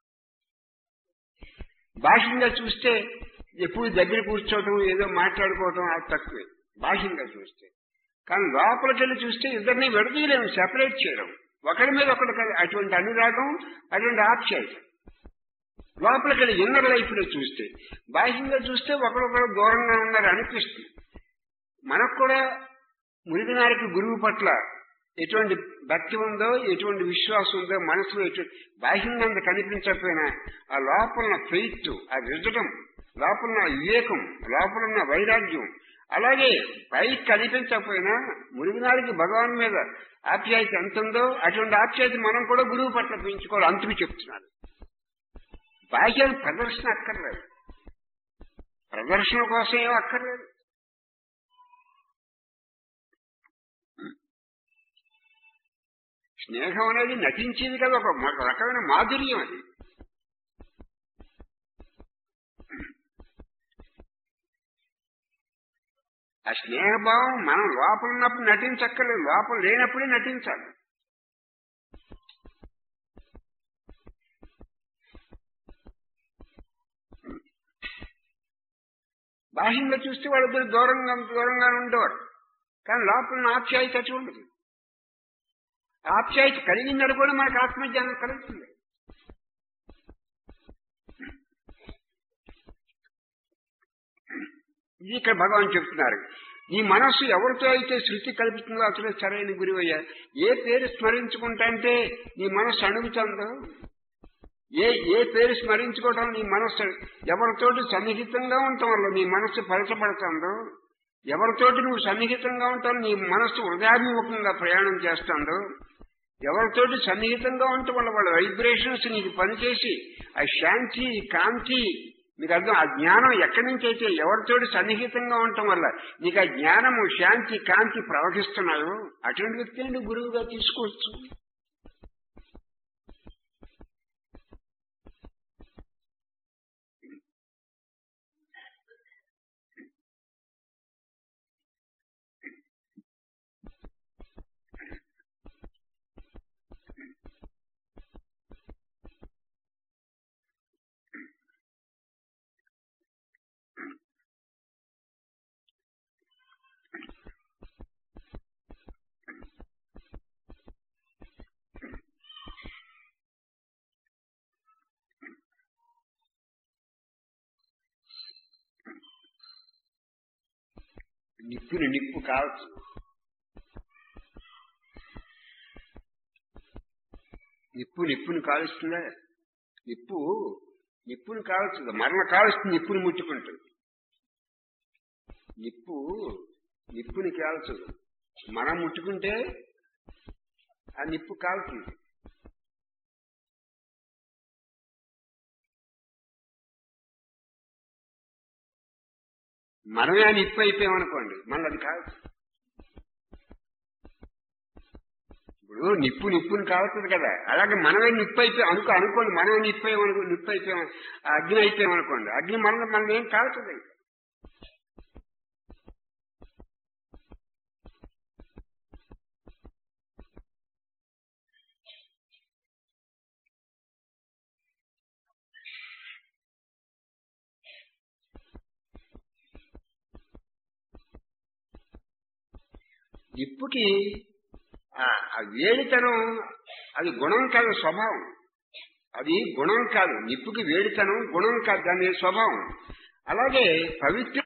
బాహ్యంగా చూస్తే ఎప్పుడు దగ్గర కూర్చోవటం ఏదో మాట్లాడుకోవటం అది తక్కువే బాహ్యంగా చూస్తే కానీ లోపలికెళ్ళి చూస్తే ఇద్దరిని విడదీయలేము సెపరేట్ చేయడం ఒకరి మీద ఒకటి కాదు అటువంటి అనురాగం అటువంటి ఆప్యాయత లోపలికెళ్ళి ఇన్నర్ లైఫ్ లో చూస్తే బాహ్యంగా చూస్తే ఒకరొకరు దూరంగా ఉన్నారు అనిపిస్తుంది మనకు కూడా మురిగినారికి గురువు పట్ల ఎటువంటి భక్తి ఉందో ఎటువంటి విశ్వాసం ఉందో మనసులో ఎటువంటి బాహ్యంగా అంత కనిపించకపోయినా ఆ లోపల ఫెయిత్ ఆ విజటం లోపల వివేకం లోపల వైరాగ్యం అలాగే పైకి కనిపించకపోయినా మురిగినారికి భగవాన్ మీద ఆప్యాయత ఎంత ఉందో అటువంటి ఆప్యాయత మనం కూడా గురువు పట్ల పెంచుకోవాలి అందుకు చెప్తున్నాను బాహ్యం ప్రదర్శన అక్కర్లేదు ప్రదర్శన కోసం ఏం అక్కర్లేదు స్నేహం అనేది నటించేది కదా ఒక మ- రకమైన మాధుర్యం అది ఆ స్నేహభావం మనం లోపల ఉన్నప్పుడు నటించక్కర్లేదు లోపల లేనప్పుడే నటించాలి బాహ్యంగా చూస్తే వాళ్ళిద్దరు దూరంగా దూరంగా ఉండేవారు కానీ లోపల ఆప్యాయత అటు ఉండదు ఆప్యాయత కలిగిందని కూడా మనకు ఆత్మజ్ఞానం కలుగుతుంది ఇది ఇక్కడ భగవాన్ చెప్తున్నారు నీ మనస్సు ఎవరితో అయితే శృతి కల్పిస్తుందో అతడే సరైన గురువయ్యా ఏ పేరు స్మరించుకుంటా అంటే నీ మనస్సు అణుగుతుందో ఏ ఏ పేరు స్మరించుకోవడం నీ మనస్సు ఎవరితోటి సన్నిహితంగా ఉండటం వల్ల నీ మనస్సు పలచబడుతుందో ఎవరితోటి నువ్వు సన్నిహితంగా ఉంటావు నీ మనస్సు హృదయాభిముఖంగా ప్రయాణం చేస్తుందో ఎవరితోటి సన్నిహితంగా ఉండటం వల్ల వాళ్ళ వైబ్రేషన్స్ నీకు పనిచేసి ఆ శాంతి కాంతి మీకు అర్థం ఆ జ్ఞానం ఎక్కడి నుంచి అయితే ఎవరితోటి సన్నిహితంగా ఉండటం వల్ల నీకు ఆ జ్ఞానము శాంతి కాంతి ప్రవహిస్తున్నాయో అటువంటి వ్యక్తిని నువ్వు గురువుగా తీసుకోవచ్చు నిప్పుని నిప్పు కావచ్చు నిప్పు నిప్పుని కాలుస్తుందా నిప్పు నిప్పుని కాలుస్తుంది మరణ కాలుస్తుంది నిప్పుని ముట్టుకుంటుంది నిప్పు నిప్పుని కాల్చదు మనం ముట్టుకుంటే ఆ నిప్పు కాలుతుంది మనమే ఆ నిప్పు అయిపోయామనుకోండి మళ్ళీ అది కాదు ఇప్పుడు నిప్పు నిప్పుని కాలుతుంది కదా అలాగే మనమే నిప్పు అయిపోయి అనుకో అనుకోండి మనమే నిప్పు అయ్యామనుకో నిప్పు అయిపోయాం ఆ అగ్ని అయిపోయామనుకోండి అగ్ని మన మనం ఏం కాలుతుంది ఇంకా నిప్పుకి ఆ ఆ వేడితనం అది గుణం కాదు స్వభావం అది గుణం కాదు నిప్పుకి వేడితనం గుణం కాదు దాని స్వభావం అలాగే పవిత్ర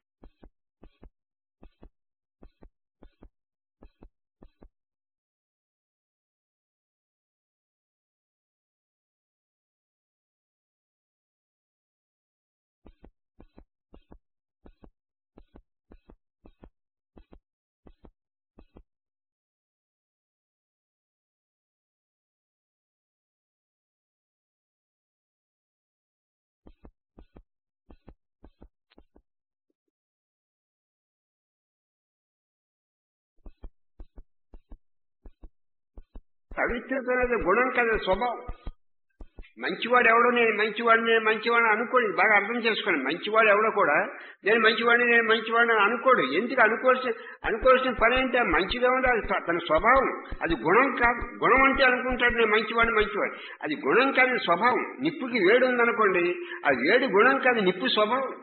పవిత్రత అనేది గుణం కదా స్వభావం మంచివాడు ఎవడో నేను మంచివాడిని నేను మంచివాడిని అనుకోడు ఇది బాగా అర్థం చేసుకోండి మంచివాడు ఎవడో కూడా నేను మంచివాడిని నేను మంచివాడిని అని అనుకోడు ఎందుకు అనుకోవాల్సిన అనుకోవాల్సిన పని ఏంటి ఆ మంచిగా ఉంది అది త- తన స్వభావం అది గుణం కాదు గుణం అంటే అనుకుంటాడు నేను మంచివాడిని మంచివాడు అది గుణం కాదు స్వభావం నిప్పుకి వేడి ఉందనుకోండి ఆ వేడి గుణం కాదు నిప్పు స్వభావం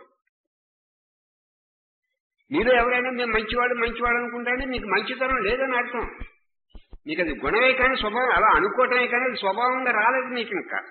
మీలో ఎవరైనా మేము మంచివాడు మంచివాడు అనుకుంటాంటే మీకు మంచితనం లేదని అర్థం మీకు అది గుణమే కానీ స్వభావం అలా అనుకోవటమే కానీ అది స్వభావంగా రాలేదు మీకు ఇంకా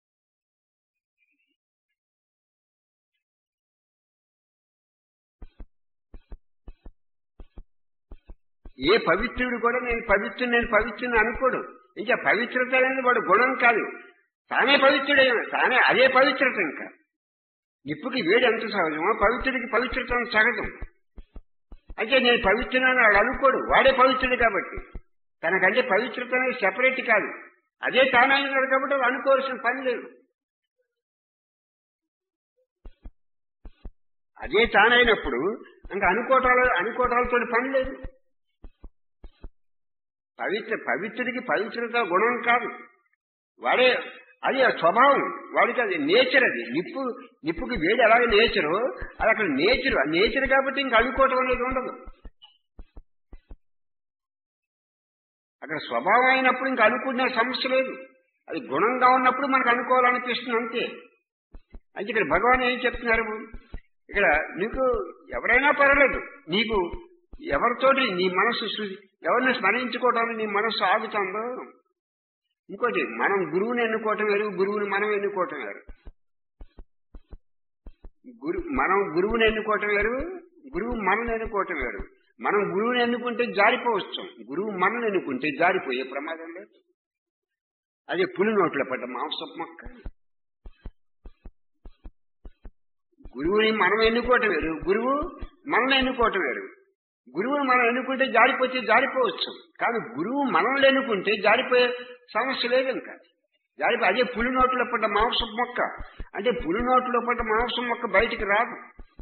ఏ పవిత్రుడు కూడా నేను పవిత్రుడు నేను పవిత్రుని అనుకోడు ఇంకా పవిత్రత అనేది వాడు గుణం కాదు తానే పవిత్రుడే తానే అదే పవిత్రత ఇంకా నిప్పుకి వేడి ఎంత సహజమో పవిత్రుడికి పవిత్రత అంత సహజం అయితే నేను పవిత్రుడని వాడు అనుకోడు వాడే పవిత్రుడు కాబట్టి తనకంటే పవిత్రత అనేది సెపరేట్ కాదు అదే తానైనాడు కాబట్టి అది అనుకోవాల్సిన పని లేదు అదే తానైనప్పుడు ఇంకా అనుకోవటాలు అనుకోవటాలతో పని లేదు పవిత్ర పవిత్రుడికి పవిత్రత గుణం కాదు వాడే అది ఆ స్వభావం వాడికి అది నేచర్ అది నిప్పు నిప్పుకి వేడి అలాగే నేచరు అది అక్కడ నేచర్ ఆ నేచర్ కాబట్టి ఇంకా అనుకోవటం అనేది ఉండదు అక్కడ స్వభావం అయినప్పుడు ఇంకా అనుకునే సమస్య లేదు అది గుణంగా ఉన్నప్పుడు మనకు అనుకోవాలనిపిస్తుంది అంతే అయితే ఇక్కడ భగవాన్ ఏం చెప్తున్నారు ఇక్కడ నీకు ఎవరైనా పర్వాలేదు నీకు ఎవరితోటి నీ మనసు శృ- ఎవరిని స్మరించుకోవడానికి నీ మనస్సు ఆగుతుందో ఇంకోటి మనం గురువుని ఎన్నుకోవటం వేరు గురువుని మనం ఎన్నుకోవటం వేరు గురు మనం గురువుని ఎన్నుకోవటం వేరు గురువు మనల్ని ఎన్నుకోవటం వేరు మనం గురువుని ఎన్నుకుంటే జారిపోవచ్చు గురువు మనల్ని ఎన్నుకుంటే జారిపోయే ప్రమాదం లేదు అదే పులి నోట్లో పడ్డ మాంసపు మొక్క గురువుని మనం ఎన్నుకోవటం వేరు గురువు మనల్ని ఎన్నుకోవటం వేరు గురువుని మనం ఎన్నుకుంటే జారిపోతే జారిపోవచ్చు కానీ గురువు మనల్ని ఎన్నుకుంటే జారిపోయే సమస్య లేదు ఇంకా జారిపో అదే పులి నోట్లో పడ్డ మాంసం మొక్క అంటే పులి నోట్లో పడ్డ మాంసం మొక్క బయటికి రాదు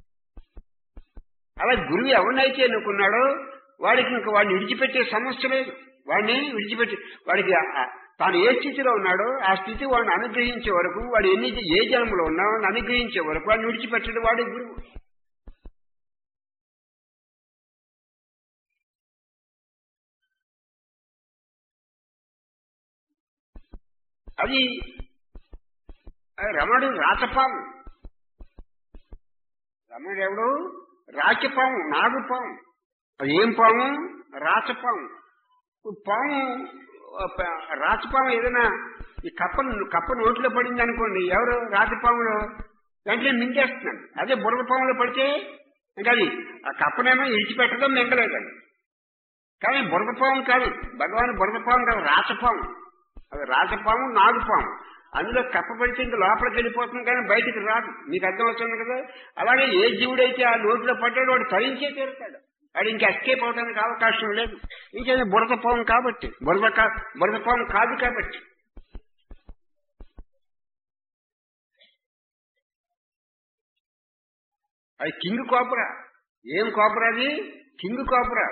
అలా గురువు ఎవరినైతే ఎన్నుకున్నాడో వాడికి ఇంకా వాడిని విడిచిపెట్టే సమస్య లేదు వాడిని విడిచిపెట్టి వాడికి ఆ- ఆ- తాను ఏ స్థితిలో ఉన్నాడో ఆ స్థితి వాడిని అనుగ్రహించే వరకు వాడు ఎన్ని ఏ జన్మలో ఉన్నా వాడిని అనుగ్రహించే వరకు వాడిని విడిచిపెట్టడు వాడే గురువు అది ఆ రమణుడు రాచపాము రమణుడు ఎవడు రాచపాము నాగుపాము అది ఏం పాము రాచపాము ఇప్పుడు పాము ఆ, ప- రాచపాము ఏదైనా ఈ కప్ప కప్ప నోట్లో పడింది అనుకోండి ఎవరు రాచపాములో వెంటనే మింగేస్తున్నాడు అదే బురద పాములో పడితే ఇంకా అది ఆ కప్పనేమో ఇడిచిపెట్టడం మింగలేదండి కానీ బురదపాము కాదు భగవాన్ బురదపాము కాదు రాచపాము అది రాచపాము నాగుపాము అందులో కప్పబడితే ఇంకా లోపలికి వెళ్ళిపోతుంది కానీ బయటికి రాదు మీకు అర్థం అవుతుంది కదా అలాగే ఏ జీవుడైతే ఆ నోట్లో పడ్డాడో వాడు తరించే తీరుతాడు వాడు ఇంకా ఎస్కేప్ అవడానికి అవకాశం లేదు ఇంకేది బురద పాము కాబట్టి బురద కా బురద పాము కాదు కాబట్టి అది కింగ్ కోపరా ఏం కోపరా అది కింగ్ కోపరా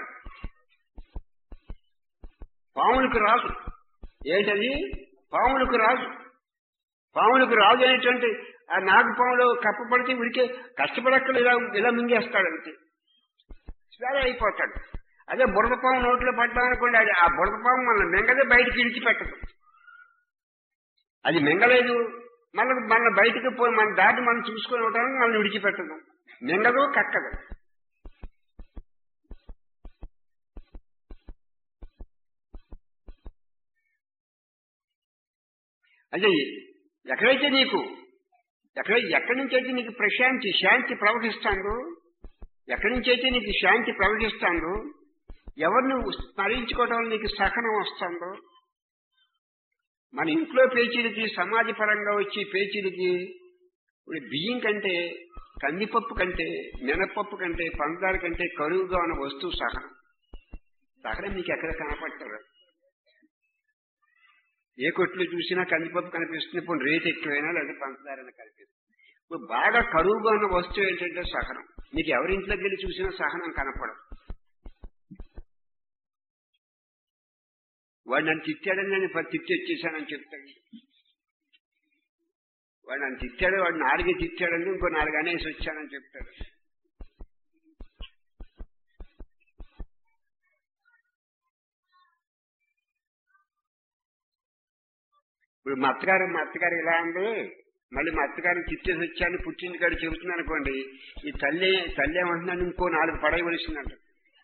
పాములకు రాజు ఏంటది పాములకు రాజు పాములకు రాజు అనేటువంటి ఆ నాగపాములో కప్పపడితే ఉడికే కష్టపడక్కలు ఇలా ఇలా మింగేస్తాడంతే స్వేర అయిపోతాడు అదే బురదపాము నోట్లో పడ్డామనుకోండి అది ఆ బురదపాము మన మింగదే బయటికి ఇడిచిపెట్టదు అది మింగలేదు మళ్ళీ మన బయటికి పోయి మన దాటి మనం చూసుకొని ఉండడానికి మనల్ని విడిచిపెట్టదు మింగదు కక్కదు అంటే ఎక్కడైతే నీకు ఎక్కడ ఎక్కడి నుంచి అయితే నీకు ప్రశాంతి శాంతి ప్రవహిస్తాందో ఎక్కడి నుంచి అయితే నీకు శాంతి ప్రవహిస్తాందో ఎవరిని స్మరించుకోవడం వల్ల నీకు సహనం వస్తుందో మన ఇంట్లో పేచీలకి సమాజ పరంగా వచ్చి పేచీలకి ఇప్పుడు బియ్యం కంటే కందిపప్పు కంటే మినపప్పు కంటే పంచదార కంటే కరువుగా ఉన్న వస్తువు సహనం సహనం మీకు ఎక్కడ కనపడతారు ఏ కొట్లు చూసినా కందిపప్పు కనిపిస్తుంది ఇప్పుడు రేట్ ఎక్కువైనా లేదా పంచదార కనిపిస్తుంది ఇప్పుడు బాగా కరువుగా ఉన్న వస్తువు ఏంటంటే సహనం మీకు ఎవరింట్లోకి వెళ్ళి చూసినా సహనం కనపడదు వాడు నన్ను తిట్టాడని నేను పది తిట్టి వచ్చేసానని చెప్తాడు వాడు నన్ను తిట్టాడు వాడు నాలుగే తిట్టాడని ఇంకో నాలుగు అనేసి వచ్చానని చెప్తాడు ఇప్పుడు మా అత్తగారు మా అత్తగారు ఇలా ఉంది మళ్ళీ మా అత్తగారిని తిట్టేసి వచ్చాను పుట్టింటి కాడు చెబుతున్నాను అనుకోండి ఈ తల్లి తల్లి ఏమంటున్నాను ఇంకో నాలుగు పడవలసిందంట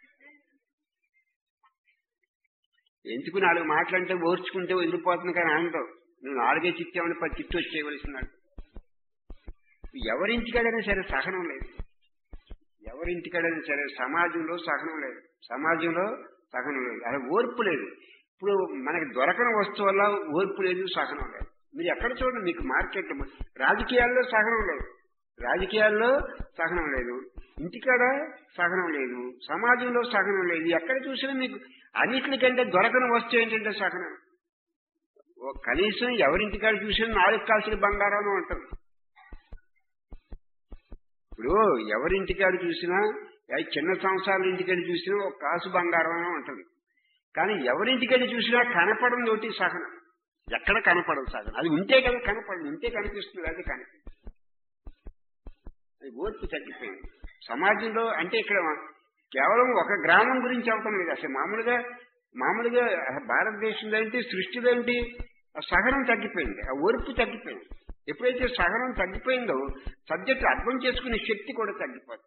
ఎందుకు నాలుగు మాటలంటే ఓర్చుకుంటే వదిలిపోతుంది కానీ ఆనందం నువ్వు నాలుగే చిత్తామని పది తిట్టు వచ్చేయవలసిందంట ఎవరింటికాడైనా సరే సహనం లేదు ఎవరింటికాడైనా సరే సమాజంలో సహనం లేదు సమాజంలో సహనం లేదు అలా ఓర్పు లేదు ఇప్పుడు మనకి దొరకని వస్తువు వల్ల ఓర్పు లేదు సహనం లేదు మీరు ఎక్కడ చూడండి మీకు మార్కెట్ రాజకీయాల్లో సహనం లేదు రాజకీయాల్లో సహనం లేదు ఇంటికాడ సహనం లేదు సమాజంలో సహనం లేదు ఎక్కడ చూసినా మీకు అన్నిటికంటే దొరకని వస్తువు ఏంటంటే సహనం ఓ కనీసం ఎవరింటికాడ చూసినా నాలుగు కాసులు బంగారం ఉంటుంది ఇప్పుడు ఎవరింటికాడ చూసినా ఏ చిన్న సంవత్సరాల ఇంటికాడ చూసినా ఒక కాసు బంగారం ఉంటుంది కానీ ఎవరింటికాడ చూసినా కనపడం ఒకటి సహనం ఎక్కడ కనపడదు సహనం అది ఉంటే కదా కనపడదు ఉంటే కనిపిస్తుంది అది కనిపిస్తుంది అది ఓర్పు తగ్గిపోయింది సమాజంలో అంటే ఇక్కడ కేవలం ఒక గ్రామం గురించి అవటం లేదు అసలు మామూలుగా మామూలుగా భారతదేశంలో ఏంటి సృష్టిలో ఏంటి ఆ సహనం తగ్గిపోయింది ఆ ఓర్పు తగ్గిపోయింది ఎప్పుడైతే సహనం తగ్గిపోయిందో సబ్జెక్ట్ అర్థం చేసుకునే శక్తి కూడా తగ్గిపోతుంది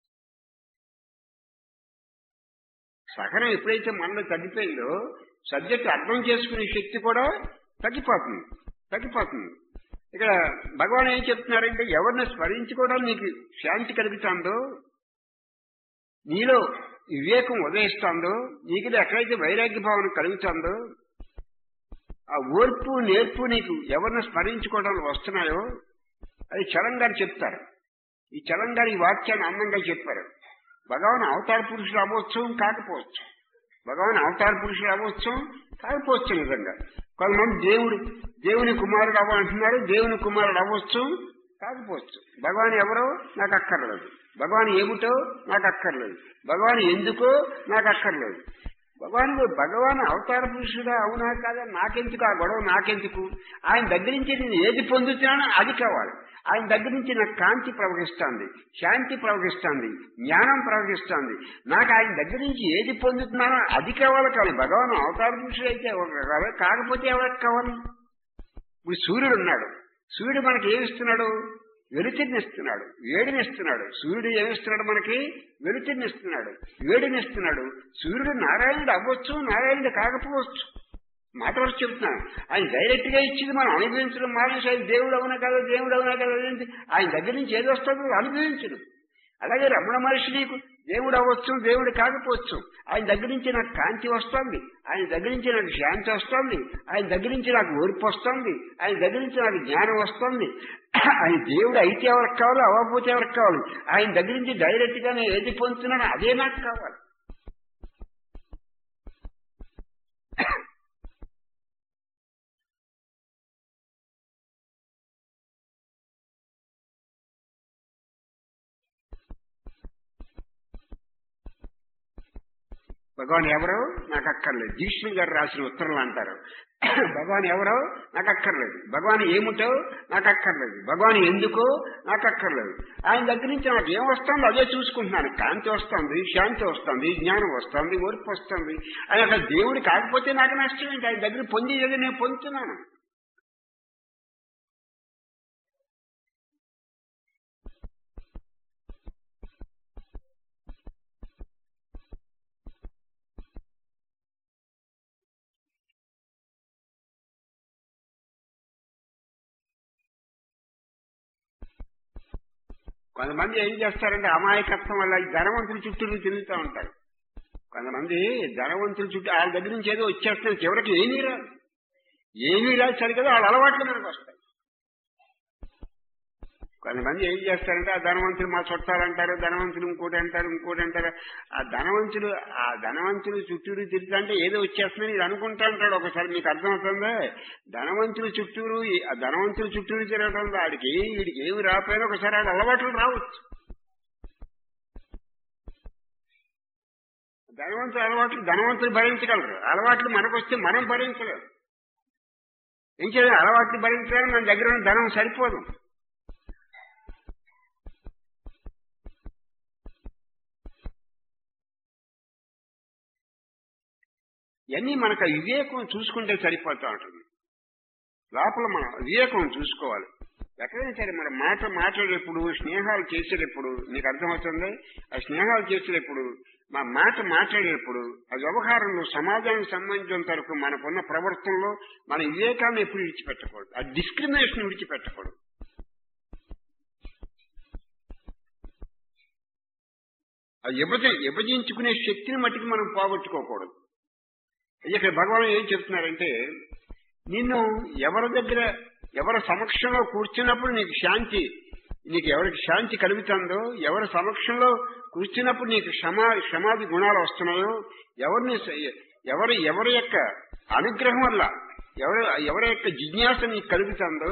సహనం ఎప్పుడైతే మనలో తగ్గిపోయిందో సబ్జెక్ట్ అర్థం చేసుకునే శక్తి కూడా తగ్గిపోతుంది తగ్గిపోతుంది ఇక్కడ భగవాన్ ఏం చెప్తున్నారంటే ఎవరిని స్మరించుకోవడం నీకు శాంతి కలుగుతుందో నీలో వివేకం ఉదయిస్తుందో నీకు ఎక్కడైతే వైరాగ్య భావన కలుగుతుందో ఆ ఓర్పు నేర్పు నీకు ఎవరిని స్మరించుకోవడం వస్తున్నాయో అది చలం గారు చెప్తారు ఈ చలం గారు ఈ వాక్యాన్ని అందంగా చెప్పారు భగవాన్ అవతార పురుషులు అవ్వచ్చు కాకపోవచ్చు భగవాన్ అవతార పురుషులు అవ్వచ్చు కాకపోవచ్చు నిజంగా కొంతమంది దేవుడు దేవుని కుమారుడు అవ్వంటున్నారు దేవుని కుమారుడు అవ్వచ్చు కాకపోవచ్చు భగవాన్ ఎవరో నాకు అక్కర్లేదు భగవాన్ ఏమిటో నాకు అక్కర్లేదు భగవాన్ ఎందుకో నాకు అక్కర్లేదు భగవాన్ భగవాన్ అవతార పురుషుడా అవునా కాదా నాకెందుకు ఆ గొడవ నాకెందుకు ఆయన దగ్గర నుంచి నేను ఏది పొందుతున్నానో అది కావాలి ఆయన దగ్గర నుంచి నాకు కాంతి ప్రవహిస్తుంది శాంతి ప్రవహిస్తుంది జ్ఞానం ప్రవహిస్తుంది నాకు ఆయన దగ్గర నుంచి ఏది పొందుతున్నానో అది కావాలి కానీ భగవాన్ అవతార పురుషుడు అయితే ఎవరికి కావాలి కాకపోతే ఎవరికి కావాలి ఇప్పుడు సూర్యుడు ఉన్నాడు సూర్యుడు మనకి ఏమిస్తున్నాడు వెలుతురినిస్తున్నాడు వేడినిస్తున్నాడు సూర్యుడు ఏమిస్తున్నాడు మనకి వెలుతురినిస్తున్నాడు వేడినిస్తున్నాడు సూర్యుడు నారాయణుడు అవ్వచ్చు నారాయణుడు కాకపోవచ్చు మాట వరకు చెప్తున్నాను ఆయన డైరెక్ట్ గా ఇచ్చింది మనం అనుభవించడం మానేసి ఆయన దేవుడు అవునా కదా దేవుడు అవునా కదా ఏంటి ఆయన దగ్గర నుంచి ఏది వస్తుందో అనుభవించడం అలాగే రమణ మహర్షి నీకు దేవుడు అవ్వచ్చు దేవుడు కాకపోవచ్చు ఆయన దగ్గర నుంచి నాకు కాంతి వస్తుంది ఆయన దగ్గర నుంచి నాకు శాంతి వస్తుంది ఆయన దగ్గర నుంచి నాకు ఓర్పు వస్తుంది ఆయన దగ్గర నుంచి నాకు జ్ఞానం వస్తుంది ఆయన దేవుడు అయితే ఎవరికి కావాలి అవ్వకపోతే ఎవరికి కావాలి ఆయన దగ్గర నుంచి డైరెక్ట్ గా నేను ఏది పొందుతున్నానో అదే నాకు కావాలి భగవాన్ ఎవరో నాకు అక్కర్లేదు జీష్ణు గారు రాసిన ఉత్తరాలు అంటారు భగవాన్ ఎవరో నాకు అక్కర్లేదు భగవాన్ ఏమిటో నాకు అక్కర్లేదు భగవాన్ ఎందుకో నాకు అక్కర్లేదు ఆయన దగ్గర నుంచి నాకు ఏం వస్తుందో అదే చూసుకుంటున్నాను కాంతి వస్తుంది శాంతి వస్తుంది జ్ఞానం వస్తుంది ఓర్పు వస్తుంది ఆయన అక్కడ దేవుడు కాకపోతే నాకు నష్టం ఏంటి ఆయన దగ్గర పొందేది నేను పొందుతున్నాను కొంతమంది ఏం చేస్తారంటే అమాయకత్వం వల్ల ఈ ధనవంతుల చుట్టూ తిరుగుతూ ఉంటారు కొంతమంది ధనవంతుల చుట్టూ వాళ్ళ దగ్గర నుంచి ఏదో వచ్చేస్తారు చివరికి ఏమీ రాదు ఏమీ రాదు సరికదా వాళ్ళ అలవాట్లు మనకు వస్తాయి కొంతమంది ఏం చేస్తారంటే ఆ ధనవంతులు మా చుట్టాలంటారు ధనవంతులు ఇంకోటి అంటారు ఇంకోటి అంటారు ఆ ధనవంతులు ఆ ధనవంతులు చుట్టూరు తిరుగుతుంటే ఏదో వచ్చేస్తుందని ఇది అనుకుంటా అంటాడు ఒకసారి మీకు అర్థమవుతుందా ధనవంతుల చుట్టూరు ఆ ధనవంతుల చుట్టూరు తిరగడం వాడికి వీడికి ఏమి రాకపోయినా ఒకసారి ఆడ అలవాట్లు రావచ్చు ధనవంతుల అలవాట్లు ధనవంతులు భరించగలరు అలవాట్లు మనకు వస్తే మనం భరించలేం ఏం చేయాలి అలవాట్లు భరించడానికి మన దగ్గర ఉన్న ధనం సరిపోదు ఇవన్నీ మనకు ఆ వివేకం చూసుకుంటే సరిపోతా ఉంటుంది లోపల మనం వివేకం చూసుకోవాలి ఎక్కడైనా సరే మన మాట మాట్లాడేటప్పుడు స్నేహాలు చేసేటప్పుడు నీకు అర్థమవుతుంది ఆ స్నేహాలు చేసేటప్పుడు మా మాట మాట్లాడేటప్పుడు ఆ వ్యవహారంలో సమాజానికి సంబంధించినంత వరకు మనకున్న ప్రవర్తనలో మన వివేకాన్ని ఎప్పుడు విడిచిపెట్టకూడదు ఆ డిస్క్రిమినేషన్ విడిచిపెట్టకూడదు ఆ విభజ విభజించుకునే శక్తిని మట్టికి మనం పోగొట్టుకోకూడదు ఇక్కడ భగవాన్ ఏం చెప్తున్నారంటే నిన్ను ఎవరి దగ్గర ఎవరి సమక్షంలో కూర్చున్నప్పుడు నీకు శాంతి నీకు ఎవరికి శాంతి కలుగుతుందో ఎవరి సమక్షంలో కూర్చున్నప్పుడు నీకు క్షమా క్షమాది గుణాలు వస్తున్నాయో ఎవరిని ఎవరి ఎవరి యొక్క అనుగ్రహం వల్ల ఎవరి ఎవరి యొక్క జిజ్ఞాస నీకు కలుగుతుందో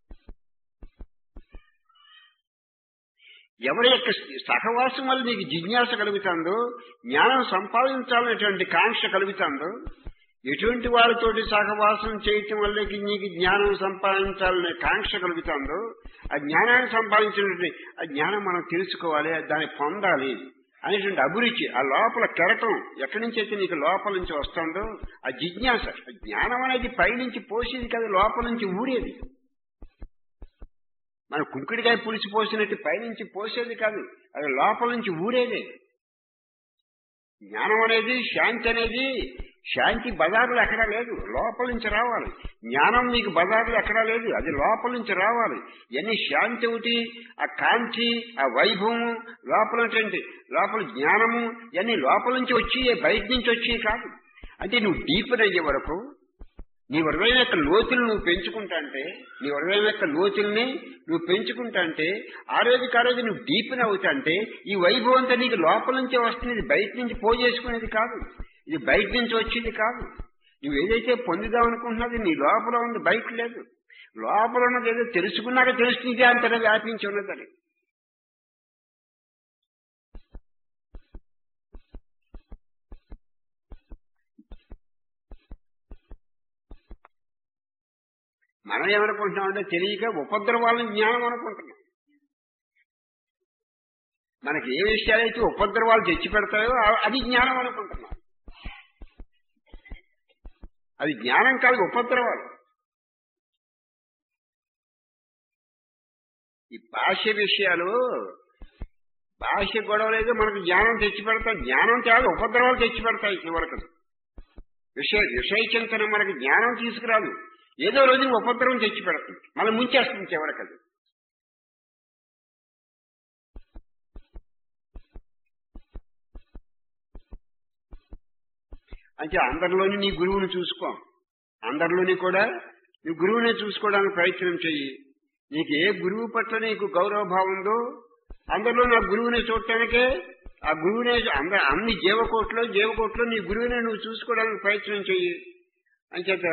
ఎవరి యొక్క సహవాసం వల్ల నీకు జిజ్ఞాస కలుగుతుందో జ్ఞానం సంపాదించాలనేటువంటి కాంక్ష కలుగుతుందో ఎటువంటి వారితోటి సహవాసం చేయటం వల్ల నీకు జ్ఞానం సంపాదించాలనే కాంక్ష కలుగుతుందో ఆ జ్ఞానాన్ని సంపాదించినటువంటి ఆ జ్ఞానం మనం తెలుసుకోవాలి దాన్ని పొందాలి అనేటువంటి అభిరుచి ఆ లోపల కెరటం ఎక్కడి నుంచి అయితే నీకు లోపల నుంచి వస్తుందో ఆ జిజ్ఞాస జ్ఞానం అనేది పైనుంచి పోసేది కాదు లోపల నుంచి ఊరేది మన కుంకుడికాయ పులిసి పోసినట్టు పైనుంచి పోసేది కాదు అది లోపల నుంచి ఊరేదే జ్ఞానం అనేది శాంతి అనేది శాంతి బజార్లు ఎక్కడా లేదు లోపల నుంచి రావాలి జ్ఞానం మీకు బజార్లు ఎక్కడా లేదు అది లోపల నుంచి రావాలి ఎన్ని శాంతి ఒకటి ఆ కాంతి ఆ వైభవం లోపలటువంటి లోపల జ్ఞానము ఇవన్నీ లోపల నుంచి వచ్చి బయట నుంచి వచ్చి కాదు అంటే నువ్వు డీపర్ అయ్యే వరకు నీ హృదయం యొక్క లోతులు నువ్వు పెంచుకుంటా అంటే నీ హృదయం యొక్క లోతుల్ని నువ్వు పెంచుకుంటా అంటే ఆ రోజుకి ఆ రోజు నువ్వు డీప్ని అవుతా అంటే ఈ వైభవం అంతా నీకు లోపల నుంచే వస్తుంది ఇది బయట నుంచి పోజేసుకునేది కాదు ఇది బయట నుంచి వచ్చింది కాదు నువ్వు ఏదైతే పొందుదాం అనుకుంటున్నది నీ లోపల ఉంది బయట లేదు లోపల ఉన్నది ఏదో తెలుసుకున్నాక తెలుస్తుంది అంతటా వ్యాపించి ఉన్నదని మనం ఏమనుకుంటున్నామంటే తెలియక ఉపద్రవాలను జ్ఞానం అనుకుంటున్నాం మనకి ఏ విషయాలైతే ఉపద్రవాలు తెచ్చి పెడతాయో అది జ్ఞానం అనుకుంటున్నాం అది జ్ఞానం కాదు ఉపద్రవాలు ఈ భాష విషయాలు భాష గొడవ లేదు మనకు జ్ఞానం తెచ్చి పెడతాయి జ్ఞానం కాదు ఉపద్రవాలు తెచ్చి పెడతాయి చివరకు విషయ విషయ చింతన మనకి జ్ఞానం తీసుకురాదు ఏదో రోజు ఉపద్రవం తెచ్చి పెడుతుంది మనం ముంచేస్తుంది చివరికి అది అంటే అందరిలోని నీ గురువుని చూసుకో అందరిలోని కూడా నీ గురువునే చూసుకోవడానికి ప్రయత్నం చెయ్యి నీకు ఏ గురువు పట్ల నీకు గౌరవభావం ఉందో అందరిలో నా గురువుని చూడటానికే ఆ గురువునే అంద అన్ని జీవకోట్లో జీవకోట్లో నీ గురువునే నువ్వు చూసుకోవడానికి ప్రయత్నం చెయ్యి అంచేత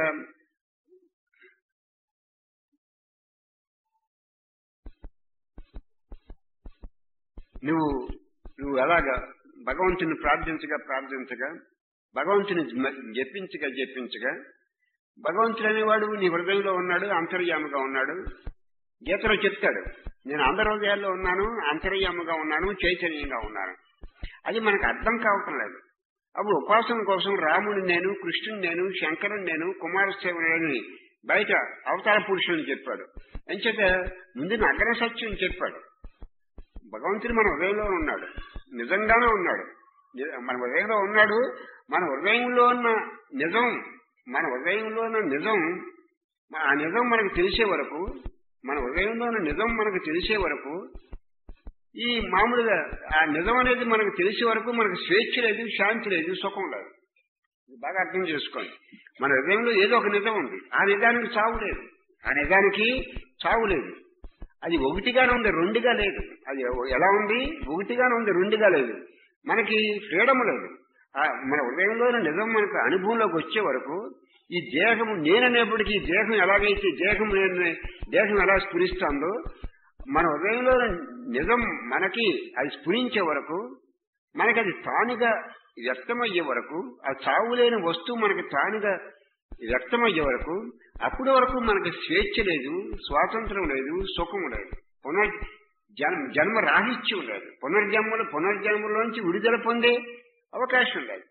నువ్వు నువ్వు ఎలాగా భగవంతుని ప్రార్థించగా ప్రార్థించగా భగవంతుని జపించగా జపించగా భగవంతుడు అనేవాడు నీ హృదయంలో ఉన్నాడు అంతర్యాముగా ఉన్నాడు గీతలో చెప్తాడు నేను అందరి హృదయాల్లో ఉన్నాను అంతర్యాముగా ఉన్నాను చైతన్యంగా ఉన్నాను అది మనకు అర్థం కావటం లేదు అప్పుడు ఉపాసన కోసం రాముని నేను కృష్ణుని నేను శంకరుని నేను కుమారస్వామి బయట అవతార పురుషుని చెప్పాడు ఎంచేత ముందు నగర సత్యం చెప్పాడు భగవంతుడు మన హృదయంలో ఉన్నాడు నిజంగానే ఉన్నాడు మన హృదయంలో ఉన్నాడు మన హృదయంలో ఉన్న నిజం మన హృదయంలో ఉన్న నిజం ఆ నిజం మనకు తెలిసే వరకు మన హృదయంలో ఉన్న నిజం మనకు తెలిసే వరకు ఈ మామూలుగా ఆ నిజం అనేది మనకు తెలిసే వరకు మనకు స్వేచ్ఛ లేదు శాంతి లేదు సుఖం లేదు బాగా అర్థం చేసుకోండి మన హృదయంలో ఏదో ఒక నిజం ఉంది ఆ నిజానికి చావు లేదు ఆ నిజానికి చావు లేదు అది ఒకటిగానే ఉంది రెండుగా లేదు అది ఎలా ఉంది ఒకటిగానే ఉంది రెండుగా లేదు మనకి ఫ్రీడమ్ లేదు మన హృదయంలోని నిజం మనకు అనుభవంలోకి వచ్చే వరకు ఈ దేహము నేననేప్పటికీ ఈ దేహం ఎలాగైతే దేహం నేను దేహం ఎలా స్ఫురిస్తుందో మన హృదయంలో నిజం మనకి అది స్ఫురించే వరకు మనకి అది తానుగా వ్యక్తమయ్యే వరకు ఆ చావు లేని వస్తువు మనకి తానుగా వ్యక్తమయ్యే వరకు అప్పటి వరకు మనకి స్వేచ్ఛ లేదు స్వాతంత్రం లేదు సుఖం లేదు పునర్ జన్మ జన్మ రాహిత్యం లేదు పునర్జన్మలు పునర్జన్మలోంచి విడుదల పొందే అవకాశం లేదు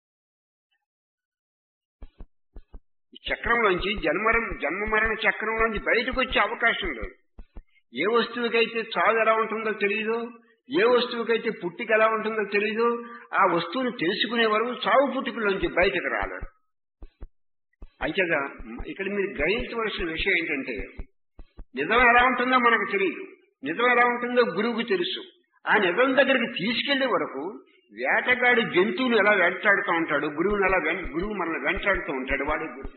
ఈ చక్రంలోంచి జన్మరం జన్మ మరణ చక్రంలోంచి బయటకు వచ్చే అవకాశం లేదు ఏ వస్తువుకైతే చావు ఎలా ఉంటుందో తెలియదు ఏ వస్తువుకైతే పుట్టిక ఎలా ఉంటుందో తెలియదు ఆ వస్తువుని తెలుసుకునే వరకు చావు పుట్టుకలోంచి బయటకు రాలేరు అంతేగా ఇక్కడ మీరు గ్రహించవలసిన విషయం ఏంటంటే నిజం ఎలా ఉంటుందో మనకు తెలియదు నిజం ఎలా ఉంటుందో గురువుకు తెలుసు ఆ నిజం దగ్గరికి తీసుకెళ్లే వరకు వేటగాడి జంతువులు ఎలా వెంటాడుతూ ఉంటాడు గురువుని ఎలా వెం- గురువు మనల్ని వెంటాడుతూ ఉంటాడు వాడే గురువు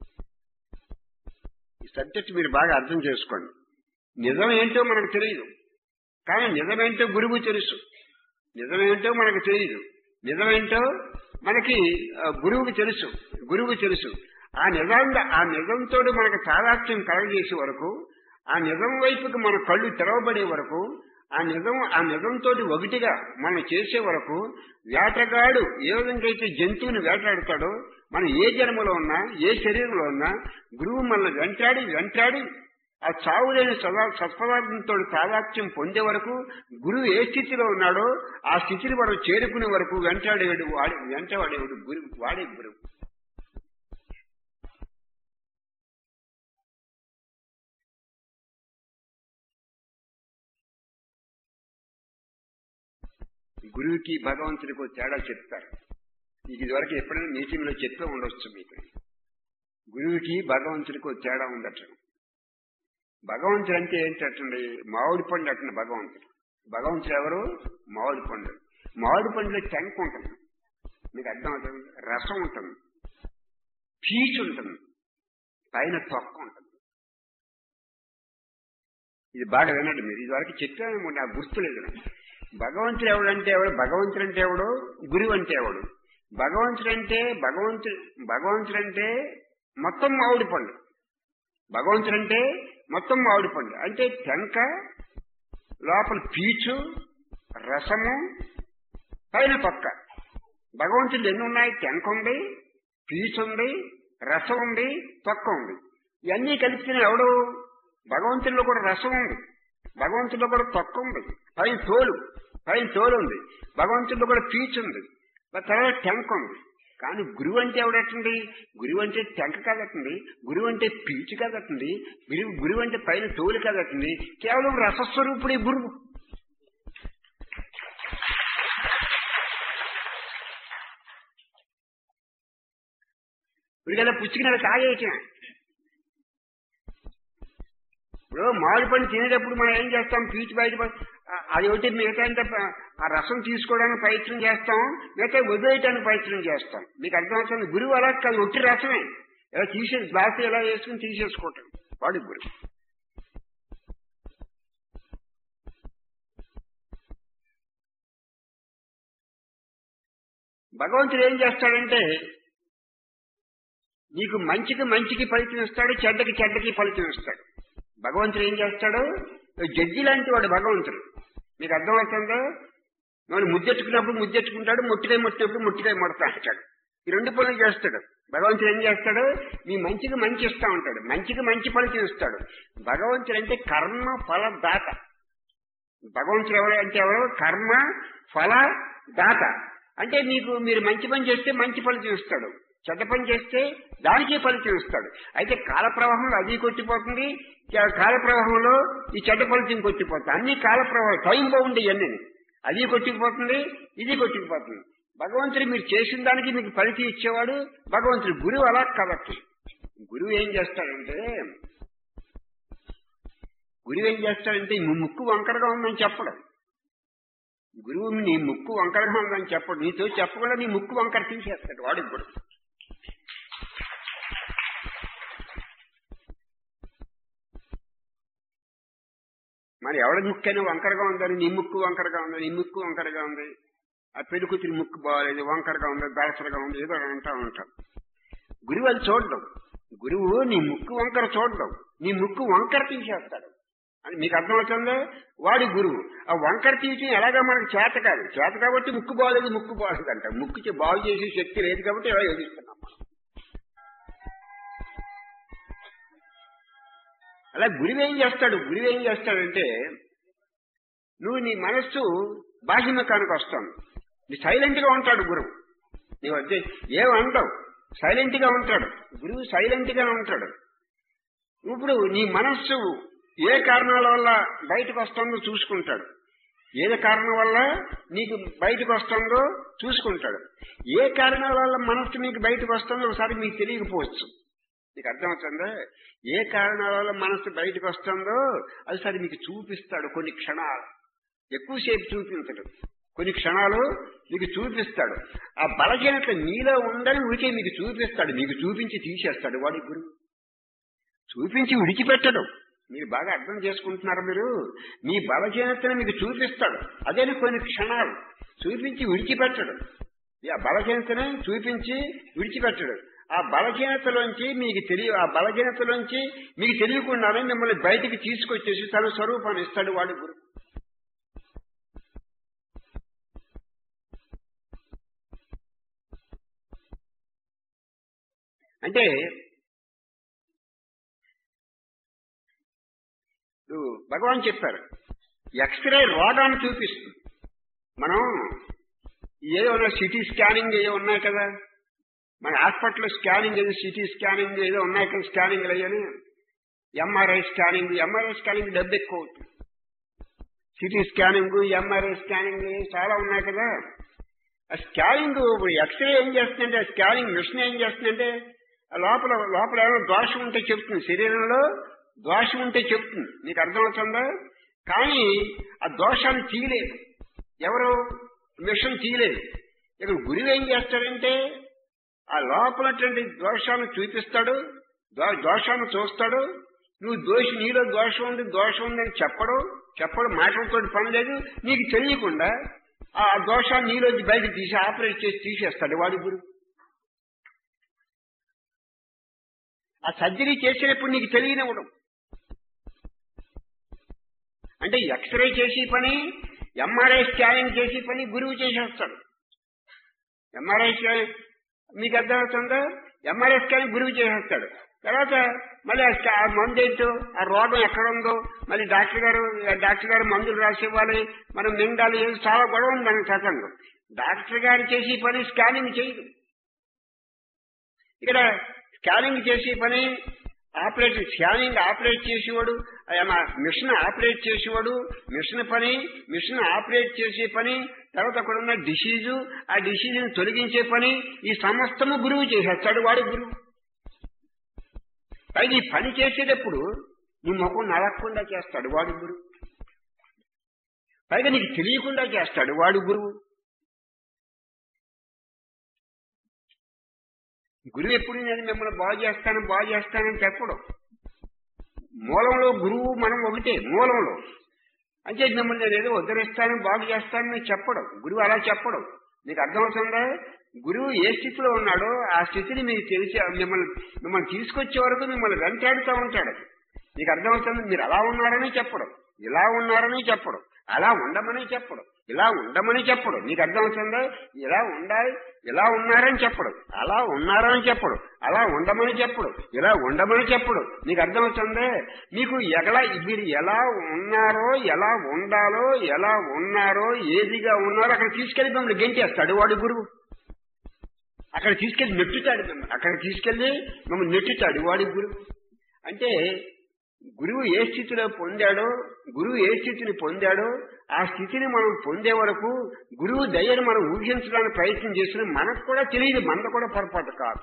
ఈ సబ్జెక్ట్ మీరు బాగా అర్థం చేసుకోండి నిజం ఏంటో మనకు తెలియదు కానీ నిజమేంటో గురువు తెలుసు నిజమేంటో మనకు తెలియదు నిజమేంటో మనకి ఆ, గురువుకి తెలుసు గురువు తెలుసు ఆ నిజంగా ఆ నిజంతో మనకు తాదాత్మ్యం కలగజేసే వరకు ఆ నిజం వైపుకి మన కళ్ళు తెరవబడే వరకు ఆ నిజం ఆ నిజంతో ఒకటిగా మనం చేసే వరకు వేటగాడు ఏ విధంగా అయితే జంతువుని వేటాడుతాడో మనం ఏ జన్మలో ఉన్నా ఏ శరీరంలో ఉన్నా గురువు మనల్ని వెంటాడి వెంటాడి ఆ చావు లేని సదా సత్పదార్థంతో తాదాత్మ్యం పొందే వరకు గురువు ఏ స్థితిలో ఉన్నాడో ఆ స్థితిని వాడు చేరుకునే వరకు వెంటాడేవాడు వాడి వెంటవాడేవాడు గురువు వాడే గురువు గురువుకి భగవంతుడికి ఒక తేడా చెప్తారు మీకు ఇదివరకు ఎప్పుడైనా మీటింగ్ లో చెప్పే ఉండొచ్చు మీకు గురువుకి భగవంతుడికి ఒక తేడా ఉండట భగవంతుడు అంటే ఏంటండి మామిడి పండు అట్టిన భగవంతుడు భగవంతుడు ఎవరు మామిడి పండు మామిడి పండులో టెంక ఉంటుంది మీకు అర్థం అవుతుంది రసం ఉంటుంది పీచు ఉంటుంది పైన తొక్క ఉంటుంది ఇది బాగా వినండి మీరు ఇదివరకు చెప్పాను నాకు గుర్తులేదు నాకు. భగవంతుడు ఎవడంటే ఎవడు భగవంతుడు అంటే ఎవడు గురువు అంటే ఎవడు భగవంతుడు అంటే భగవంతుడు భగవంతుడు అంటే మొత్తం మామిడి పండు భగవంతుడు అంటే మొత్తం మామిడి పండు అంటే టెంక లోపల పీచు రసము పైన పక్క భగవంతుడు ఎన్ని ఉన్నాయి టెంక ఉంది పీచు ఉంది రసం ఉంది తొక్క ఉంది ఇవన్నీ కలిపిన ఎవడు భగవంతుడిలో కూడా రసం ఉంది భగవంతుడిలో కూడా తొక్క ఉంది పైన తోలు పైన తోలు ఉంది భగవంతుడిలో కూడా పీచు ఉంది మరి తర్వాత టెంక ఉంది కానీ గురువు అంటే ఎవడటండి గురువు అంటే టెంక కాదటండి గురువు అంటే పీచు కాదటండి గురువు గురువు అంటే పైన తోలు కాదటండి కేవలం రసస్వరూపుడే గురువు ఇప్పుడు కదా పుచ్చుకున్నాడు తాగేయటం ఇప్పుడు మామిడి పండు తినేటప్పుడు మనం ఏం చేస్తాం పీచు బయట ప- ఆ- అది ఒకటి మిగతా అంతా ప- ఆ రసం తీసుకోవడానికి ప్రయత్నం చేస్తాం మిగతా వదిలేయటానికి ప్రయత్నం చేస్తాం మీకు అర్థమవుతుంది గురువు అలా కాదు ఒట్టి రసమే ఇలా తీసే గ్లాసు ఎలా వేసుకుని తీసేసుకోవటం వాడి గురువు భగవంతుడు ఏం చేస్తాడంటే నీకు మంచికి మంచికి ఫలితం ఇస్తాడు చెడ్డకి చెడ్డకి ఫలితం ఇస్తాడు భగవంతుడు ఏం చేస్తాడు జడ్జి లాంటి వాడు భగవంతుడు మీకు అర్థమవుతుందో మనం ముద్దెట్టుకున్నప్పుడు ముద్దెట్టుకుంటాడు ముట్టికాయ ముట్టినప్పుడు ముట్టికాయ ముడతా అంటాడు ఈ రెండు పనులు చేస్తాడు భగవంతుడు ఏం చేస్తాడు మీ మంచికి మంచి ఇస్తా ఉంటాడు మంచికి మంచి ఫలితం ఇస్తాడు భగవంతుడు అంటే కర్మ ఫల దాత భగవంతుడు ఎవరు అంటే ఎవరు కర్మ ఫల దాత అంటే మీకు మీరు మంచి పని చేస్తే మంచి ఫలితం ఇస్తాడు చెడ్డ పని చేస్తే దానికే ఫలితం ఇస్తాడు అయితే కాల ప్రవాహంలో అది కొట్టిపోతుంది కా- కాల ప్రవాహంలో ఈ చెడ్డ ఫలితం కొట్టిపోతుంది అన్ని కాల ప్రవాహం టైం బాగుండే ఇవన్నీ అది కొట్టుకుపోతుంది ఇది కొట్టుకుపోతుంది భగవంతుడు మీరు చేసిన దానికి మీకు ఫలితం ఇచ్చేవాడు భగవంతుడు గురువు అలా కాబట్టి గురువు ఏం చేస్తాడంటే గురువు ఏం చేస్తాడంటే ఈ ముక్కు వంకరగా ఉందని చెప్పడం గురువు నీ ముక్కు వంకరగా ఉందని చెప్పడు నీతో చెప్పకుండా నీ ముక్కు వంకర తీసేస్తాడు వాడు ఇప్పుడు మరి ఎవడ ముక్కైనా వంకరగా ఉందని నీ ముక్కు వంకరగా ఉంది నీ ముక్కు వంకరగా ఉంది ఆ పెళ్లి కూతురి ముక్కు బాగాలేదు వంకరగా ఉంది దాసరగా ఉంది ఏదో అంటా ఉంటాం గురువు అది చూడడం గురువు నీ ముక్కు వంకర చూడడం నీ ముక్కు వంకర తీసేస్తాడు అని మీకు అర్థమవుతుందా వాడి గురువు ఆ వంకర తీయటం ఎలాగా మనకు చేత కాదు చేత కాబట్టి ముక్కు బాగలేదు ముక్కు బాగలేదు అంట ముక్కు బాగు చేసే శక్తి లేదు కాబట్టి ఇలా యోగిస్తున్నాం మనం. అలా గురువు ఏం చేస్తాడు గురువు ఏం చేస్తాడంటే నువ్వు నీ మనస్సు బాహ్యముఖానికి వస్తాను నీ సైలెంట్ గా ఉంటాడు గురువు నీవు అదే ఏమంటావు సైలెంట్ గా ఉంటాడు గురువు సైలెంట్ గా ఉంటాడు ఇప్పుడు నీ మనస్సు ఏ కారణాల వల్ల బయటకు వస్తుందో చూసుకుంటాడు ఏ కారణం వల్ల నీకు బయటకు వస్తుందో చూసుకుంటాడు ఏ కారణాల వల్ల మనస్సు మీకు బయటకు వస్తుందో ఒకసారి మీకు తెలియకపోవచ్చు నీకు అర్థమవుతుందా ఏ కారణాల వల్ల మనస్సు బయటకు వస్తుందో అది సరే మీకు చూపిస్తాడు కొన్ని క్షణాలు ఎక్కువసేపు చూపించడు కొన్ని క్షణాలు మీకు చూపిస్తాడు ఆ బలహీనత నీలో ఉందని ఉడికే మీకు చూపిస్తాడు మీకు చూపించి తీసేస్తాడు వాడి గురువు చూపించి విడిచిపెట్టడు మీరు బాగా అర్థం చేసుకుంటున్నారు మీరు మీ బలహీనతను మీకు చూపిస్తాడు అదే కొన్ని క్షణాలు చూపించి విడిచిపెట్టడు ఆ బలహీనతను చూపించి విడిచిపెట్టడు ఆ బలహీనతలోంచి మీకు తెలియ ఆ బలహీనతలోంచి మీకు తెలియకుండానే మిమ్మల్ని బయటికి తీసుకొచ్చేసి తన స్వరూపాన్ని ఇస్తాడు వాడి గురు అంటే ఇప్పుడు భగవాన్ చెప్పారు ఎక్స్రే రోగాన్ని చూపిస్తుంది మనం ఏదో సిటీ స్కానింగ్ ఏదో ఉన్నాయి కదా మన హాస్పిటల్ స్కానింగ్ ఏదో సిటీ స్కానింగ్ ఏదో ఉన్నాయి కదా స్కానింగ్ అయ్యని ఎంఆర్ఐ స్కానింగ్ ఎంఆర్ఐ స్కానింగ్ డబ్బు ఎక్కువ అవుతుంది సిటీ స్కానింగ్ ఎంఆర్ఐ స్కానింగ్ చాలా ఉన్నాయి కదా ఆ స్కానింగ్ ఇప్పుడు ఎక్స్రే ఏం చేస్తుందంటే ఆ స్కానింగ్ మిషన్ ఏం చేస్తుందంటే ఆ లోపల లోపల ఏమైనా దోషం ఉంటే చెప్తుంది శరీరంలో దోషం ఉంటే చెప్తుంది నీకు అర్థమవుతుందా కానీ ఆ దోషాన్ని తీయలేదు ఎవరు మిషన్ తీయలేదు ఇక్కడ గురువు ఏం చేస్తాడంటే ఆ లోపలటువంటి దోషాన్ని చూపిస్తాడు దో- దోషాన్ని చూస్తాడు నువ్వు దోషి నీలో దోషం ఉంది దోషం ఉందని చెప్పడు చెప్పడు మాటలతో పని లేదు నీకు తెలియకుండా ఆ దోషాన్ని నీలోంచి బయటకు తీసి ఆపరేట్ చేసి తీసేస్తాడు వాడి గురువు ఆ సర్జరీ చేసేటప్పుడు నీకు తెలియనివ్వడం అంటే ఎక్స్రే చేసి పని ఎంఆర్ఐ స్కానింగ్ చేసి పని గురువు చేసేస్తాడు ఎంఆర్ఐ స్కానింగ్ మీకు అర్థమవుతుందా ఎంఆర్ఐ స్కానింగ్ గురువు చేసేస్తాడు తర్వాత మళ్ళీ ఆ స్కా- ఆ మందు ఏంటో ఆ రోగం ఎక్కడ ఉందో మళ్ళీ డాక్టర్ గారు ఆ డాక్టర్ గారు మందులు రాసి ఇవ్వాలి మనం మింగాలి ఏదో చాలా గొడవ ఉంది దానికి సతంగం డాక్టర్ గారు చేసి పని స్కానింగ్ చేయదు ఇక్కడ స్కానింగ్ చేసే పని ఆపరేట్ స్కానింగ్ ఆపరేట్ చేసేవాడు ఆయన మిషన్ ఆపరేట్ చేసేవాడు మిషన్ పని మిషన్ ఆపరేట్ చేసే పని తర్వాత అక్కడ ఉన్న డిసీజు ఆ డిసీజుని తొలగించే పని ఈ సమస్తము గురువు చేసేస్తాడు వాడు గురువు పైగా ఈ పని చేసేటప్పుడు నీ ముఖం నలగకుండా చేస్తాడు వాడు గురువు పైగా నీకు తెలియకుండా చేస్తాడు వాడు గురువు గురువు ఎప్పుడు నేను మిమ్మల్ని బాగు చేస్తాను బాగు చేస్తానని చెప్పడం మూలంలో గురువు మనం ఒకటే మూలంలో అంటే మిమ్మల్ని నేను ఏదో ఉద్ధరిస్తాను బాగు చేస్తానని చెప్పడం గురువు అలా చెప్పడం నీకు అర్థమవుతుందా గురువు ఏ స్థితిలో ఉన్నాడో ఆ స్థితిని మీకు తెలిసి మిమ్మల్ని మిమ్మల్ని తీసుకొచ్చే వరకు మిమ్మల్ని వెంటాడుతూ ఉంటాడు నీకు అర్థమవుతుంది మీరు అలా ఉన్నారని చెప్పడం ఇలా ఉన్నారని చెప్పడం అలా ఉండమని చెప్పడం ఇలా ఉండమని చెప్పడం నీకు అర్థమవుతుందా ఇలా ఉండాలి ఇలా ఉన్నారని చెప్పడం అలా ఉన్నారని చెప్పడం అలా ఉండమని చెప్పడం ఇలా ఉండమని చెప్పడం నీకు అర్థమవుతుందే మీకు ఎగలా మీరు ఎలా ఉన్నారో ఎలా ఉండాలో ఎలా ఉన్నారో ఏదిగా ఉన్నారో అక్కడ తీసుకెళ్లి మిమ్మల్ని గెంటేస్తాడు వాడు గురువు అక్కడ తీసుకెళ్లి నెట్టుతాడు మిమ్మల్ని అక్కడ తీసుకెళ్లి మిమ్మల్ని నెట్టుతాడు వాడి గురువు అంటే గురువు ఏ స్థితిలో పొందాడో గురువు ఏ స్థితిని పొందాడో ఆ స్థితిని మనం పొందే వరకు గురువు దయను మనం ఊహించడానికి ప్రయత్నం చేసిన మనకు కూడా తెలియదు మనకు కూడా పొరపాటు కాదు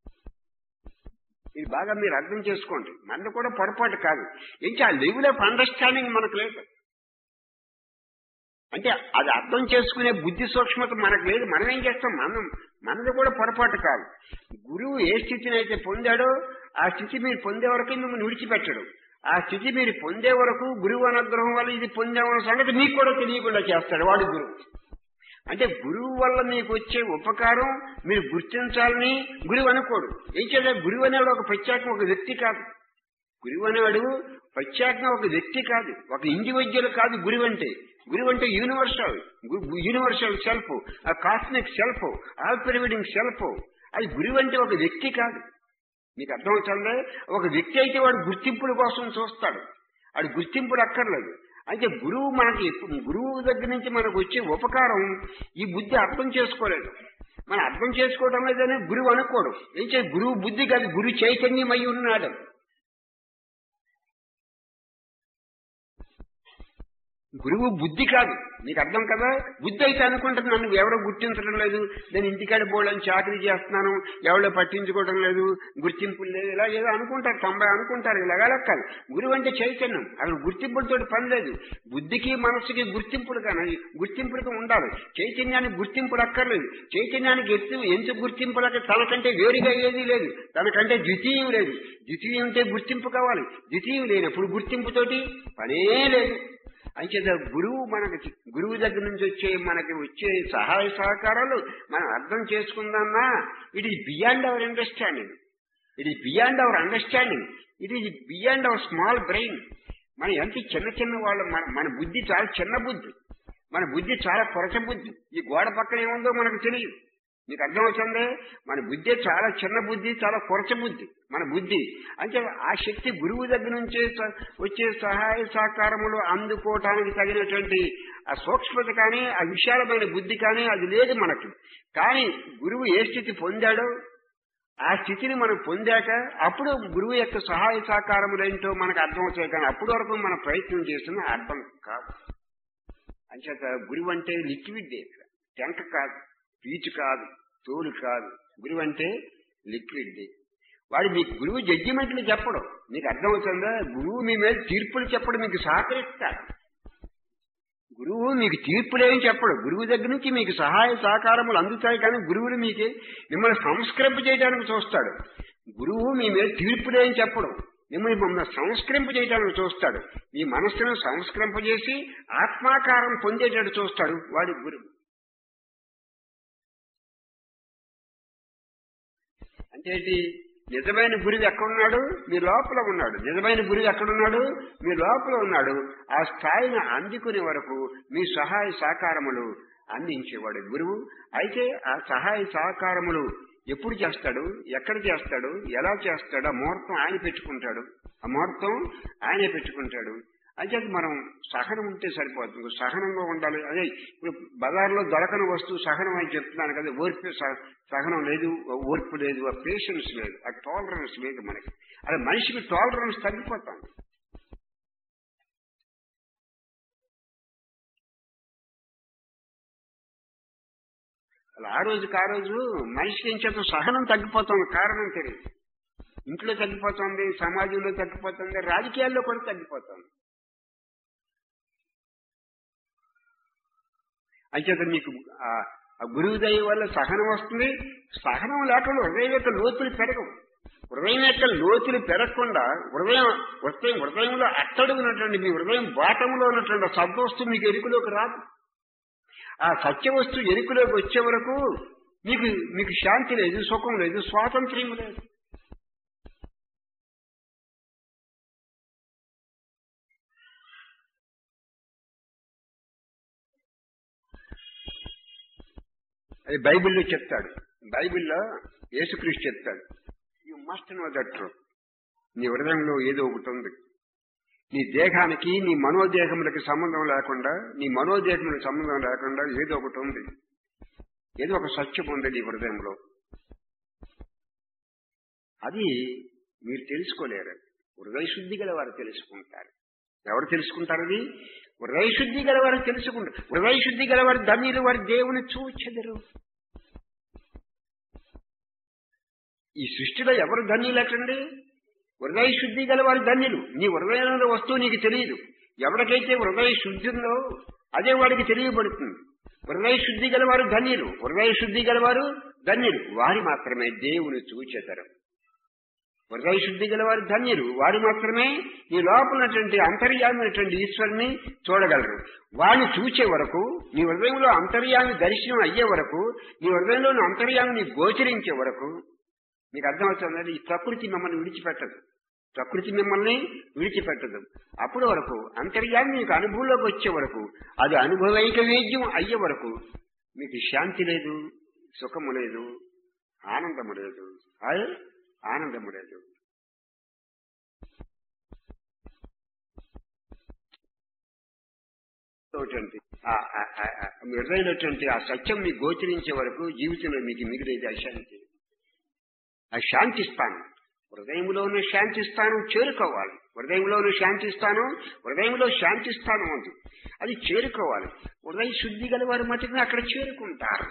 ఇది బాగా మీరు అర్థం చేసుకోండి మనకు కూడా పొరపాటు కాదు ఇంకా ఆ లెవెల్ ఆఫ్ అండర్స్టాండింగ్ మనకు లేదు అంటే అది అర్థం చేసుకునే బుద్ధి సూక్ష్మత మనకు లేదు మనం ఏం చేస్తాం మనం మనది కూడా పొరపాటు కాదు గురువు ఏ స్థితిని అయితే పొందాడో ఆ స్థితి మీరు పొందే వరకు మిమ్మల్ని విడిచిపెట్టడు ఆ స్థితి మీరు పొందే వరకు గురువు అనుగ్రహం వల్ల ఇది పొందామన్న సంగతి మీకు కూడా తెలియకుండా చేస్తాడు వాడు గురువు అంటే గురువు వల్ల మీకు వచ్చే ఉపకారం మీరు గుర్తించాలని గురువు అనుకోడు ఏం చేయాలి గురువు అనేవాడు ఒక ప్రత్యేకం ఒక వ్యక్తి కాదు గురువు అనేవాడు ప్రత్యేకంగా ఒక వ్యక్తి కాదు ఒక ఇండివిజువల్ కాదు గురువు అంటే గురువు అంటే యూనివర్సల్ యూనివర్సల్ సెల్ఫ్ ఆ cosmic self all pervading self అది గురువు అంటే ఒక వ్యక్తి కాదు మీకు అర్థమవుతుందే ఒక వ్యక్తి అయితే వాడు గుర్తింపుల కోసం చూస్తాడు వాడు గుర్తింపులు అక్కర్లేదు అయితే గురువు మనకి ఎప్పు- గురువు దగ్గర నుంచి మనకు వచ్చే ఉపకారం ఈ బుద్ధి అర్థం చేసుకోలేదు మనం అర్థం చేసుకోవడం లేదని గురువు అనుకోడు ఏం చే గురువు బుద్ధి కాదు గురు చైతన్యమై ఉన్నాడు గురువు బుద్ధి కాదు నీకు అర్థం కదా బుద్ధి అయితే అనుకుంటుంది నన్ను ఎవరో గుర్తించడం లేదు నేను ఇంటికాడ బోళ్ళని చాకరీ చేస్తున్నాను ఎవరో పట్టించుకోవడం లేదు గుర్తింపులు లేదు ఇలా ఏదో అనుకుంటారు తొంభై అనుకుంటారు ఇలాగా లెక్కలు గురువు అంటే చైతన్యం అక్కడ గుర్తింపులతో పని లేదు బుద్ధికి మనసుకి గుర్తింపులు కానీ గుర్తింపులకు ఉండాలి చైతన్యానికి గుర్తింపులు అక్కర్లేదు చైతన్యానికి ఎత్తు ఎందుకు గుర్తింపులకు తనకంటే వేరుగా ఏదీ లేదు తనకంటే ద్వితీయం లేదు ద్వితీయం ఉంటే గుర్తింపు కావాలి ద్వితీయం లేనప్పుడు గుర్తింపుతోటి పనే లేదు అంచేత గురువు మనకి గురువు దగ్గర నుంచి వచ్చే మనకి వచ్చే సహాయ సహకారాలు మనం అర్థం చేసుకుందామన్నా it is beyond our understanding it is beyond our understanding it is beyond our small brain మన ఎంత చిన్న చిన్న వాళ్ళ మన మన బుద్ధి చాలా చిన్న బుద్ధి మన బుద్ధి చాలా కొరచ బుద్ధి ఈ గోడ పక్కన ఏముందో మనకు తెలియదు మీకు అర్థమవుతుంది మన బుద్ధి చాలా చిన్న బుద్ధి చాలా కొరచ బుద్ధి మన బుద్ధి అంటే ఆ శక్తి గురువు దగ్గర నుంచే స- వచ్చే సహాయ సహకారములు అందుకోవటానికి తగినటువంటి ఆ సూక్ష్మత కానీ ఆ విశాలమైన బుద్ధి కానీ అది లేదు మనకి కానీ గురువు ఏ స్థితి పొందాడో ఆ స్థితిని మనం పొందాక అప్పుడు గురువు యొక్క సహాయ సహకారములేంటో మనకు అర్థమవుతాయి కానీ అప్పటి వరకు మనం ప్రయత్నం చేస్తున్నా అర్థం కాదు అంచేత గురువు అంటే లిక్విడ్ ఇక్కడ టెంక కాదు పీచు కాదు తోలు కాదు గురువు అంటే లిక్విడ్ వాడు మీకు గురువు జడ్జిమెంట్లు చెప్పడు మీకు అర్థమవుతుందా గురువు మీ మీద తీర్పులు చెప్పడం మీకు సహకరిస్తాడు గురువు మీకు తీర్పులేం చెప్పడు గురువు దగ్గర నుంచి మీకు సహాయ సహకారములు అందుతాయి కానీ గురువులు మీకు మిమ్మల్ని సంస్కరింప చేయడానికి చూస్తాడు గురువు మీ మీద తీర్పులేం చెప్పడు మిమ్మల్ని మమ్మల్ని సంస్కరింప చేయడానికి చూస్తాడు మీ మనస్సును సంస్కరింపజేసి ఆత్మాకారం పొందేటట్టు చూస్తాడు వాడి గురువు అంటే ఏంటి? నిజమైన గురువు ఎక్కడున్నాడు మీ లోపల ఉన్నాడు నిజమైన గురువు ఎక్కడున్నాడు మీ లోపల ఉన్నాడు ఆ స్థాయిని అందుకునే వరకు మీ సహాయ సహకారములు అందించేవాడు గురువు అయితే ఆ సహాయ సహకారములు ఎప్పుడు చేస్తాడు ఎక్కడ చేస్తాడు ఎలా చేస్తాడు ఆ ముహూర్తం ఆయన పెట్టుకుంటాడు ఆ ముహూర్తం ఆయనే పెట్టుకుంటాడు అయితే మనం సహనం ఉంటే సరిపోతుంది సహనంగా ఉండాలి అదే ఇప్పుడు బజార్లో దొరకని వస్తువు సహనం అని చెప్తున్నాను కదా ఓర్పు సహ- సహనం లేదు ఓర్పు లేదు ఆ పేషెన్స్ లేదు ఆ టాలరెన్స్ లేదు మనకి అదే మనిషికి టాలరెన్స్ తగ్గిపోతాం అలా ఆ రోజుకి ఆ రోజు మనిషికి ఏం చేత సహనం తగ్గిపోతుంది కారణం తెలియదు ఇంట్లో తగ్గిపోతుంది సమాజంలో తగ్గిపోతుంది రాజకీయాల్లో కూడా తగ్గిపోతుంది అంచేత మీకు ఆ ఆ గురువు దయ వల్ల సహనం వస్తుంది సహనం లేకుండా హృదయం యొక్క లోతులు పెరగవు హృదయం యొక్క లోతులు పెరగకుండా హృదయం హృదయం హృదయంలో అట్టడుగున్నటువంటి మీ హృదయం బాటంలో ఉన్నటువంటి ఆ సద్వస్తు మీకు ఎరుకులోకి రాదు ఆ సత్య వస్తువు ఎరుకులోకి వచ్చే వరకు మీకు మీకు శాంతి లేదు సుఖం లేదు స్వాతంత్ర్యం లేదు అది బైబిల్లో చెప్తాడు బైబిల్లో యేసుక్రీస్తు చెప్తాడు you must know that truth నీ హృదయంలో ఏదో ఒకటి ఉంది నీ దేహానికి నీ మనోదేహములకి సంబంధం లేకుండా నీ మనోదేహములకు సంబంధం లేకుండా ఏదో ఒకటి ఉంది ఏదో ఒక సత్యం ఉంది నీ హృదయంలో అది మీరు తెలుసుకోలేరు హృదయ శుద్ధి గల వారు తెలుసుకుంటారు ఎవరు తెలుసుకుంటారు అది హృదయ శుద్ధి గల వారు తెలుసుకుంటారు హృదయ శుద్ధి గల వారు ధన్యులు వారి దేవుని చూచెదరు ఈ సృష్టిలో ఎవరు ధన్యులటండి హృదయ శుద్ధి గల వారి ధన్యులు నీ హృదయంలో వస్తువు నీకు తెలియదు ఎవరికైతే హృదయ శుద్ధి ఉందో అదే వాడికి తెలియబడుతుంది హృదయ శుద్ధి గల వారు ధన్యులు హృదయ శుద్ధి గల వారు ధన్యులు వారి మాత్రమే దేవుని చూచెదరు హృదయ శుద్ధి గల వారు ధన్యులు వారు మాత్రమే ఈ లోపలటువంటి అంతర్యామైనటువంటి ఈశ్వరుని చూడగలరు వాడిని చూచే వరకు నీ హృదయంలో అంతర్యామి దర్శనం అయ్యే వరకు నీ హృదయంలోని అంతర్యామిని గోచరించే వరకు మీకు అర్థమవుతుందండి ఈ ప్రకృతి మమ్మల్ని విడిచిపెట్టదు ప్రకృతి మిమ్మల్ని విడిచిపెట్టదు అప్పటి వరకు అంతర్యాన్ని మీకు అనుభవంలోకి వచ్చే వరకు అది అనుభవైక వేద్యం అయ్యే వరకు మీకు శాంతి లేదు సుఖము లేదు ఆనందము లేదు హాయ్ ఆనందము లేదు ఉన్నటువంటి ఆ- ఆ- ఆ- ఆ నిర్ణయినటువంటి ఆ సత్యం మీకు గోచరించే వరకు జీవితంలో మీకు మిగిలేది అశాంతి ఆ శాంతి స్థానం హృదయంలో ఉన్న శాంతి స్థానం చేరుకోవాలి హృదయంలో ఉన్న శాంతి స్థానం హృదయంలో శాంతి స్థానం ఉంది అది చేరుకోవాలి హృదయ శుద్ధి గల వారు మటుకు అక్కడ చేరుకుంటారు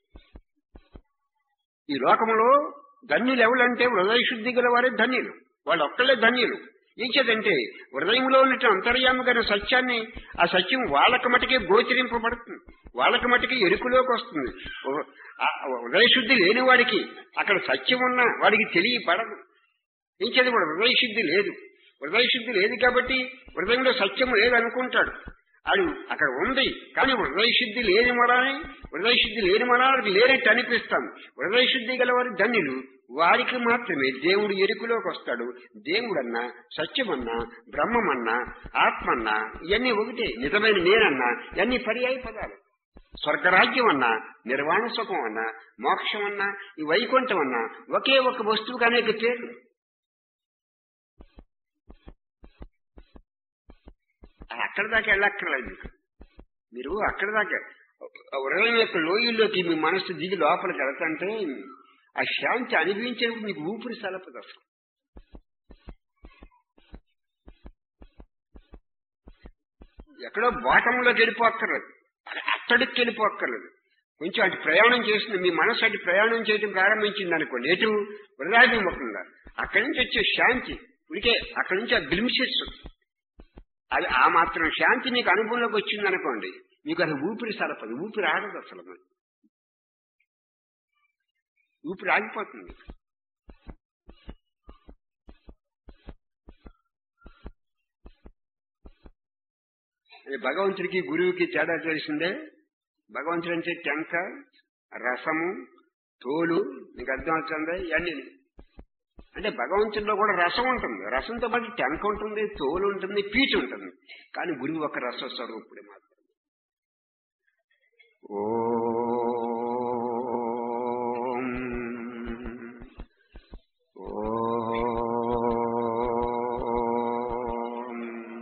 ఈ లోకంలో ధన్యులు ఎవరంటే హృదయ శుద్ధి గల వారే ధన్యులు వాళ్ళు ఒక్కళ్ళే ధన్యులు ఏం చేదంటే హృదయంలో ఉన్నట్టు అంతర్యామమైన సత్యాన్ని ఆ సత్యం వాళ్ళకి మటుకే గోచరింపబడుతుంది వాళ్ళకి మటుకే ఎరుకులోకి వస్తుంది ఓ- ఆ హృదయ శుద్ధి లేని వాడికి అక్కడ సత్యం ఉన్నా వాడికి తెలియపడదు ఏం చేది వాడు హృదయ శుద్ధి లేదు హృదయ శుద్ధి లేదు కాబట్టి హృదయంలో సత్యం లేదు అనుకుంటాడు అది అక్కడ ఉంది కానీ హృదయ శుద్ధి లేని మరాని హృదయ శుద్ధి లేని మరానికి లేనట్టు అనిపిస్తాం హృదయ శుద్ధి గలవారి ధన్యులు వారికి మాత్రమే దేవుడు ఎరుకులోకి వస్తాడు దేవుడన్నా సత్యమన్నా బ్రహ్మమన్నా ఆత్మన్నా ఇవన్నీ ఒకటే నిజమైన నేనన్నా ఇవన్నీ పర్యాయ పదాలు స్వర్గరాజ్యం అన్నా నిర్వాణ సుఖం అన్నా మోక్షం అన్నా ఈ వైకుంఠం అన్నా ఒకే ఒక వస్తువుకి అనేక పేర్లు అది అక్కడి దాకా వెళ్ళక్కర్లేదు మీకు మీరు అక్కడి దాకా హృదయం యొక్క లోయల్లోకి మీ మనస్సు దిగి లోపలికి వెళ్తాంటే ఆ శాంతి అనుభవించేందుకు మీకు ఊపిరి సలపదు అసలు ఎక్కడో బాటంలోకి వెళ్ళిపోక్కర్లేదు అట్టడికి వెళ్ళిపోక్కర్లేదు కొంచెం అటు ప్రయాణం చేసింది మీ మనసు అటు ప్రయాణం చేయడం ప్రారంభించింది అనుకోండి ఎటు వృధాభిముఖంగా అక్కడి నుంచి వచ్చే శాంతి ఉడికే అక్కడి నుంచి ఆ గ్లిమ్సెస్ అది ఆ మాత్రం శాంతి మీకు అనుభవంలోకి వచ్చింది అనుకోండి మీకు అది ఊపిరి సలపదు ఊపిరి ఆగదు అసలు మరి. ఊపిరి ఆగిపోతుంది అది భగవంతుడికి గురువుకి తేడా తెలిసిందే భగవంతుడు అంటే టెంక రసము తోలు మీకు అర్థం అవుతుంది ఇవన్నీ అంటే భగవంతుడిలో కూడా రసం ఉంటుంది రసంతో పాటు టెంక ఉంటుంది తోలు ఉంటుంది పీచు ఉంటుంది కానీ గురువు ఒక రస స్వరూపుడే మాత్రం ఓం ఓం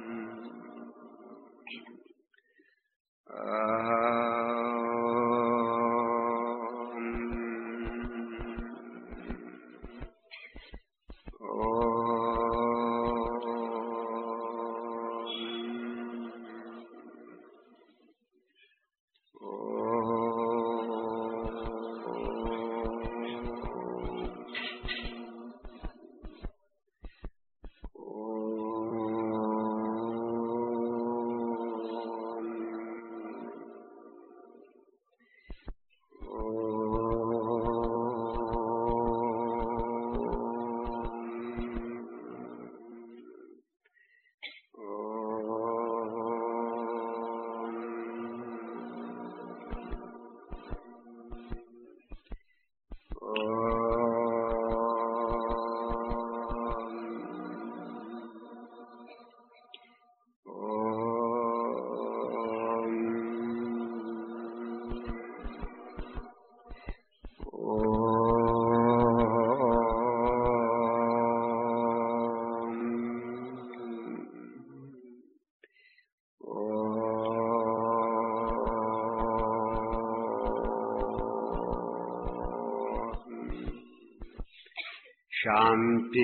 శాంతి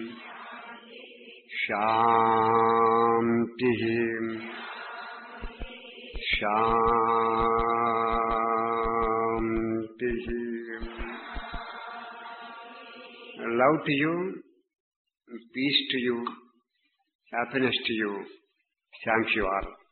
శాంతి శాంతి love to you peace to you happiness to you thank you all